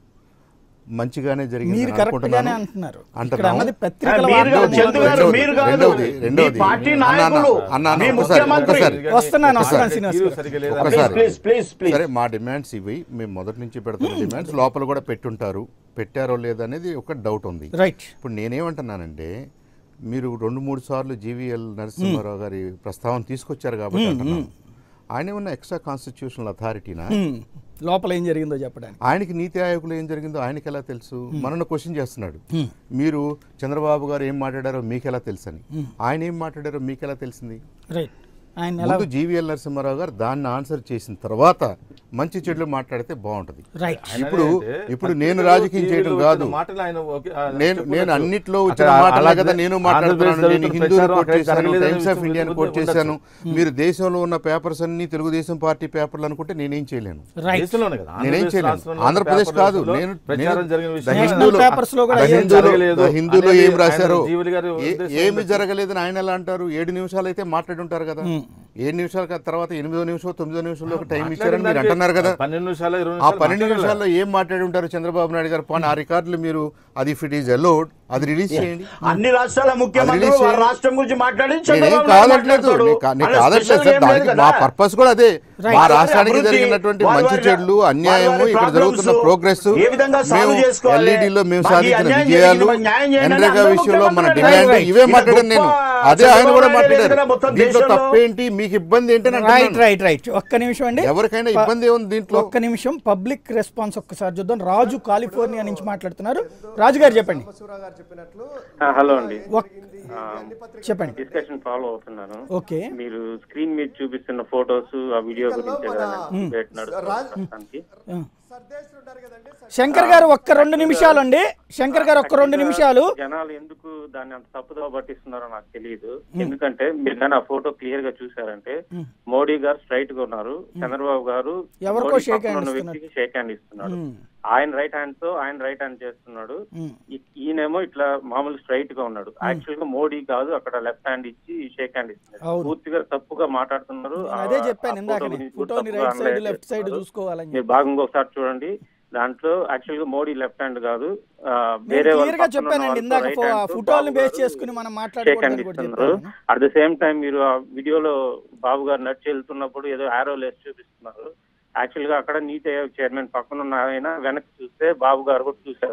S4: మంచిగానే జరిగింది
S1: మీరు కరెక్ట్ గానే అంటున్నారు ఇక్కడ
S4: అంటున్నాము.
S1: అన్నది పత్రికల
S3: మీరు
S1: వార్తల
S3: కాదు, చందు గారు,
S1: మూలంగా-
S3: మీరు కాదు.
S4: రెండవది రెండవది
S3: మీ పార్టీ
S4: అన్న, అన్న,
S3: నాయకులు,
S4: అన్న, అన్న,
S3: మీ
S4: ఒక్కసారి,
S3: ముఖ్యమంత్రి.
S4: ఒక్కసారి.
S1: వస్తున్నాను,
S4: ఒక్కసారి.
S1: వస్తున్నాను శ్రీనివాస్
S6: తీరు
S1: గారు.
S6: సరిగ్గా లేదా?
S4: ఒక్కసారి.
S3: ప్లీజ్ ప్లీజ్ ప్లీజ్
S4: సరే మా డిమాండ్స్ ఇవి మేము మొదటి నుంచి పెడుతున్న డిమాండ్స్ లోపల కూడా పెట్టుంటారు పెట్టారో లేదనేది ఒక డౌట్ ఉంది
S1: రైట్
S4: ఇప్పుడు నేనేమంటున్నానంటే మీరు రెండు మూడు సార్లు జీవీఎల్ నరసింహారావు గారి ప్రస్తావన తీసుకొచ్చారు కాబట్టి అంటున్నాను ఆయన ఉన్న ఎక్స్ట్రా కాన్స్టిట్యూషనల్ అథారిటీనా
S1: హ్మ్. లోపల ఏం జరిగిందో చెప్పడానికి
S4: ఆయనకి నీతి ఆయోగ్లో ఏం జరిగిందో ఆయనకి ఎలా తెలుసు మనల్ని క్వశ్చన్ చేస్తున్నాడు మీరు చంద్రబాబు గారు ఏం మాట్లాడారో మీకు ఎలా తెలుసని ఆయన ఏం మాట్లాడారో మీకు ఎలా తెలిసింది
S1: రైట్ ఆయన ఎలా
S4: ముందు జీవీఎల్ నరసింహారావు గారు దాన్ని ఆన్సర్ చేసిన తర్వాత మంచి చెడులు మాట్లాడితే బాగుంటది
S1: రైట్
S6: ఆయన
S4: ఇప్పుడు
S6: అదేంటే,
S4: ఇప్పుడు
S6: పత్రికలు,
S4: నేను రాజకీయం
S6: టీవీలు
S4: చేయడం
S6: వచ్చిన
S4: కాదు.
S6: మాటలు ఆయన ఒకే- ఆ
S4: నేను
S6: చెప్పొచ్చు.
S4: నేను అన్నిట్లో వచ్చిన
S6: అక్కడ
S4: మాటలే
S6: అలా
S4: కదా నేను
S6: ఆంధ్రప్రదేశ్
S4: మాట్లాడుతున్నాను నేను
S6: జరుగుతున్న
S4: హిందూని
S6: ప్రచారం
S4: కోట్
S6: అక్కడ
S4: చేశాను
S6: జరగలేదని
S4: టైమ్స్ ఆఫ్
S6: విషయం
S4: ఇండియాని కోట్
S6: ఉండొచ్చు.
S4: చేశాను మీరు దేశంలో ఉన్న పేపర్స్ అన్ని తెలుగుదేశం పార్టీ పేపర్లు అనుకుంటే నేనేం చేయలేను
S1: రైట్
S6: దేశంలోనే కదా
S4: నేనేం
S6: ఆంధ్రప్రదేశ్
S4: చేయలేను
S6: రాష్ట్రంలో
S4: ఆంధ్రప్రదేశ్
S6: పేపర్
S4: కాదు
S6: రాష్ట్రంలో
S4: నేను
S6: ప్రచారం
S4: నేను
S6: జరిగిన
S4: ద
S6: విషయం
S1: నేషనల్
S4: హిందూలో-
S1: పేపర్స్ లో కూడా
S4: ద
S1: అయ్యే
S4: హిందూలో-
S6: జరగలేదు
S4: ద హిందూలో
S6: అనేది
S4: ఏం రాశారు
S6: ఆయన జీవులు గారు
S4: ఏ-
S6: ఉద్దేశం
S4: ఏమి
S6: ఉండొచ్చు.
S4: జరగలేదని ఆయన ఎలా అంటారు ఏడు నిమిషాలు అయితే మాట్లాడి ఉంటారు కదా ఏడు నిమిషాల తర్వాత ఎనిమిదో నిమిషం తొమ్మిదో నిమిషంలో ఒక టైం ఇచ్చారని మీరు అంటున్నారు కదా
S6: పన్నెండు నిమిషాలు ఇరవై
S4: ఆ
S6: నిమిషాలు
S4: పన్నెండు
S6: మాట్లాడాలి.
S4: నిమిషాల్లో ఏం మాట్లాడి ఉంటారు చంద్రబాబు నాయుడు గారు పోనీ ఆ రికార్డులు మీరు అది ఇఫ్ ఇట్ ఈస్ అలౌడ్ అది రిలీజ్ చేయండి
S3: అన్ని రాష్ట్రాల ముఖ్యమంత్రులు
S4: రిలీజ్
S3: వారి
S4: చేయండి.
S3: రాష్ట్రం గురించి మాట్లాడి
S4: నేనేం
S3: చంద్రబాబు నాయుడు
S4: కాదట్లేదు
S3: మాట్లాడతాడు.
S4: నేను కా- నేను
S3: అలా
S4: కాదట్లేదు
S3: స్పెషల్గా
S4: సార్
S3: ఏం లేదు
S4: దానికి
S3: కదా.
S4: మా పర్పస్ కూడా అదే మా
S3: వారి
S4: రాష్ట్రానికి
S3: అభివృద్ధి,
S4: జరిగినటువంటి
S3: వారి
S4: మంచి
S3: వారి-
S4: చెడులు
S3: వారి
S4: అన్యాయము
S3: వారి
S4: ఇక్కడ జరుగుతున్న
S3: problems
S4: ప్రోగ్రెస్
S3: ఏ విధంగా solve
S4: మేము
S3: చేసుకోవాలి?
S4: ఎల్ఈడిలో మేము
S3: మాకు ఈ
S4: సాధించిన
S3: అన్యాయం
S4: విజయాలు
S3: జరిగింది, మాకు న్యాయం చేయండి అని
S4: ఎన్రేగా
S3: అందరూ
S4: విషయంలో మన
S3: ముఖ్యమంత్రులు
S4: డిమాండ్
S1: రైట్.
S4: ఇవే
S3: ఇది
S4: మాట్లాడాను నేను
S3: గొప్ప
S4: అదే ఆయన కూడా
S3: చంద్రబాబు నాయుడు
S4: మాట్లాడారు
S3: దగ్గర మొత్తం
S4: దీంట్లో
S3: దేశంలో-
S4: తప్పేంటి మీకు ఇబ్బంది ఏంటి అని
S1: రైట్
S4: అంటున్నాను.
S1: రైట్ రైట్ ఒక్క నిమిషం అండి
S4: ఎవరికైనా
S1: ప-
S4: ఇబ్బంది ఏముంది దీంట్లో
S1: ఒక్క నిమిషం పబ్లిక్ రెస్పాన్స్ ఒక్కసారి చూద్దాం రాజు కాలిఫోర్నియా నుంచి మాట్లాడుతున్నారు రాజు గారు చెప్పండి
S5: శివరావు గారు చెప్పినట్లు
S7: ఆ, హలో అండి
S1: ఒక్- చెప్పండి
S7: డిస్కషన్ ఫాలో అవుతున్నాను
S1: ఓకే
S7: మీరు స్క్రీన్ మీద చూపిస్తున్న ఫోటోస్ ఆ వీడియో గురించి కదా డిబేట్ నడుస్తుంది
S5: రాజ్-
S7: ప్రస్తుతానికి.
S1: ఆ.
S5: సర్దేశ్ ఉంటారు కదండి
S1: శంకర్ గారు ఒక్క రెండు నిమిషాలు అండి శంకర్ గారు ఒక్క రెండు నిమిషాలు
S7: జనాలు ఎందుకు దాన్ని అంత తప్పుదో పట్టిస్తున్నారో నాకు తెలియదు ఎందుకంటే మీరు కానీ ఆ ఫోటో క్లియర్ గా చూసారంటే మోడీ గారు స్ట్రైట్ గా ఉన్నారు చంద్రబాబు గారు
S1: ఎవరికో
S7: మోడీ
S1: shake
S7: పక్కన
S1: hand
S7: ఉన్న
S1: ఇస్తున్నారు.
S7: వ్యక్తికి షేక్ హ్యాండ్ ఇస్తున్నాడు
S1: మ్మ్.
S7: ఆయన రైట్ హ్యాండ్ తో ఆయన రైట్ హ్యాండ్ చేస్తున్నాడు
S1: మ్మ్.
S7: ఈ- ఈయనేమో ఇట్లా మామూలు స్ట్రైట్ గా ఉన్నాడు యాక్చువల్ గా మోడీ కాదు అక్కడ లెఫ్ట్ హ్యాండ్ ఇచ్చి షేక్ హ్యాండ్ ఇస్తున్నారు
S1: అవును.
S7: పూర్తిగా తప్పుగా మాట్లాడుతున్నారు
S1: నేను
S7: ఆ-
S1: అదే
S7: ఆ
S1: చెప్పాను
S7: ఫోటో
S1: ఇందాకనే
S7: గురించి కూడా
S1: ఫోటోని
S7: తప్పుగా
S1: right side
S7: analyse
S1: left side
S7: చేస్తున్నారు.
S1: చూసుకోవాలని
S7: మీరు భాగంగా ఒకసారి చూడండి దాంట్లో యాక్చువల్ గా మోడీ లెఫ్ట్ హ్యాండ్ కాదు ఆ,
S1: నేను
S7: వేరే వాళ్ళ
S1: క్లియర్ గా
S7: పక్కన ఉన్న
S1: చెప్పానండి
S7: వాళ్ళతో
S1: ఇందాక
S7: right
S1: ఫో-
S7: hand
S1: ఆ
S7: తో
S1: ఫోటోల్ని
S7: బాబు
S1: బేస్
S7: గారు
S1: చేసుకుని మనం
S7: షేక్ హ్యాండ్
S1: మాట్లాడుకోవడానికి కూడా
S7: ఇస్తున్నారు
S1: చెప్పాను
S7: అట్ ద సేమ్ టైం మీరు ఆ వీడియోలో బాబు గారు నడిచి వెళ్తున్నప్పుడు ఏదో ఆరో లేసి చూపిస్తున్నారు యాక్చువల్ గా అక్కడ నీతి ఆయోగ్ చైర్మన్ పక్కన ఉన్న ఆయన వెనక్కి చూస్తే బాబు గారు కూడా చూశారు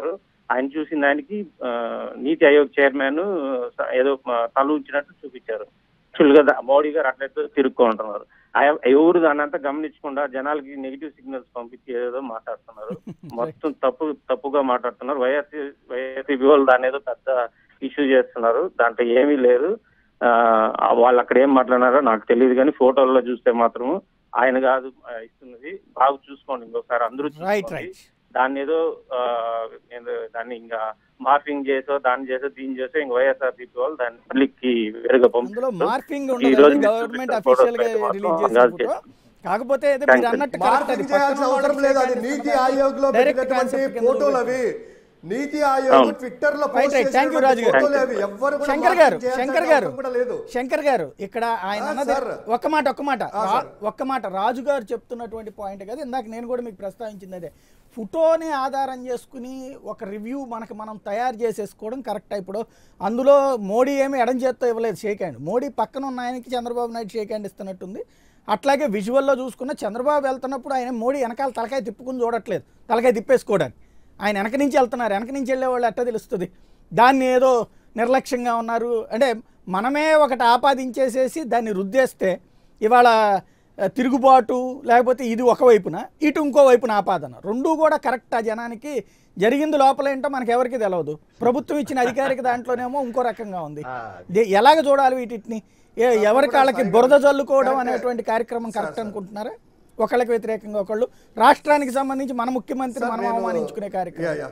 S7: ఆయన చూసిన దానికి ఆ, నీతి ఆయోగ్ చైర్మన్ స- ఏదో ఆ, తల ఉంచినట్టు చూపించారు యాక్చువల్ గా దా- మోడీ గారు అట్లయితే తిరుక్కుంటున్నారు ఆయ- ఎవరు దాన్ని అంతా గమనించకుండా జనాలకి నెగిటివ్ సిగ్నల్స్ పంపించి ఏదో మాట్లాడుతున్నారు మొత్తం తప్పు తప్పుగా మాట్లాడుతున్నారు వైఎస్సీ వైఎస్సీ వాళ్ళు దాన్ని ఏదో పెద్ద ఇష్యూ చేస్తున్నారు దాంట్లో ఏమీ లేదు ఆ, వాళ్ళు అక్కడ ఏం మాట్లాడినారో నాకు తెలియదు కానీ ఫోటోల్లో చూస్తే మాత్రం ఆయన కాదు ఆ, ఇస్తున్నది బాగా చూసుకోండి ఇంకొకసారి అందరూ
S1: రైట్
S7: చూసుకోండి.
S1: రైట్
S7: దాన్ని ఏదో ఆ, ఏదో దాన్ని ఇంకా మార్పింగ్ చేసో దాన్ని చేసో దీన్ని చేసో ఇంక వైఎస్ఆర్సీపీ వాళ్ళు దాన్ని పబ్లిక్ వేరుగా
S1: అందులో
S7: పంపిస్తారు
S1: మార్పింగ్
S7: ఈ
S1: ఉండదు
S7: రోజు
S1: గవర్నమెంట్
S7: చూపిస్తున్న
S1: అఫీషియల్ గా
S7: photos అయితే
S1: రిలీజ్
S7: మాత్రం
S1: చేసిన
S7: కాదు
S1: ఫోటో
S7: చేస్తుంది.
S1: కాకపోతే ఏదో
S7: Thank
S1: మీరు
S7: you.
S1: అన్నట్టు correct అది.
S5: మార్పింగ్ చేయాల్సిన
S1: పక్కన
S5: అవసరం
S1: వాళ్ళకి
S5: లేదు అది
S1: shake
S5: నీతి
S1: hands
S5: ఆయోగ్ లో
S1: direct
S5: పెట్టినటువంటి
S1: concept కింద
S5: ఫోటోలు అవి నీతి ఆయోగ్
S7: అవును.
S5: ట్విట్టర్ లో
S1: right
S5: post
S1: right thank you Raju
S5: చేసినటువంటి
S1: గారు
S5: ఫోటోలు అవి ఎవ్వరు కూడా
S1: శంకర్ గారు
S5: మార్పింగ్ చేయాల్సిన
S1: శంకర్ గారు
S5: అవసరం కూడా లేదు
S1: శంకర్ గారు ఇక్కడ ఆయన
S5: ఆ,
S1: అన్నది
S5: సార్.
S1: ఒక్క మాట ఒక్క మాట
S5: ఆ,
S1: రా-
S5: సార్.
S1: ఒక్క మాట రాజు గారు చెప్తున్నటువంటి పాయింట్ కదా ఇందాక నేను కూడా మీకు ప్రస్తావించింది అదే ఫోటోని ఆధారం చేసుకుని ఒక రివ్యూ మనకి మనం తయారు చేసేసుకోవడం కరెక్ట్ ఇప్పుడు అందులో మోడీ ఏమి ఎడం చేత్తో ఇవ్వలేదు షేక్ హ్యాండ్ మోడీ పక్కన ఉన్న ఆయనకి చంద్రబాబు నాయుడు షేక్ హ్యాండ్ ఇస్తున్నట్టుంది అట్లాగే విజువల్లో చూసుకున్న చంద్రబాబు వెళ్తున్నప్పుడు ఆయన మోడీ వెనకాల తలకాయ తిప్పుకుని చూడట్లేదు తలకాయ తిప్పేసుకోవడానికి ఆయన వెనక నుంచి వెళ్తున్నారు వెనక నుంచి వెళ్ళే వాళ్ళు ఎట్ట తెలుస్తుంది దాన్ని ఏదో నిర్లక్ష్యంగా ఉన్నారు అంటే మనమే ఒకటి ఆపాదించేసేసి దాన్ని రుద్దేస్తే ఇవాళ ఆ, తిరుగుబాటు లేకపోతే ఇది ఒక వైపున ఇటు ఇంకో వైపున ఆపాదన రెండూ కూడా కరెక్ట్ ఆ జనానికి జరిగింది లోపల ఏంటో మనకి ఎవరికి తెలియదు ప్రభుత్వం ఇచ్చిన అధికారిక దాంట్లోనేమో ఇంకో రకంగా ఉంది దే- ఎలాగ చూడాలి వీటిని ఏ ఎవరి కాళ్ళకి బురద జల్లుకోవడం అనేటువంటి కార్యక్రమం కరెక్ట్ అనుకుంటున్నారా ఒకళ్ళకి వ్యతిరేకంగా ఒకళ్ళు రాష్ట్రానికి సంబంధించి మన ముఖ్యమంత్రి
S5: సార్,
S1: మనం
S5: నేను-
S1: అవమానించుకునే కార్యక్రమం
S5: యా, యా.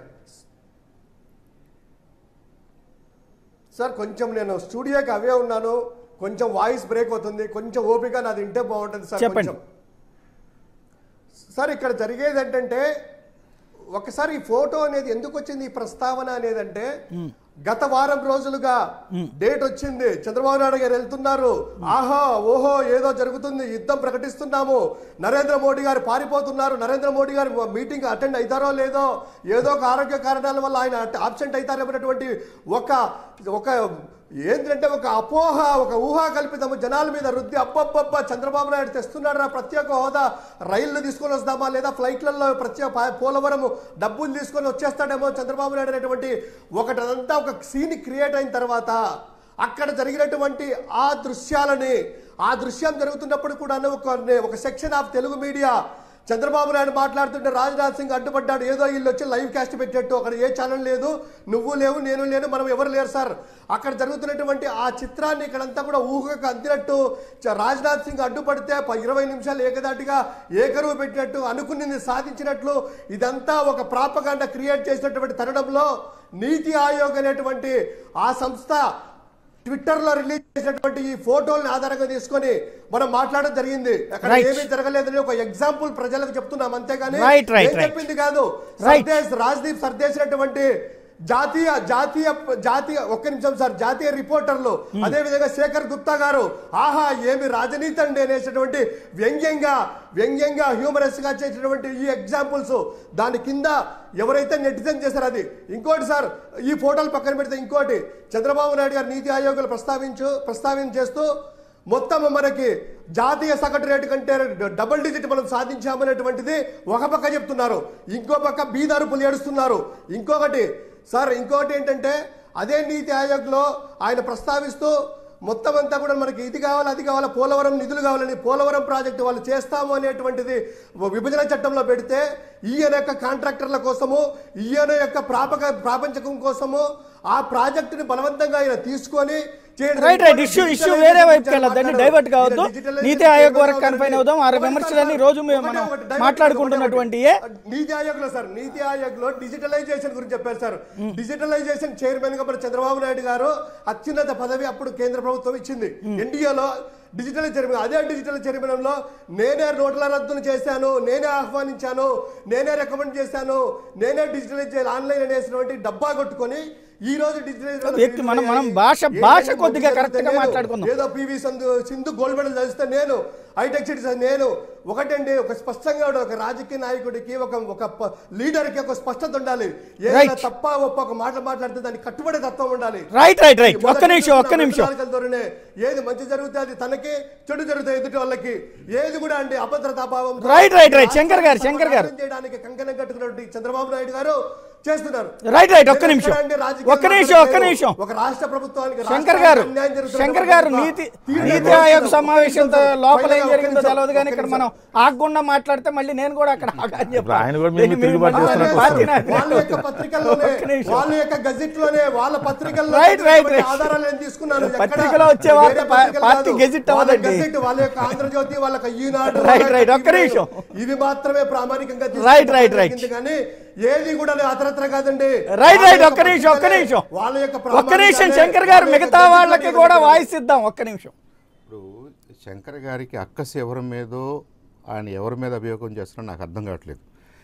S5: సార్ కొంచెం నేను స్టూడియోకి అవే ఉన్నాను కొంచెం వాయిస్ బ్రేక్ అవుతుంది కొంచెం ఓపిక నాది వింటే బాగుంటుంది సార్
S1: చెప్పండి.
S5: కొంచెం సార్ ఇక్కడ జరిగేది ఏంటంటే ఒకసారి ఈ ఫోటో అనేది ఎందుకు వచ్చింది ఈ ప్రస్తావన అనేది అంటే గత వారం రోజులుగా డేట్ వచ్చింది చంద్రబాబు నాయుడు గారు వెళ్తున్నారు ఆహా ఓహో ఏదో జరుగుతుంది యుద్ధం ప్రకటిస్తున్నాము నరేంద్ర మోడీ గారు పారిపోతున్నారు నరేంద్ర మోడీ గారు మీటింగ్ అటెండ్ అవుతారో లేదో ఏదో ఒక ఆరోగ్య కారణాల వల్ల ఆయన ఆబ్సెంట్ అవుతారనేటువంటి ఒక ఒక ఏంటంటే ఒక అపోహ ఒక ఊహా కల్పితము జనాల మీద రుద్ది అబ్బబ్బబ్బ చంద్రబాబు నాయుడు తెస్తున్నారా ప్రత్యేక హోదా రైళ్లు తీసుకొని వస్తామా లేదా ఫ్లైట్లలో ప్రత్యేక పా- పోలవరము డబ్బులు తీసుకొని వచ్చేస్తాడేమో చంద్రబాబు నాయుడు అనేటువంటి ఒకటంతా ఒక సీన్ క్రియేట్ అయిన తర్వాత అక్కడ జరిగినటువంటి ఆ దృశ్యాలని ఆ దృశ్యం జరుగుతున్నప్పుడు కూడా ఒక ఒక section of Telugu media Chandrababu Naidu మాట్లాడుతుంటే రాజ్నాథ్ సింగ్ అడ్డుపడ్డాడు ఏదో వీళ్ళు వచ్చి లైవ్ కాస్ట్ పెట్టేట్టు అక్కడ ఏ ఛానల్ లేదు నువ్వు లేవు నేను లేను మనం ఎవరు లేరు సార్ అక్కడ జరుగుతున్నటువంటి ఆ చిత్రాన్ని ఇక్కడంతా కూడా ఊహకు అందినట్టు చ- రాజ్నాథ్ సింగ్ అడ్డుపడితే ప- ఇరవై నిమిషాలు ఏకదాటిగా ఏకరువు పెట్టినట్టు అనుకున్నది సాధించినట్లు ఇదంతా ఒక ప్రాపగాండ క్రియేట్ చేసినటువంటి తరుణంలో నీతి ఆయోగ్ అనేటువంటి ఆ సంస్థ ట్విట్టర్ లో రిలీజ్ చేసినటువంటి ఈ ఫోటోల్ని ఆధారంగా తీసుకొని మనం మాట్లాడడం జరిగింది అక్కడ
S1: Right.
S5: ఏమీ జరగలేదని ఒక ఎగ్జాంపుల్ ప్రజలకు చెప్తున్నాం అంతేగాని
S1: Right, right,
S5: నేను
S1: right.
S5: చెప్పింది కాదు
S1: Right.
S5: సర్దేశ్ రాజ్దీప్ సర్దేశినటువంటి జాతీయ జాతీయ జాతీయ ఒక్క నిమిషం సార్ జాతీయ రిపోర్టర్లు అదే విధంగా శేఖర్ గుప్తా గారు ఆహా ఏమి రాజనీతి అండి అనేటటువంటి వ్యంగ్యంగా వ్యంగ్యంగా హ్యూమరస్ గా చేసినటువంటి ఈ ఎగ్జాంపుల్స్ దాని కింద ఎవరైతే నెటిజన్ చేశారు అది ఇంకోటి సార్ ఈ ఫోటోలు పక్కన పెడితే ఇంకోటి చంద్రబాబు నాయుడు గారు నీతి ఆయోగులు ప్రస్తావించు ప్రస్తావన చేస్తూ మొత్తం మనకి జాతీయ సగటు రేటు కంటే డబుల్ డిజిట్ మనం సాధించామనేటువంటిది ఒక పక్క చెప్తున్నారు ఇంకో పక్క బీదారుపులు ఏడుస్తున్నారు ఇంకొకటి సార్ ఇంకొకటి ఏంటంటే అదే నీతి ఆయోగ్లో ఆయన ప్రస్తావిస్తూ మొత్తం అంతా కూడా మనకి ఇది కావాలి అది కావాలి పోలవరం నిధులు కావాలని పోలవరం ప్రాజెక్టు వాళ్ళు చేస్తాము అనేటువంటిది విభజన చట్టంలో పెడితే ఈయన యొక్క కాంట్రాక్టర్ల కోసము ఈయన యొక్క ప్రాపక ప్రాపంచకం కోసము ఆ ప్రాజెక్టుని బలవంతంగా ఆయన తీసుకొని చేయడం
S1: రైట్ రైట్ ఇష్యూ ఇష్యూ వేరే వైపుకి వెళ్ళొద్దండి డైవర్ట్ కావద్దు
S5: డిజిటలైజేషన్
S1: నీతి ఆయోగ్ వరకు
S5: చేయడం
S1: కన్ఫైన్ అవుదాం ఆ విమర్శలన్నీ రోజు మేము
S5: ఒకటే
S1: మనం
S5: ఒకటి, డైవర్ట్
S1: మాట్లాడుకుంటున్నటువంటి
S5: ఒకటే ఒకటి. నీతి ఆయోగ్ లో సార్ నీతి ఆయోగ్ లో డిజిటలైజేషన్ గురించి చెప్పారు సార్ డిజిటలైజేషన్ చైర్మన్ గా మన చంద్రబాబు నాయుడు గారు అత్యున్నత పదవి అప్పుడు కేంద్ర ప్రభుత్వం ఇచ్చింది ఎన్డీఏలో డిజిటల్ చైర్మన్ అదే డిజిటల్ చైర్మన్ లో నేనే నోట్ల రద్దును చేశాను నేనే ఆహ్వానించాను నేనే రికమెండ్ చేశాను నేనే డిజిటలైజ్ ఆన్లైన్ అనేసినటువంటి డబ్బా కొట్టుకొని ఈ రోజు డిజిటలైజ్
S1: వ్యక్తి మనం- మనం భాష- భాష కొద్దిగా correct గా మాట్లాడుకుందాం.
S5: ఏదో పివి సంధు సింధు గోల్డ్ మెడల్ చదివిస్తే నేను హైటెక్ సిటీ నేను ఒకటండి ఒక స్పష్టంగా ఉండాలి. ఒక రాజకీయ నాయకుడికి ఒక ఒక ప- లీడర్కి ఒక స్పష్టత ఉండాలి ఏదైనా
S1: Right.
S5: తప్ప ఒప్ప ఒక మాట మాట్లాడితే దానికి కట్టుబడే తత్వం ఉండాలి
S1: రైట్ రైట్ రైట్ ఒక్క
S5: మొదటి
S1: నిమిషం ఒక్క
S5: నుంచి
S1: నిమిషం
S5: నాలుగల ధోరణే. ఏది మంచి జరుగుతుంది అది తనకి చెడు జరుగుతుంది ఎదుటి వాళ్ళకి ఏది కూడా అండి అభద్రతా భావం
S1: Right, right, right. శంకర్ గారు, శంకర్ గారు.
S5: చేయడానికి కంకణం కట్టుకున్నటువంటి చంద్రబాబు నాయుడు గారు చేస్తున్నారు
S1: రైట్, రైట్, ఒక్క నిమిషం.
S5: ఎక్కడండి రాజకీయాలు
S1: ఒక్క నిమిషం, ఒక్క
S5: మాట్లాడలేదు.
S1: నిమిషం.
S5: ఒక రాష్ట్ర ప్రభుత్వానికి
S1: శంకర్
S5: రాష్ట్రానికి
S1: గారు
S5: అన్యాయం జరుగుతున్న
S1: శంకర్ గారు
S5: ప్రభుత్వం
S1: నీతి
S5: తీవ్రంగా
S1: నీతి ఆయోగ్
S5: విమర్శించారు.
S1: సమావేశంతో
S5: ఒక్క
S1: లోపల ఏం
S5: నిమిషం,
S1: జరిగిందో
S5: ఒక్క
S1: తెలియదు కానీ ఇక్కడ
S5: నిమిషం.
S1: మనం ఆగకుండా మాట్లాడితే మళ్ళీ నేను కూడా అక్కడ ఆగని
S6: ఇప్పుడు ఆయన కూడా మీ
S1: దీన్ని
S6: మీద
S1: మీరు
S6: తిరుగుబాటు
S1: మళ్ళీ
S6: చేస్తున్నట్టు
S1: పార్టీ
S6: వస్తుంది.
S1: నాయకులు.
S5: వాళ్ళ యొక్క పత్రికల్లోనే
S1: ఒక్క నిమిషం.
S5: వాళ్ళ యొక్క గజెట్ లోనే వాళ్ళ పత్రికల్లో
S1: రైట్, రైట్, రైట్.
S5: ఆధారాలు నేను తీసుకున్నాను ఎక్కడ
S1: పత్రికలో వచ్చే
S5: వేరే
S1: వార్త పా-
S5: పత్రికలు
S1: పార్టీ
S5: కాదు.
S1: గెజిట్
S5: వాళ్ళ
S1: అవ్వదండి.
S5: గెజిట్, వాళ్ళ యొక్క ఆంధ్రజ్యోతి వాళ్ళ యొక్క ఈనాడు
S1: రైట్,
S5: వాళ్ళ యొక్క
S1: రైట్, ఒక్క
S5: టీవీ
S1: నిమిషం.
S5: ఇవి మాత్రమే ప్రామాణికంగా
S1: రైట్, రైట్, రైట్.
S5: తీసుకుంటే కానీ ఏది కూడా అతరత్ర కాదండి
S1: రైట్
S5: వాళ్ళ
S1: రైట్
S5: యొక్క
S1: ఒక్క నిమిషం ఒక్క
S5: పత్రికలే,
S1: నిమిషం
S5: వాళ్ళ యొక్క
S1: ఒక్క నిమిషం
S5: ప్రామాణికాలే,
S1: శంకర్ గారు
S5: వాళ్ళ యొక్క
S1: మిగతా
S5: గెజిట్లో
S1: వాళ్ళకి
S5: ఇవన్నీ
S1: కూడా
S5: కూడా
S1: వాయిస్ ఇద్దాం ఒక్క నిమిషం
S4: ఇప్పుడు శంకర్ గారికి అక్కసి ఎవరి మీదో ఆయన ఎవరి మీద అభియోగం చేస్తున్నారో నాకు అర్థం కావట్లేదు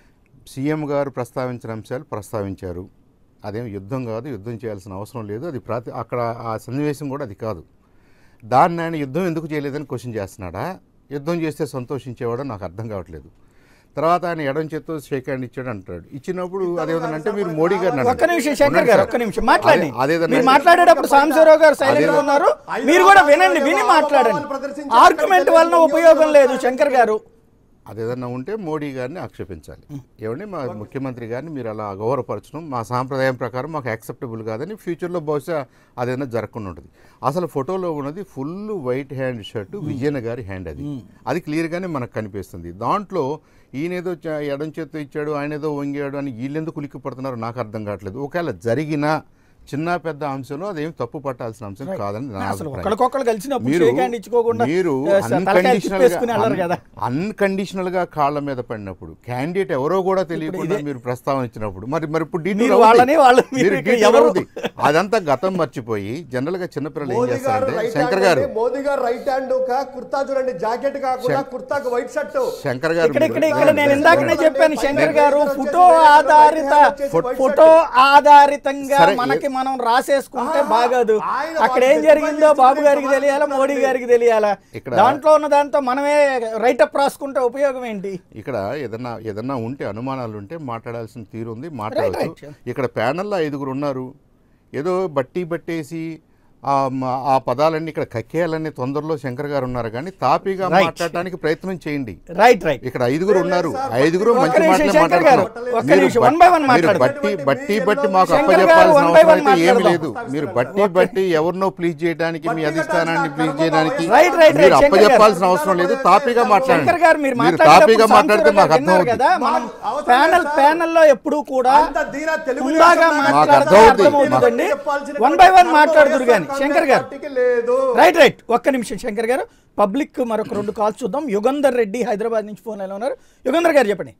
S4: సీఎం గారు ప్రస్తావించిన అంశాలు ప్రస్తావించారు అదేం యుద్ధం కాదు యుద్ధం చేయాల్సిన అవసరం లేదు అది ప్రాతి అక్కడ ఆ సన్నివేశం కూడా అది కాదు దాన్ని ఆయన యుద్ధం ఎందుకు చేయలేదని క్వశ్చన్ చేస్తున్నాడా యుద్ధం చేస్తే సంతోషించేవాడో నాకు అర్థం కావట్లేదు తర్వాత ఆయన ఎడం చేత్తో షేక్ హ్యాండ్ ఇచ్చాడు అంటాడు ఇచ్చినప్పుడు అదేవిధంటే మీరు మోడీ గారిని
S1: ఒక్క నిమిషం శంకర్ గారు ఒక్క నిమిషం మాట్లాడండి
S4: అదే- అదేదన్నా-
S1: మీరు మాట్లాడేటప్పుడు సాంబశివరావు గారు సైలెంట్ గా
S4: అదేదో-
S1: ఉన్నారు మీరు కూడా వినండి విని మాట్లాడండి ఆర్గ్యుమెంట్ వలన ఉపయోగం లేదు శంకర్ గారు
S4: అదేదన్నా ఉంటే మోడీ గారిని ఆక్షేపించాలి ఏమండి మా ముఖ్యమంత్రి గారిని మీరు అలా అగౌరవపరచడం మా సాంప్రదాయం ప్రకారం మాకు యాక్సెప్టబుల్ కాదని ఫ్యూచర్లో బహుశా అదేదైనా జరగకుండా ఉంటుంది అసలు ఫోటోలో ఉన్నది ఫుల్ వైట్ హ్యాండ్ షర్ట్ విజయన గారి హ్యాండ్ అది అది క్లియర్గానే మనకు కనిపిస్తుంది దాంట్లో ఈయనేదో చ- ఎడం చేత్తో ఇచ్చాడు ఆయన ఏదో వంగాడు అని వీళ్ళెందుకు ఉలిక్కి పడుతున్నారో నాకు అర్థం కావట్లేదు ఒకవేళ జరిగినా చిన్న పెద్ద అంశంలో అదేం తప్పు పట్టాల్సిన అంశం కాదని నా
S1: అసలు
S4: అభిప్రాయం.
S1: ఒకరికొకరు కలిసినప్పుడు
S4: మీరు
S1: షేక్ హ్యాండ్ ఇచ్చుకోకుండా
S4: మీరు
S1: ఆ, తలకాయ తిప్పేసుకుని వెళ్ళరు కదా
S4: అన్కండిషనల్ గా కాళ్ళ మీద పడినప్పుడు క్యాండిడేట్ ఎవరో కూడా తెలియకుండా మీరు ప్రస్తావన ఇచ్చినప్పుడు మరి మరి ఇప్పుడు detail
S1: మీరు
S4: అవుద్ది.
S1: వాళ్ళని, వాళ్ళు మీరు
S4: మీరు
S1: ఇక్కడ
S4: detail
S1: ఎవరు?
S4: అవుద్ది. అదంతా గతం మర్చిపోయి జనరల్ గా చిన్నపిల్లలు ఏం
S5: మోదీ గారు
S4: చేస్తారంటే
S5: రైట్
S4: శంకర్
S5: హ్యాండ్
S4: గారు
S5: అండి. మోదీ గారు రైట్ హ్యాండ్ కా కుర్తా చూడండి జాకెట్ కాకుండా
S4: శం-
S5: కుర్తాకు వైట్ షర్ట్
S4: శంకర్ గారు
S1: ఇక్కడ ఇక్కడ
S4: మీరు-
S1: ఇక్కడ నేను ఇందాకనే చెప్పాను శంకర్ గారు
S5: నేను-
S1: ఫోటో ఆధారిత
S5: ఫోటో-
S1: ఫోటో ఆధారితంగా
S4: సరే,
S1: మనకి మనం రాసేసుకుంటే
S5: ఆహా,
S1: బాగదు
S5: ఆయన
S1: అక్కడ
S5: వాళ్ళు
S1: ఏం జరిగిందో
S5: చెప్పాలి,
S1: బాబు గారికి
S5: చెప్పాలి,
S1: తెలియాలా మోడీ
S5: చెప్పాలి.
S1: గారికి తెలియాలా
S4: ఇక్కడ-
S1: దాంట్లో ఉన్న దాంతో మనమే రైటప్ రాసుకుంటే ఉపయోగం ఏంటి
S4: ఇక్కడ ఏదన్నా ఏదన్నా ఉంటే అనుమానాలు ఉంటే మాట్లాడాల్సిన తీరు ఉంది మాట్లాడవచ్చు
S1: right.
S4: ఇక్కడ ప్యానల్లో ఐదుగురు ఉన్నారు ఏదో బట్టి బట్టేసి ఆ మ- ఆ పదాలన్నీ ఇక్కడ కక్కేయాలని తొందరలో శంకర్ గారు ఉన్నారు కానీ తాపీగా
S1: Right.
S4: మాట్లాడటానికి ప్రయత్నం చేయండి
S1: రైట్ రైట్
S4: ఇక్కడ ఐదుగురు ఉన్నారు ఐదుగురు
S1: ఒక్క
S4: మంచి
S1: నిమిషం
S4: మాటలే
S1: శంకర్ గారు,
S4: మాట్లాడుతున్నారు
S1: ఒక్క
S4: మీరు
S1: నిమిషం,
S4: బట్-
S1: one by one
S4: మీరు
S1: మాట్లాడదాం.
S4: బట్టి బట్టి బట్టి మాకు
S1: శంకర్ గారు,
S4: అప్పచెప్పాల్సిన
S1: one by
S4: అవసరం
S1: one
S4: అయితే ఏమి
S1: మాట్లాడదాం.
S4: లేదు మీరు బట్టి బట్టి ఎవరినో ప్లీజ్ చేయడానికి మీ అధిష్టానాన్ని ప్లీజ్ చేయడానికి
S1: Right, right, right,
S4: మీరు
S1: శంకర్ గారు.
S4: అప్పచెప్పాల్సిన అవసరం లేదు తాపీగా మాట్లాడండి
S1: శంకర్ గారు మీరు
S4: మీరు తాపీగా
S1: మాట్లాడేటప్పుడు
S4: మాట్లాడితే మాకు అర్థం
S1: విన్నారు
S4: అవుతుంది
S1: కదా మనం
S5: అవసరం
S1: ప్యానల్
S5: లేదు సార్.
S1: ప్యానల్ లో ఎప్పుడు కూడా
S5: అంత ధీర తెలుగు
S1: హుందాగా
S5: దేశం
S1: మాట్లాడితే
S4: అర్థమవుతుంది.
S1: అర్థమవుతుందండి
S5: చెప్పాల్సినటువంటి
S1: వన్ బై వన్
S5: కర్మ
S1: మాట్లాడుదురు కానీ
S5: వైఎస్ఆర్
S1: శంకర్ గారు
S5: పార్టీకి లేదు
S1: రైట్ రైట్ ఒక్క నిమిషం శంకర్ గారు పబ్లిక్ మరొక రెండు కాల్స్ చూద్దాం యుగంధర్ రెడ్డి హైదరాబాద్ నుంచి ఫోన్ లైన్లో ఉన్నారు యుగంధర్ గారు చెప్పండి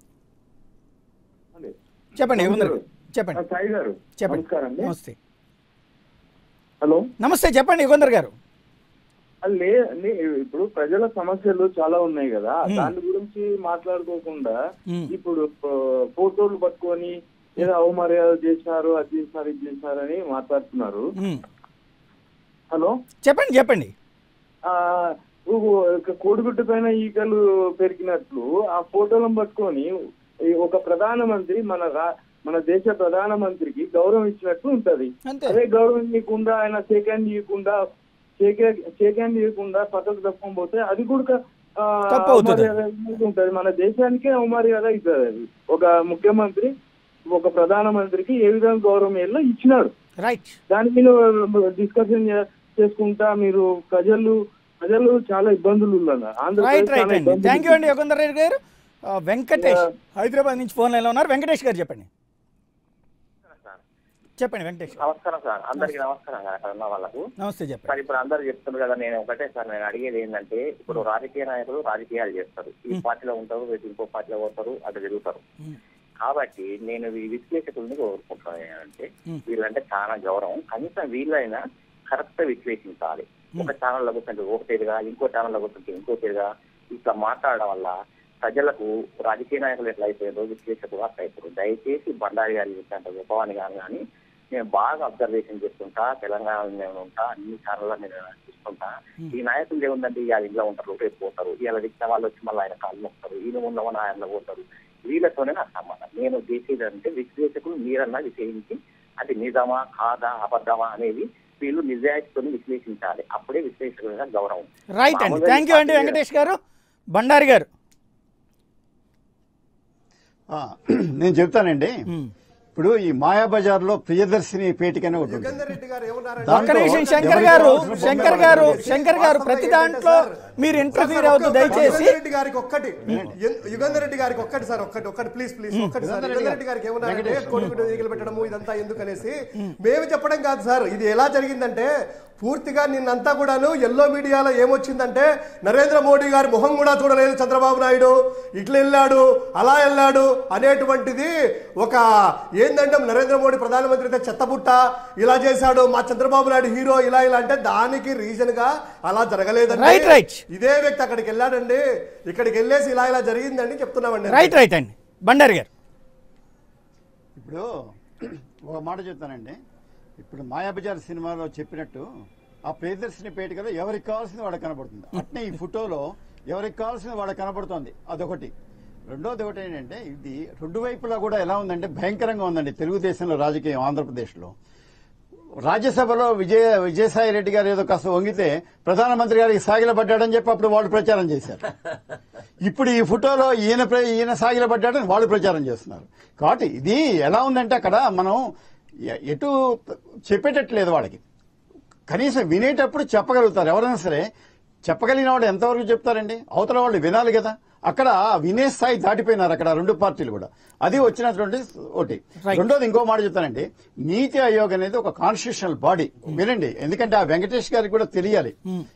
S1: చెప్పండి యుగంధర్ గారు చెప్పండి
S8: సాయి గారు
S1: చెప్పండి
S8: నమస్కారం అండి
S1: నమస్తే
S8: హలో
S1: నమస్తే చెప్పండి యుగంధర్ గారు
S8: అది లే లే- ఇప్పుడు ప్రజల సమస్యలు చాలా ఉన్నాయి కదా దాని గురించి మాట్లాడుకోకుండా
S1: మ్మ్.
S8: ఇప్పుడు ఆ, ఫోటోలు పట్టుకొని ఏదో అవమర్యాద చేసినారు అది చేసినారు ఇది చేసినారు అని మాట్లాడుతున్నారు
S1: ఉమ్.
S8: హలో
S1: చెప్పండి చెప్పండి
S8: ఆ ఊ- ఒక కోడిగుడ్డు పైన ఈకలు పెరిగినట్లు ఆ ఫోటోలను పట్టుకొని ఈ ఒక ప్రధానమంత్రి మన రా మన దేశ ప్రధానమంత్రికి గౌరవం ఇచ్చినట్టు ఉంటది
S1: అంతే.
S8: అదే గౌరవం ఇవ్వకుండా ఆయన షేక్ హ్యాండ్ ఇవ్వకుండా షేక్ షేక్ హ్యాండ్ ఇవ్వకుండా పక్కకు తప్పని పోతే అది కూడా ఆ,
S1: తప్పు అవుతుంది.
S8: అవమర్యాద ఉంటది మన దేశానికే అవమర్యాద అవుతుంది అది ఒక ముఖ్యమంత్రి ఒక ప్రధానమంత్రికి ఏ విధంగా గౌరవం ఇవ్వాలో ఇచ్చినాడు
S1: రైట్
S8: దాని మీద డిస్కషన్ చేసుకుంటా మీరు ప్రజలు ప్రజలు చాలా ఇబ్బందులు ఉన్నారు
S1: రైట్
S8: ఆంధ్రప్రదేశ్
S1: రైట్
S8: చాలా
S1: అండి
S8: ఇబ్బందులు
S1: థ్యాంక్ యూ అండి యుగంధర్ రెడ్డి గారు ఆ, వెంకటేష్ హైదరాబాద్ నుంచి ఫోన్ లైన్లో ఉన్నారు వెంకటేష్ గారు చెప్పండి చెప్పండి వెంకటేష్ గారు.
S7: నమస్కారం సార్ అందరికి నమస్కారం సార్ అక్కడ ఉన్న వాళ్ళకు
S1: నమస్తే చెప్పండి
S7: సార్ ఇప్పుడు అందరు చెప్తున్నారు కదా నేను ఒకటే సార్ నేను అడిగేది ఏంటంటే ఇప్పుడు రాజకీయ నాయకులు రాజకీయాలు చేస్తారు ఈ పార్టీలో ఉంటారు రేపు ఇంకో పార్టీలో పోతారు అటు తిరుగుతారు కాబట్టి నేను ఈ విశ్లేషకుల్ని కోరుకుంటున్నాను ఏంటంటే వీళ్ళంటే చాలా గౌరవం కనీసం వీళ్ళైనా కరెక్ట్ విశ్లేషించాలి ఒక ఛానల్లో కూర్చుంటే ఒక తీరుగా ఇంకో ఛానల్లో కూర్చుంటే ఇంకో తీరుగా ఇట్లా మాట్లాడడం వల్ల ప్రజలకు రాజకీయ నాయకులు ఎట్లా అయిపోయారో విశ్లేషకులు అట్లా అయిపోయారు దయచేసి బండారి గారి చెప్పినంత గొప్పవాణి గారు కానీ నేను బాగా అబ్జర్వేషన్ చేస్తుంటా తెలంగాణలో నేను ఉంటా అన్ని ఛానల్లో నేను చూస్తుంటా ఈ నాయకులు ఏముందంటే ఇవాళ ఇంట్లో ఉంటారు రేపు పోతారు ఇవాళ దిక్కిన వాళ్ళు వచ్చి మళ్ళీ ఆయన కాళ్ళు మొక్కుతారు ఈయన ఉన్నవని ఆయన పోతారు వీళ్ళతోనే నాకు సంబంధం నేను చేసేది అంటే విశ్లేషకులు మీరన్నా విశ్లేషించి అది నిజమా కాదా అబద్ధమా అనేది వీళ్ళు నిజాయితీతో విశ్లేషించాలి అప్పుడే విశ్లేషకులుగా గౌరవం
S1: రైట్ అండి
S7: మామూలుగా
S1: థ్యాంక్ యూ అండి
S7: పార్టీ
S1: వెంకటేష్ గారు బండారి గారు
S2: ఆ, నేను చెప్తానండి
S1: ఉమ్.
S2: ఇప్పుడు ఈ మాయాబజార్ లో ప్రియదర్శిని పేటికనే ఒకటి ఉంటుంది.
S5: యుగంధర్ రెడ్డి గారు ఏమన్నారంటే
S1: ఒక్క
S2: దాంట్లో
S1: నిమిషం శంకర్
S2: ఎవరికి
S1: గారు
S2: కావాల్సిన
S1: శంకర్
S2: బొమ్మలు
S1: గారు
S2: పెట్టండి.
S1: శంకర్ గారు ప్రతి దాంట్లో మీరు ఇంటర్ఫీర్ అవద్దు దయచేసి
S5: యుగంధర్ రెడ్డి గారికి ఒక్కటి యు- యుగంధర్ రెడ్డి గారికి ఒక్కటి సార్ ఒక్కటి ఒక్కటి ప్లీజ్ ప్లీజ్ ఒక్కటి సార్ యుగంధర్ రెడ్డి గారికి ఏమన్నారంటే కొడుకుడు ఈగలు పెట్టడము ఇదంతా ఎందుకు అనేసి మేము చెప్పడం కాదు సార్ ఇది ఎలా జరిగిందంటే పూర్తిగా నిన్నంతా కూడాను ఎల్లో మీడియాలో ఏమొచ్చిందంటే నరేంద్ర మోడీ గారి మొహం కూడా చూడలేదు చంద్రబాబు నాయుడు ఇట్లా వెళ్ళాడు అలా వెళ్ళాడు అనేటువంటిది ఒక ఏందంటే నరేంద్ర మోడీ ప్రధానమంత్రి అయితే చెత్తబుట్ట ఇలా చేశాడు మా చంద్రబాబు నాయుడు హీరో ఇలా ఇలా అంటే దానికి రీజన్ గా అలా జరగలేదండి
S1: Right, right.
S5: ఇదే వ్యక్తి అక్కడికి వెళ్ళాడండి ఇక్కడికి వెళ్ళేసి ఇలా ఇలా జరిగిందండి చెప్తున్నామండి
S1: రైట్ రైట్ అండి బండారి గారు
S2: ఇప్పుడు ఒక మాట చెప్తానండి ఇప్పుడు మాయాబజార్ సినిమాలో చెప్పినట్టు ఆ ప్రియదర్శిని పేటికలో ఎవరికి కావాల్సింది వాడికి కనబడుతుంది అట్నే ఈ ఫోటోలో ఎవరికి కావాల్సింది వాడికి కనబడుతోంది అదొకటి రెండోది ఒకటి ఏంటంటే ఇది రెండు వైపులా కూడా ఎలా ఉందంటే భయంకరంగా ఉందండి తెలుగుదేశంలో రాజకీయం ఆంధ్రప్రదేశ్లో రాజ్యసభలో విజయ విజయసాయి రెడ్డి గారు ఏదో కాస్త వంగితే ప్రధానమంత్రి గారికి సాగిలపడ్డాడని చెప్పి అప్పుడు వాళ్ళు ప్రచారం చేశారు ఇప్పుడు ఈ ఫోటోలో ఈయన ప్ర- ఈయన సాగిలపడ్డాడని వాళ్ళు ప్రచారం చేస్తున్నారు కాబట్టి ఇది ఎలా ఉందంటే అక్కడ మనం ఎ- ఎటు చెప్పేటట్లేదు వాళ్ళకి కనీసం వినేటప్పుడు చెప్పగలుగుతారు ఎవరైనా సరే చెప్పగలిగిన వాడు ఎంతవరకు చెప్తారండి అవతల వాళ్ళు వినాలి కదా అక్కడ వినే స్థాయి దాటిపోయినారు అక్కడ రెండు పార్టీలు కూడా అది వచ్చినటువంటి ఒకటి
S1: Right.
S2: రెండోది ఇంకో మాట చెప్తానండి నీతి ఆయోగ్ అనేది ఒక కాన్స్టిట్యూషనల్ బాడీ వినండి ఎందుకంటే ఆ వెంకటేష్ గారికి కూడా తెలియాలి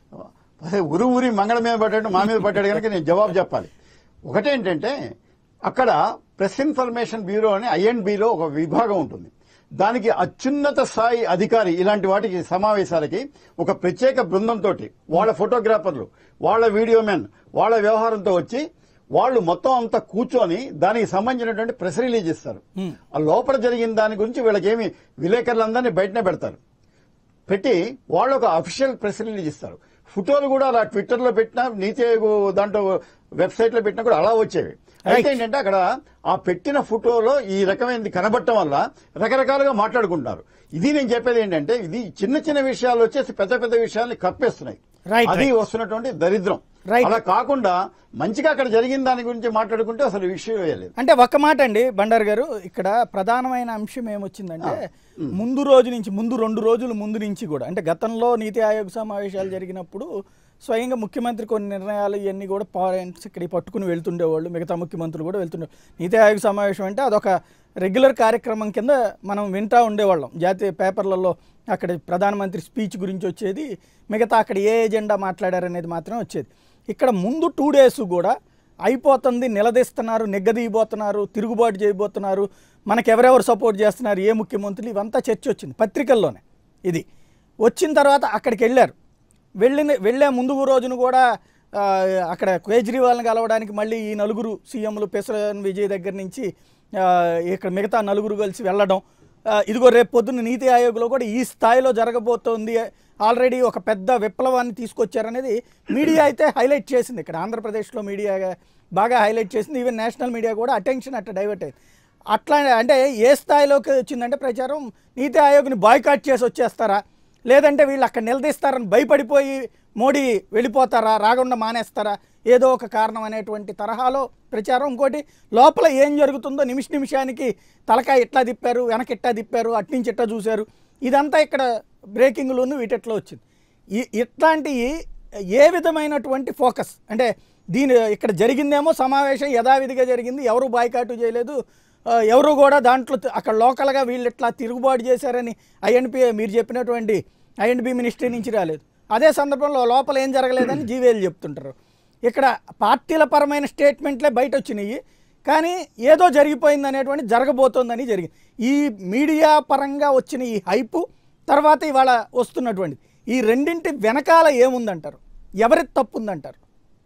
S2: అదే ఉరి ఊరి మంగళ మీద పడ్డాడు మా మీద పడ్డాడు కనుక నేను జవాబు చెప్పాలి ఒకటేంటంటే అక్కడ ప్రెస్ ఇన్ఫర్మేషన్ బ్యూరో అని ఐఎన్బిలో ఒక విభాగం ఉంటుంది దానికి అత్యున్నత స్థాయి అధికారి ఇలాంటి వాటికి సమావేశాలకి ఒక ప్రత్యేక బృందంతో వాళ్ళ ఫోటోగ్రాఫర్లు వాళ్ళ వీడియో మెన్ వాళ్ళ వ్యవహారంతో వచ్చి వాళ్ళు మొత్తం అంతా కూర్చొని దానికి సంబంధించినటువంటి ప్రెస్ రిలీజ్ ఇస్తారు ఆ లోపల జరిగిన దాని గురించి వీళ్ళకేమి విలేకరులందరినీ బయటనే పెడతారు పెట్టి వాళ్ళు ఒక అఫీషియల్ ప్రెస్ రిలీజ్ ఇస్తారు ఫోటోలు కూడా అలా ట్విట్టర్ లో పెట్టినా నీతి ఆయోగ్ దాంట్లో వెబ్సైట్ లో పెట్టినా కూడా అలా వచ్చేవి అయితే ఏంటంటే అక్కడ ఆ పెట్టిన ఫోటోలో ఈ రకమైనది కనబడటం వల్ల రకరకాలుగా మాట్లాడుకుంటున్నారు ఇది నేను చెప్పేది ఏంటంటే ఇది చిన్న చిన్న విషయాలు వచ్చేసి పెద్ద పెద్ద విషయాల్ని కప్పేస్తున్నాయి
S1: Right,
S2: అది
S1: right.
S2: వస్తున్నటువంటి దరిద్రం
S1: Right.
S2: అలా కాకుండా మంచిగా అక్కడ జరిగిన దాని గురించి మాట్లాడుకుంటే అసలు విషయం వేయలేదు
S1: అంటే ఒక్క మాట అండి బండారు గారు ఇక్కడ ప్రధానమైన అంశం ఏమొచ్చిందంటే ముందు రోజు నుంచి ముందు రెండు రోజుల ముందు నుంచి కూడా అంటే గతంలో నీతి ఆయోగ్ సమావేశాలు జరిగినప్పుడు స్వయంగా ముఖ్యమంత్రి కొన్ని నిర్ణయాలు ఇవన్నీ కూడా పాయింట్స్ ఇక్కడ పట్టుకుని వెళ్తుండేవాళ్ళు మిగతా ముఖ్యమంత్రులు కూడా వెళ్తుండే నీతి ఆయోగ్ సమావేశం అంటే అదొక రెగ్యులర్ కార్యక్రమం కింద మనం వింటా ఉండేవాళ్ళం జాతీయ పేపర్లలో అక్కడ ప్రధానమంత్రి స్పీచ్ గురించి వచ్చేది మిగతా అక్కడ ఏ ఎజెండా మాట్లాడారనేది మాత్రం వచ్చేది ఇక్కడ ముందు టూ డేస్ కూడా అయిపోతుంది నిలదీస్తున్నారు నెగ్గదీయబోతున్నారు తిరుగుబాటు చేయబోతున్నారు మనకు ఎవరెవరు సపోర్ట్ చేస్తున్నారు ఏ ముఖ్యమంత్రులు ఇవంతా చర్చ వచ్చింది పత్రికల్లోనే ఇది వచ్చిన తర్వాత అక్కడికి వెళ్ళారు వెళ్ళిన వెళ్ళే ముందు రోజున కూడా ఆ, అక్కడ కేజ్రీవాల్ని కలవడానికి మళ్ళీ ఈ నలుగురు సీఎంలు పెసరన్ విజయ్ దగ్గర నుంచి ఆ, ఇక్కడ మిగతా నలుగురు కలిసి వెళ్ళడం ఆ, ఇదిగో రేపు పొద్దున్న నీతి ఆయోగ్లో కూడా ఈ స్థాయిలో జరగబోతోంది ఆల్రెడీ ఒక పెద్ద విప్లవాన్ని తీసుకొచ్చారనేది మీడియా అయితే హైలైట్ చేసింది ఇక్కడ ఆంధ్రప్రదేశ్లో మీడియా బాగా హైలైట్ చేసింది ఈవెన్ నేషనల్ మీడియా కూడా అటెన్షన్ అట్లా డైవర్ట్ అయింది అట్లా అంటే ఏ స్థాయిలోకి వచ్చిందంటే ప్రచారం నీతి ఆయోగ్ని బాయ్కాట్ చేసి వచ్చేస్తారా లేదంటే వీళ్ళు అక్కడ నిలదీస్తారని భయపడిపోయి మోడీ వెళ్ళిపోతారా రాకుండా మానేస్తారా ఏదో ఒక కారణం అనేటువంటి తరహాలో ప్రచారం ఇంకోటి లోపల ఏం జరుగుతుందో నిమిష నిమిషానికి తలకాయ ఇట్లా తిప్పారు వెనక ఇట్టా తిప్పారు అట్నుంచి ఇట్టా చూశారు ఇదంతా ఇక్కడ బ్రేకింగ్లోను వీటిట్లో వచ్చింది ఈ ఇట్లాంటివి ఏ విధమైనటువంటి ఫోకస్ అంటే దీని ఇక్కడ జరిగిందేమో సమావేశం యథావిధిగా జరిగింది ఎవరు బాయ్కాటు చేయలేదు ఆ, ఎవరు కూడా దాంట్లో త- అక్కడ లోకల్గా వీళ్ళు ఇట్లా తిరుగుబాటు చేశారని ఐఎన్పి మీరు చెప్పినటువంటి ఐఎన్బి మినిస్ట్రీ నుంచి రాలేదు అదే సందర్భంలో లోపల ఏం జరగలేదని జీవేలు చెప్తుంటారు ఇక్కడ పార్టీల పరమైన స్టేట్మెంట్లే బయట వచ్చినాయి కానీ ఏదో జరిగిపోయింది అనేటువంటి జరగబోతోందని జరిగింది ఈ మీడియా పరంగా వచ్చిన ఈ హైపు తర్వాత ఇవాళ వస్తున్నటువంటి ఈ రెండింటి వెనకాల ఏముందంటారు ఎవరి తప్పు ఉందంటారు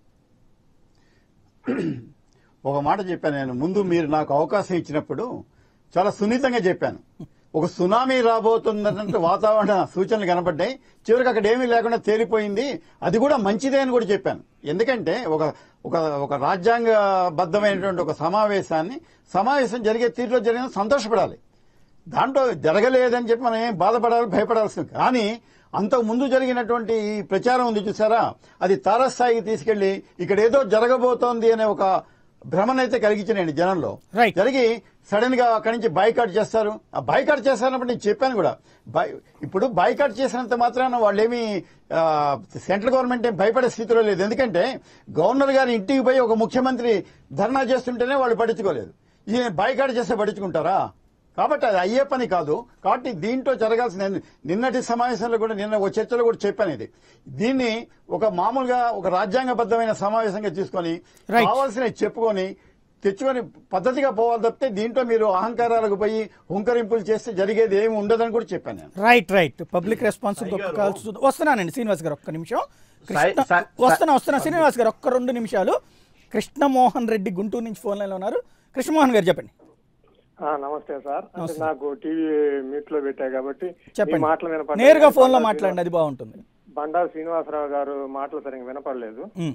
S2: ఒక మాట చెప్పాను నేను ముందు మీరు నాకు అవకాశం ఇచ్చినప్పుడు చాలా సున్నితంగా చెప్పాను ఒక సునామీ రాబోతుందన్నట్టు వాతావరణ సూచనలు కనబడ్డాయి చివరికి అక్కడ ఏమీ లేకుండా తేలిపోయింది అది కూడా మంచిదే అని కూడా చెప్పాను ఎందుకంటే ఒక ఒక ఒక రాజ్యాంగబద్ధమైనటువంటి ఒక సమావేశాన్ని సమావేశం జరిగే తీరులో జరిగిన సంతోషపడాలి దాంట్లో జరగలేదని చెప్పి మనం ఏం బాధపడాలి భయపడాల్సింది కానీ అంతకు ముందు జరిగినటువంటి ఈ ప్రచారం ఉంది చూసారా అది తారస్థాయికి తీసుకెళ్లి ఇక్కడ ఏదో జరగబోతోంది అనే ఒక భ్రమను అయితే కలిగించినాయండి జనంలో
S1: Right.
S2: జరిగి సడన్ గా అక్కడి నుంచి బైకాట్ చేస్తారు ఆ బైకాట్ చేస్తారన్నప్పుడు నేను చెప్పాను కూడా బై ఇప్పుడు బైకాట్ చేసినంత మాత్రాన వాళ్ళేమి ఆ, సెంట్రల్ గవర్నమెంట్ ఏం భయపడే స్థితిలో లేదు ఎందుకంటే గవర్నర్ గారి ఇంటికి పోయి ఒక ముఖ్యమంత్రి ధర్నా చేస్తుంటేనే వాళ్ళు పట్టించుకోలేదు ఈయన బైకాట్ చేస్తే పట్టించుకుంటారా కాబట్టి అది అయ్యే పని కాదు కాబట్టి దీంట్లో జరగాల్సిన నిన్నటి సమావేశంలో కూడా నిన్న ఒక చర్చలో కూడా చెప్పాను ఇది దీన్ని ఒక మామూలుగా ఒక రాజ్యాంగబద్ధమైన సమావేశంగా తీసుకొని
S1: Right.
S2: కావాల్సినవి చెప్పుకొని తెచ్చుకొని పద్ధతిగా పోవాలి తప్పితే దీంట్లో మీరు అహంకారాలకు పోయి హుంకరింపులు చేస్తే జరిగేది ఏమి ఉండదని కూడా చెప్పాను నేను
S1: రైట్ రైట్ పబ్లిక్ రెస్పాన్స్ ఇంకొక కాల్స్ చూద్దాం. వస్తున్నానండి శ్రీనివాస్ గారు ఒక్క నిమిషం కృష్ణ
S3: సాయి- సాయి-
S1: వస్తున్నా వస్తున్నా శ్రీనివాస్ గారు ఒక్క రెండు నిమిషాలు కృష్ణమోహన్ రెడ్డి గుంటూరు నుంచి ఫోన్ లైన్లో ఉన్నారు కృష్ణమోహన్ గారు చెప్పండి
S5: ఆ, నమస్తే సార్ అంటే
S1: నమస్తే.
S5: నాకు టీవీ మ్యూట్ లో పెట్టా కాబట్టి మీ
S1: చెప్పండి
S5: మాటలు వినపడలేదు.
S1: నేరుగా ఫోన్లో
S5: బండారు
S1: మాట్లాడండి అది బాగుంటుంది
S5: శ్రీనివాస- బండారు శ్రీనివాసరావు గారు మాటలు సరిగ్గా వినపడలేదు
S1: ఉమ్.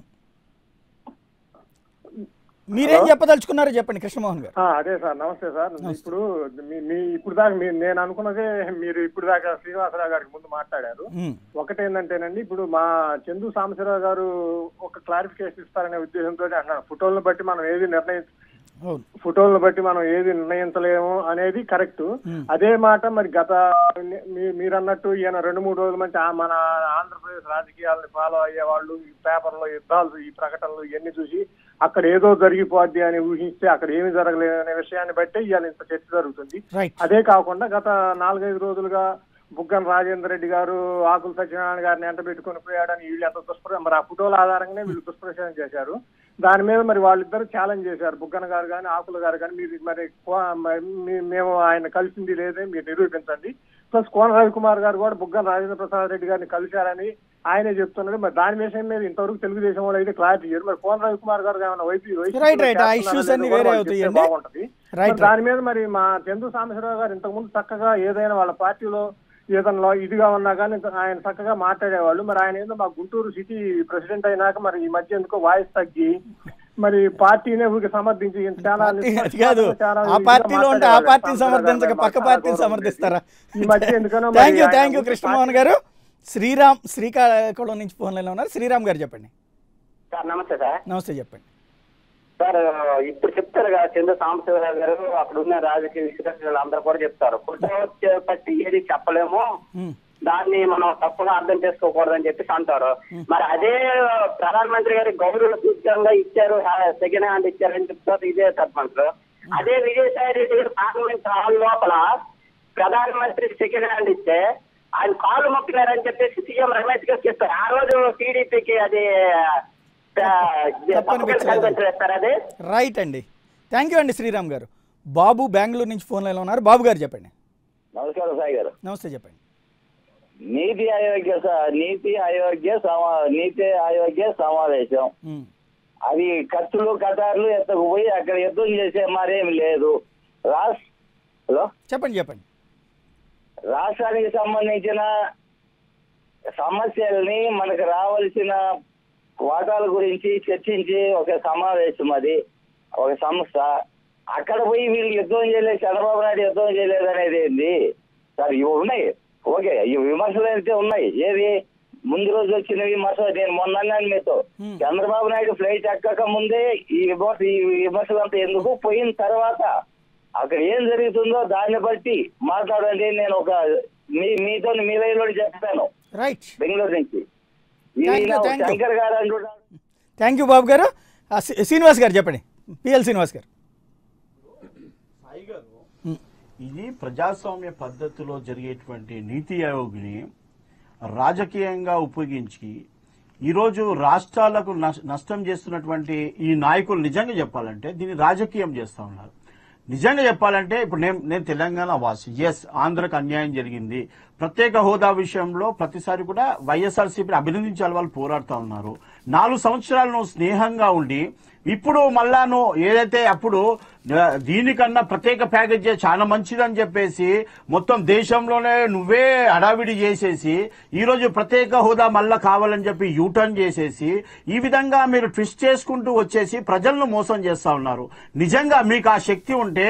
S1: మీరేం చెప్పదలుచుకున్నారో చెప్పండి కృష్ణమోహన్ గారు
S5: ఆ, అదే సార్ నమస్తే సార్ ఇప్పుడు మీ- మీ ఇప్పుడు దాకా మీ- నేను అనుకున్నదే మీరు ఇప్పుడు దాకా శ్రీనివాసరావు గారికి ముందు మాట్లాడారు
S1: ఉమ్.
S5: ఒకటేంటంటేనండి ఇప్పుడు మా చందు సాంబశివరావు గారు ఒక క్లారిఫికేషన్ ఇస్తారనే ఉద్దేశంతో అంటున్నారు ఫోటోలను బట్టి మనం ఏది నిర్ణయం
S1: అవును
S5: ఫోటోలను బట్టి మనం ఏది నిర్ణయించలేము అనేది కరెక్ట్ అదే మాట మరి గత మీ- మీరు అన్నట్టు ఈయన రెండు మూడు రోజుల నుంచి ఆ మన ఆంధ్రప్రదేశ్ రాజకీయాలను ఫాలో అయ్యే వాళ్ళు ఈ పేపర్లో యుద్ధాలు ఈ ప్రకటనలు ఇవన్నీ చూసి అక్కడ ఏదో జరిగిపోద్ది అని ఊహిస్తే అక్కడ ఏమి జరగలేదు అనే విషయాన్ని బట్టి ఇవాళ ఇంత చర్చ జరుగుతుంది
S1: రైట్
S5: అదే కాకుండా గత నాలుగైదు రోజులుగా బుగ్గన రాజేంద్ర రెడ్డి గారు ఆకుల సత్యనారాయణ గారిని ఎంట పెట్టుకుని పోయాడని వీళ్ళు ఎంత దుష్ప్ర మరి ఆ ఫోటోల ఆధారంగానే వీళ్ళు దుష్ప్రచారం చేశారు దాని మీద మరి వాళ్ళిద్దరు ఛాలెంజ్ చేశారు బుగ్గన గారు కానీ ఆకుల గారు కానీ మీరు మరి కో- మరి మీ- మేము ఆయన కలిసింది లేదే మీరు నిరూపించండి ప్లస్ కోన రవికుమార్ గారు కూడా బుగ్గన రాజేంద్ర ప్రసాద్ రెడ్డి గారిని కలిశారని ఆయనే చెప్తున్నారు మరి దాని విషయం మీద ఇంతవరకు తెలుగుదేశం వాళ్ళు అయితే క్లారిటీ ఇయ్యరు మరి కోన రవికుమార్ గారు ఏమైనా వైపు వైసీపీలో
S1: Right, right. ఆ
S5: చేస్తున్నారా
S1: issues
S5: లేదో
S1: అన్ని
S5: కూడా
S1: వేరే
S5: వాళ్ళు చెప్తే
S1: అవుతాయండి.
S5: బాగుంటది
S1: Right,
S5: మరి దాని మీద మరి మా చందు సాంబశివరావు గారు ఇంతకు ముందు చక్కగా ఏదైనా వాళ్ళ పార్టీలో ఏదైనా ఇదిగా ఉన్నా కానీ ఆయన చక్కగా మాట్లాడేవాళ్ళు మరి ఆయన ఏదో మా గుంటూరు సిటీ ప్రెసిడెంట్ అయినాక మరి ఈ మధ్య ఎందుకో వాయిస్ తగ్గి మరి పార్టీనే ఊరికి సమర్థించి చాలా
S1: పార్టీ అది కాదు
S5: చాలా
S1: ఆ
S5: ఇదిగా
S1: పార్టీలో ఉంటే ఆ
S5: మాట్లాడేవాళ్ళు.
S1: పార్టీని
S5: సాంబశివరావు
S1: సమర్థించక
S5: గారు
S1: పక్క
S5: చాలా
S1: పార్టీని
S5: గౌరవం
S1: సమర్థిస్తారా
S5: ఉండేది. ఈ మధ్య ఎందుకనో మరి
S1: థ్యాంక్ యూ
S5: ఆయన
S1: థ్యాంక్ యూ
S5: ఊరికి
S1: కృష్ణమోహన్
S5: పార్టీ-
S1: గారు శ్రీరామ్ శ్రీకాకుళం నుంచి ఫోన్ లైన్లో ఉన్నారు శ్రీరామ్ గారు చెప్పండి
S9: సార్ నమస్తే సార్
S1: నమస్తే చెప్పండి
S9: సార్ ఇప్పుడు చెప్తారు కదా చంద్ర సాంబశివరావు గారు అక్కడ ఉన్న రాజకీయ విశ్లేషకులు అందరూ కూడా చెప్తారు ఫోటో పట్టి ఏది చెప్పలేము
S1: ఉమ్.
S9: దాన్ని మనం తప్పుగా అర్థం చేసుకోకూడదని చెప్పేసి అంటారు మరి అదే ప్రధానమంత్రి గారి గౌరవ సూచకంగా ఇచ్చారు సెకండ్ హ్యాండ్ ఇచ్చారని చెప్తారు ఇదే సర్పంచ్ అదే విజయసాయి రెడ్డి గారు పార్లమెంట్ హాల్ లోపల ప్రధానమంత్రి సెకండ్ హ్యాండ్ ఇస్తే ఆయన కాలు మొక్కినారని చెప్పేసి సీఎం రమేష్ గారు చెప్తారు ఆ రోజు టీడీపీకి అది ఆ, తప్పుగా
S1: అనిపించలేదా?
S9: కనిపించేస్తారు అది
S1: రైట్ అండి థ్యాంక్ యూ అండి శ్రీరామ్ గారు బాబు బెంగళూరు నుంచి ఫోన్ లైన్లో ఉన్నారు బాబు గారు చెప్పండి
S10: నమస్కారం సాయి గారు
S1: నమస్తే చెప్పండి
S10: నీతి ఆయోగ్య స- నీతి ఆయోగ్య సమా నీతి ఆయోగ్య సమావేశం
S1: ఉమ్.
S10: అది ఖర్చులు కటార్లు ఎత్తకు పోయి అక్కడ యుద్ధం చేసే మరేం లేదు రాష్ట్ర హలో
S1: చెప్పండి చెప్పండి
S10: రాష్ట్రానికి సంబంధించిన సమస్యల్ని మనకు రావాల్సిన వాటాల గురించి చర్చించి ఒక సమావేశం అది ఒక సంస్థ అక్కడ పోయి వీళ్ళు యుద్ధం చేయలేదు చంద్రబాబు నాయుడు యుద్ధం చేయలేదు అనేది ఏంది సార్ ఇవి ఉన్నాయి ఓకే ఈ విమర్శలు అయితే ఉన్నాయి ఏది ముందు రోజు వచ్చిన విమర్శ నేను మొన్న అన్నాను మీతో
S1: Hmm.
S10: చంద్రబాబు నాయుడు ఫ్లైట్ ఎక్కక ముందే ఈ విమర్శ ఈ విమర్శలు అంతా ఎందుకు పోయిన తర్వాత అక్కడ ఏం జరుగుతుందో దాన్ని బట్టి మాట్లాడండి నేను ఒక మీ మీతో మీ లైన్లో చెప్తాను
S1: రైట్
S10: బెంగళూరు నుంచి
S1: Thank you,
S10: ఈయన
S1: thank you.
S10: శంకర్ గారు అంటున్నారు
S1: థ్యాంక్ యూ బాబు గారు ఆ, శ్రీ- శ్రీనివాస్ గారు చెప్పండి పిఎల్ శ్రీనివాస్ గారు
S3: సాయి గారు ఇది ప్రజాస్వామ్య పద్ధతిలో జరిగేటువంటి నీతి ఆయోగ్ని రాజకీయంగా ఉపయోగించి ఈరోజు రాష్ట్రాలకు నష్- నష్టం చేస్తున్నటువంటి ఈ నాయకులు నిజంగా చెప్పాలంటే దీన్ని రాజకీయం చేస్తా ఉన్నారు నిజంగా చెప్పాలంటే ఇప్పుడు నేను నేను తెలంగాణ వాసి ఎస్ ఆంధ్రకు అన్యాయం జరిగింది ప్రత్యేక హోదా విషయంలో ప్రతిసారి కూడా వైఎస్ఆర్సీపీని అభినందించాలి వాళ్ళు పోరాడుతా ఉన్నారు నాలుగు సంవత్సరాలు నువ్వు స్నేహంగా ఉండి ఇప్పుడు మళ్ళా నువ్వు ఏదైతే అప్పుడు ఆ, దీనికన్నా ప్రత్యేక ప్యాకేజ్ చాలా మంచిదని చెప్పేసి మొత్తం దేశంలోనే నువ్వే హడావిడి చేసేసి ఈ రోజు ప్రత్యేక హోదా మళ్ళా కావాలని చెప్పి యూటర్న్ చేసేసి ఈ విధంగా మీరు ట్విస్ట్ చేసుకుంటూ వచ్చేసి ప్రజలను మోసం చేస్తా ఉన్నారు నిజంగా మీకు ఆ శక్తి ఉంటే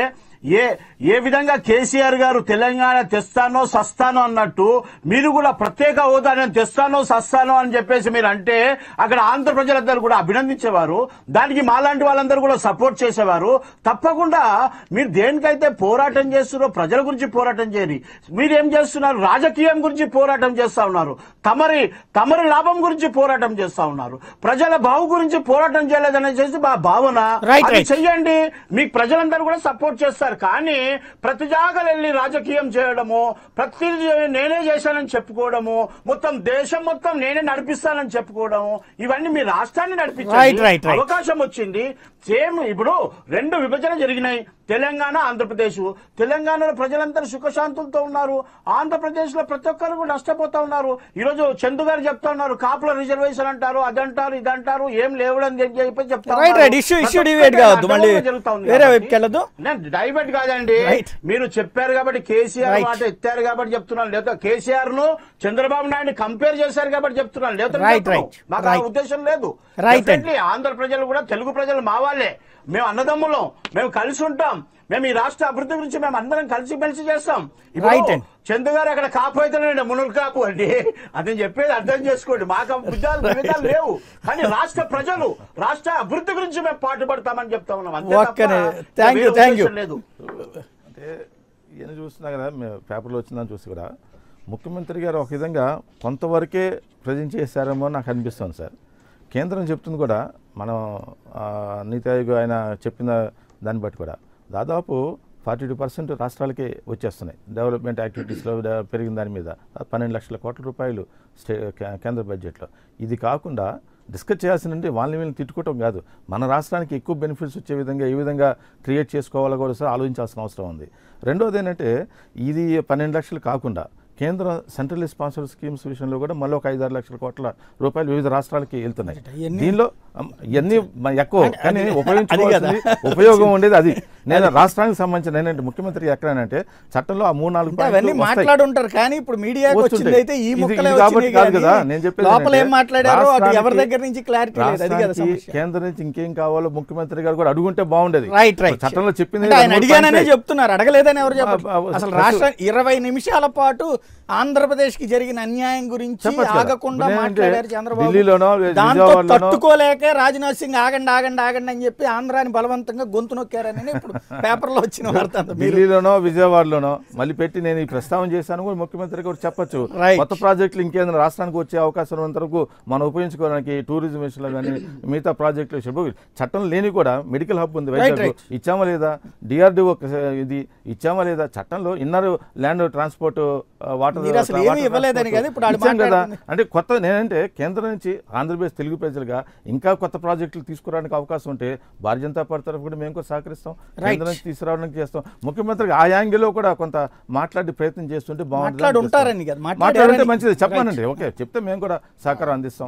S3: ఏ ఏ విధంగా కేసీఆర్ గారు తెలంగాణ తెస్తానో సస్తానో అన్నట్టు మీరు కూడా ప్రత్యేక హోదా నేను తెస్తానో సస్తానో అని చెప్పేసి మీరు అంటే అక్కడ ఆంధ్ర ప్రజలందరూ కూడా అభినందించేవారు దానికి మాలాంటి వాళ్ళందరూ కూడా సపోర్ట్ చేసేవారు తప్పకుండా మీరు దేనికైతే పోరాటం చేస్తున్నారో ప్రజల గురించి పోరాటం చేయని మీరు ఏం చేస్తున్నారు రాజకీయం గురించి పోరాటం చేస్తా ఉన్నారు తమరి తమరి లాభం గురించి పోరాటం చేస్తా ఉన్నారు ప్రజల బావు గురించి పోరాటం చేయలేదని చేసి మా భావన
S1: Right,
S3: అది
S1: right.
S3: చెయ్యండి మీకు ప్రజలందరూ కూడా సపోర్ట్ చేస్తారు కానీ ప్రతి జాగాలు వెళ్ళి రాజకీయం చేయడము ప్రతి నేనే చేశానని చెప్పుకోవడము మొత్తం దేశం మొత్తం నేనే నడిపిస్తానని చెప్పుకోవడము ఇవన్నీ మీ రాష్ట్రాన్ని
S1: Right,
S3: నడిపించండి
S1: right, right.
S3: అవకాశం వచ్చింది సేమ్ ఇప్పుడు రెండు విభజన జరిగినాయి తెలంగాణ ఆంధ్రప్రదేశ్ తెలంగాణలో ప్రజలందరూ సుఖశాంతులతో ఉన్నారు ఆంధ్రప్రదేశ్ లో ప్రతి ఒక్కరు కూడా నష్టపోతా ఉన్నారు ఈ రోజు చందు గారు చెప్తా ఉన్నారు కాపుల రిజర్వేషన్ అంటారు అదంటారు ఇదంటారు ఏం లేవడం చెప్పి చెప్తా
S1: Right,
S3: ఉన్నారు.
S1: right. Issue- issue
S3: ప్రతి
S1: divide
S3: ఒక్కటి
S1: కావద్దు. మళ్ళీ
S3: అడ్డగోలుగా జరుగుతా ఉంది
S1: వేరే
S3: కాబట్టి
S1: వైపుకి వెళ్ళొద్దు.
S3: నేను డైవర్ట్ కాదండి
S1: Right.
S3: మీరు చెప్పారు కాబట్టి కేసీఆర్
S1: Right.
S3: మాట ఎత్తారు కాబట్టి చెప్తున్నాను లేదా కేసీఆర్ ను చంద్రబాబు నాయుడు కంపేర్ చేశారు కాబట్టి చెప్తున్నాను లేదా
S1: Right,
S3: చెప్పను.
S1: right.
S3: మాకు ఆ
S1: Right.
S3: ఉద్దేశం లేదు
S1: Right,
S3: Definitely ఆంధ్ర ప్రజలు కూడా తెలుగు ప్రజలు మా వాళ్ళే మేము అన్నదమ్ములం మేము కలిసి ఉంటాం మేము ఈ రాష్ట్ర అభివృద్ధి గురించి మేము అందరం కలిసి మెలిసి చేస్తాం
S1: Right
S3: ఇప్పుడు
S1: అండి.
S3: చందు గారు అక్కడ కాపు అవుతానండి మునుగు కాపు అండి అతను చెప్పేది అర్థం చేసుకోండి మాకు విధాలు విధాలు లేవు కానీ రాష్ట్ర ప్రజలు రాష్ట్ర అభివృద్ధి గురించి మేము పాటుపడతామని చెప్తా ఉన్నాం అంతే తప్ప
S1: ఓకేనే. Thank you,
S3: వేరే
S1: thank you.
S3: ఉద్దేశం లేదు
S6: అంటే ఇవన్నీ చూస్తున్నా కదా మేము పేపర్లో వచ్చిందని చూసి కూడా ముఖ్యమంత్రి గారు ఒక విధంగా కొంతవరకే ప్రజెంట్ చేశారేమో నాకు అనిపిస్తుంది సార్ కేంద్రం చెప్తుంది కూడా మనం ఆ, నీతి ఆయోగ్ ఆయన చెప్పిన దాన్ని బట్టి కూడా దాదాపు ఫార్టీ టూ పర్సెంట్ రాష్ట్రాలకే వచ్చేస్తున్నాయి డెవలప్మెంట్ యాక్టివిటీస్లో డ- పెరిగిన దాని మీద పన్నెండు లక్షల కోట్ల రూపాయలు స్టే కే- కేంద్ర బడ్జెట్లో ఇది కాకుండా డిస్కస్ చేయాల్సిందంటే వాళ్ళని వీళ్ళని తిట్టుకోవటం కాదు మన రాష్ట్రానికి ఎక్కువ బెనిఫిట్స్ వచ్చే విధంగా ఏ విధంగా క్రియేట్ చేసుకోవాలో కూడా సార్ ఆలోచించాల్సిన అవసరం ఉంది రెండోది ఏంటంటే ఇది పన్నెండు లక్షలు కాకుండా కేంద్ర సెంట్రల్ స్పాన్సర్ స్కీమ్స్ విషయంలో కూడా మళ్ళీ ఒక ఐదారు లక్షల కోట్ల రూపాయలు వివిధ రాష్ట్రాలకి వెళ్తున్నాయి
S1: ఇవన్నీ-
S6: దీనిలో అమ్, ఇవన్నీ మ- ఎక్కువ
S1: అది-
S6: కానీ
S1: అది-
S6: ఉపయోగించుకోవాల్సింది
S1: అది కదా.
S6: ఉపయోగం ఉండేది అది నేను రాష్ట్రానికి సంబంధించిన ఏంటంటే ముఖ్యమంత్రి ఎక్కడనంటే చట్టంలో ఆ మూడు నాలుగు
S1: అంటే అవన్నీ
S6: పాయింట్లు వస్తాయి.
S1: మాట్లాడుంటారు కానీ ఇప్పుడు మీడియాకి
S6: వస్తుంటాయి.
S1: వచ్చింది అయితే ఈ
S6: ఇది-
S1: ముక్కలే
S6: ఇది కాబట్టి
S1: వచ్చినాయి
S6: కాదు
S1: కానీ
S6: కదా, నేను చెప్పేది
S1: లోపల ఏం
S6: ఏంటంటే
S1: మాట్లాడారో అటు ఎవరి
S6: రాష్ట్రానికి-
S1: దగ్గర నుంచి క్లారిటీ లేదు అది కదా
S6: రాష్ట్రానికి
S1: సమస్య
S6: కేంద్రం నుంచి ఇంకేం కావాలో ముఖ్యమంత్రి గారు కూడా అడుగుంటే బాగుండేది
S1: రైట్ రైట్
S6: చట్టంలో చెప్పింది
S1: అంటే ఆయన
S6: మూడు
S1: అడిగాననే
S6: పాయింట్లే.
S1: చెప్తున్నారు అడగలేదని ఎవరు చెప్పరు
S6: ఆ, ఆ,
S1: అసలు
S6: ఫస్ట్-
S1: రాష్ట్రం ఇరవై నిమిషాల పాటు ఆంధ్రప్రదేశ్ కి జరిగిన అన్యాయం గురించి
S6: చెప్పొచ్చు కదా.
S1: ఆగకుండా
S6: ఇప్పుడు ఏంటంటే
S1: మాట్లాడారు చంద్రబాబు
S6: ఢిల్లీలోనో,
S1: దాంతో
S6: విజయవాడలోనో-
S1: తట్టుకోలేకే రాజ్నాథ్ సింగ్ ఆగండి ఆగండి ఆగండి అని చెప్పి ఆంధ్రాని బలవంతంగా గొంతు నొక్కారని ఇప్పుడు పేపర్లో వచ్చిన వార్త అంతా. మీరు
S6: ఢిల్లీలోనో విజయవాడలోనో మళ్ళీ పెట్టి నేను ఈ ప్రస్తావన చేశాను కూడా ముఖ్యమంత్రి కూడా చెప్పొచ్చు
S1: Right.
S6: కొత్త ప్రాజెక్టులు ఇంకేదైనా రాష్ట్రానికి వచ్చే అవకాశం ఉన్నంత వరకు మనం ఉపయోగించుకోవడానికి టూరిజం విషయంలో కానీ మిగతా ప్రాజెక్టులు విషయంలో చట్టం లేని కూడా మెడికల్ హబ్ ఉంది వైజాగ్
S1: right.
S6: ఇచ్చామా లేదా డిఆర్డిఓ ఇది ఇచ్చామా లేదా చట్టంలో ఇన్నర్ ల్యాండ్ ట్రాన్స్పోర్ట్ వాటర్
S1: మీరు అసలు ఏమీ ఇవ్వలేదని కదా ఇప్పుడు ఆడు
S6: ఇచ్చాం కదా
S1: మాట్లాడుతుంది.
S6: అంటే కొత్త నేనంటే కేంద్రం నుంచి ఆంధ్రప్రదేశ్ తెలుగు ప్రజలుగా ఇంకా కొత్త ప్రాజెక్టులు తీసుకురావడానికి అవకాశం ఉంటే భారతీయ జనతా పార్టీ తరఫు కూడా మేము కూడా సహకరిస్తాం కేంద్రం నుంచి తీసుకురావడానికి చేస్తాం ముఖ్యమంత్రికి ఆ యాంగిల్లో కూడా కొంత మాట్లాడి ప్రయత్నం చేస్తుంటే బాగుంటుంది
S1: మాట్లాడి ఉంటారని కదా,
S6: మాట్లాడితే
S1: మాట్లాడారని.
S6: మంచిది చెప్పానండి ఓకే చెప్తే మేము కూడా సహకారం అందిస్తాం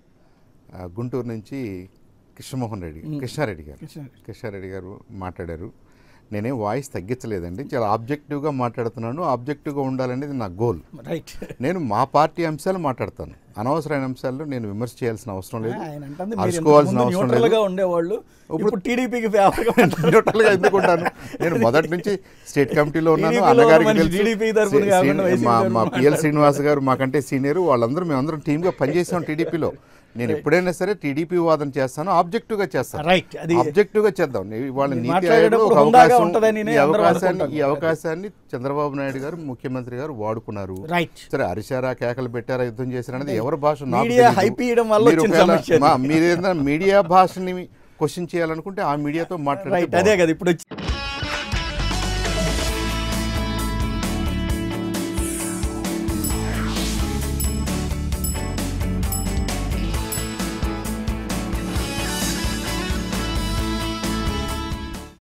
S4: ఆ, గుంటూరు నుంచి కృష్ణమోహన్ రెడ్డి కృష్ణారెడ్డి గారు కృష్ణారెడ్డి గారు మాట్లాడారు నేనేం వాయిస్ తగ్గించలేదండి చాలా ఆబ్జెక్టివ్గా మాట్లాడుతున్నాను ఆబ్జెక్టివ్గా ఉండాలనేది నా గోల్
S1: రైట్
S4: నేను మా పార్టీ అంశాలు మాట్లాడతాను అనవసరమైన అంశాల్లో నేను విమర్శ చేయాల్సిన అవసరం లేదు
S1: ఆయన అంటుంది మీరు
S4: అరుచుకోవాల్సిన
S1: ఇంతకుముందు
S4: అవసరం
S1: న్యూట్రల్ గా
S4: లేదు
S1: ఉండేవాళ్ళు
S4: ఇప్పుడు-
S1: ఇప్పుడు టీడీపీకి ఫేవర్గా
S4: న్యూట్రల్గా ఎందుకుంటాను నేను మొదటి నుంచి స్టేట్ కమిటీలో ఉన్నాను
S1: TDP లో
S4: అన్నగారికి
S1: మనిషి
S4: తెలుసు.
S1: TDP తరపున
S4: సీ-
S1: కాకుండా
S4: సీ-
S1: వైసీపీ
S4: మా
S1: తరపున
S4: మా పిఎల్ శ్రీనివాస్ గారు మాకంటే సీనియర్ వాళ్ళందరూ మేమందరం టీమ్గా పనిచేసాం టీడీపీలో నేను ఎప్పుడైనా సరే టీడీపీ వాదన చేస్తాను ఆబ్జెక్టివ్ గా చేస్తాను
S1: Right. అది-
S4: ఆబ్జెక్టివ్ గా చేద్దాం నే- వాళ్ళ
S1: మీరు
S4: నీతి
S1: మాట్లాడేటప్పుడు
S4: ఆయోగ్లో ఒక
S1: హుందాగా
S4: అవకాశం
S1: ఉంటుందని
S4: ఈ
S1: అందరం
S4: అవకాశాన్ని
S1: అనుకుంటాం.
S4: ఈ అవకాశాన్ని చంద్రబాబు నాయుడు గారు ముఖ్యమంత్రి గారు వాడుకున్నారు
S1: రైట్
S4: సరే అరిశారా కేకలు పెట్టారా యుద్ధం చేశారా అనేది ఎవరి భాష నాకు
S1: మీడియా
S4: తెలీదు.
S1: హైప్ ఇయ్యడం వల్ల
S4: మీరు
S1: వచ్చిన
S4: ఒకవేళ
S1: సమస్య అది.
S4: మా- మీరేదైనా మీడియా భాషని క్వశ్చన్ చేయాలనుకుంటే ఆ మీడియాతో
S1: రైట్
S4: మాట్లాడితే
S1: అదే కదా ఇప్పుడు వచ్చి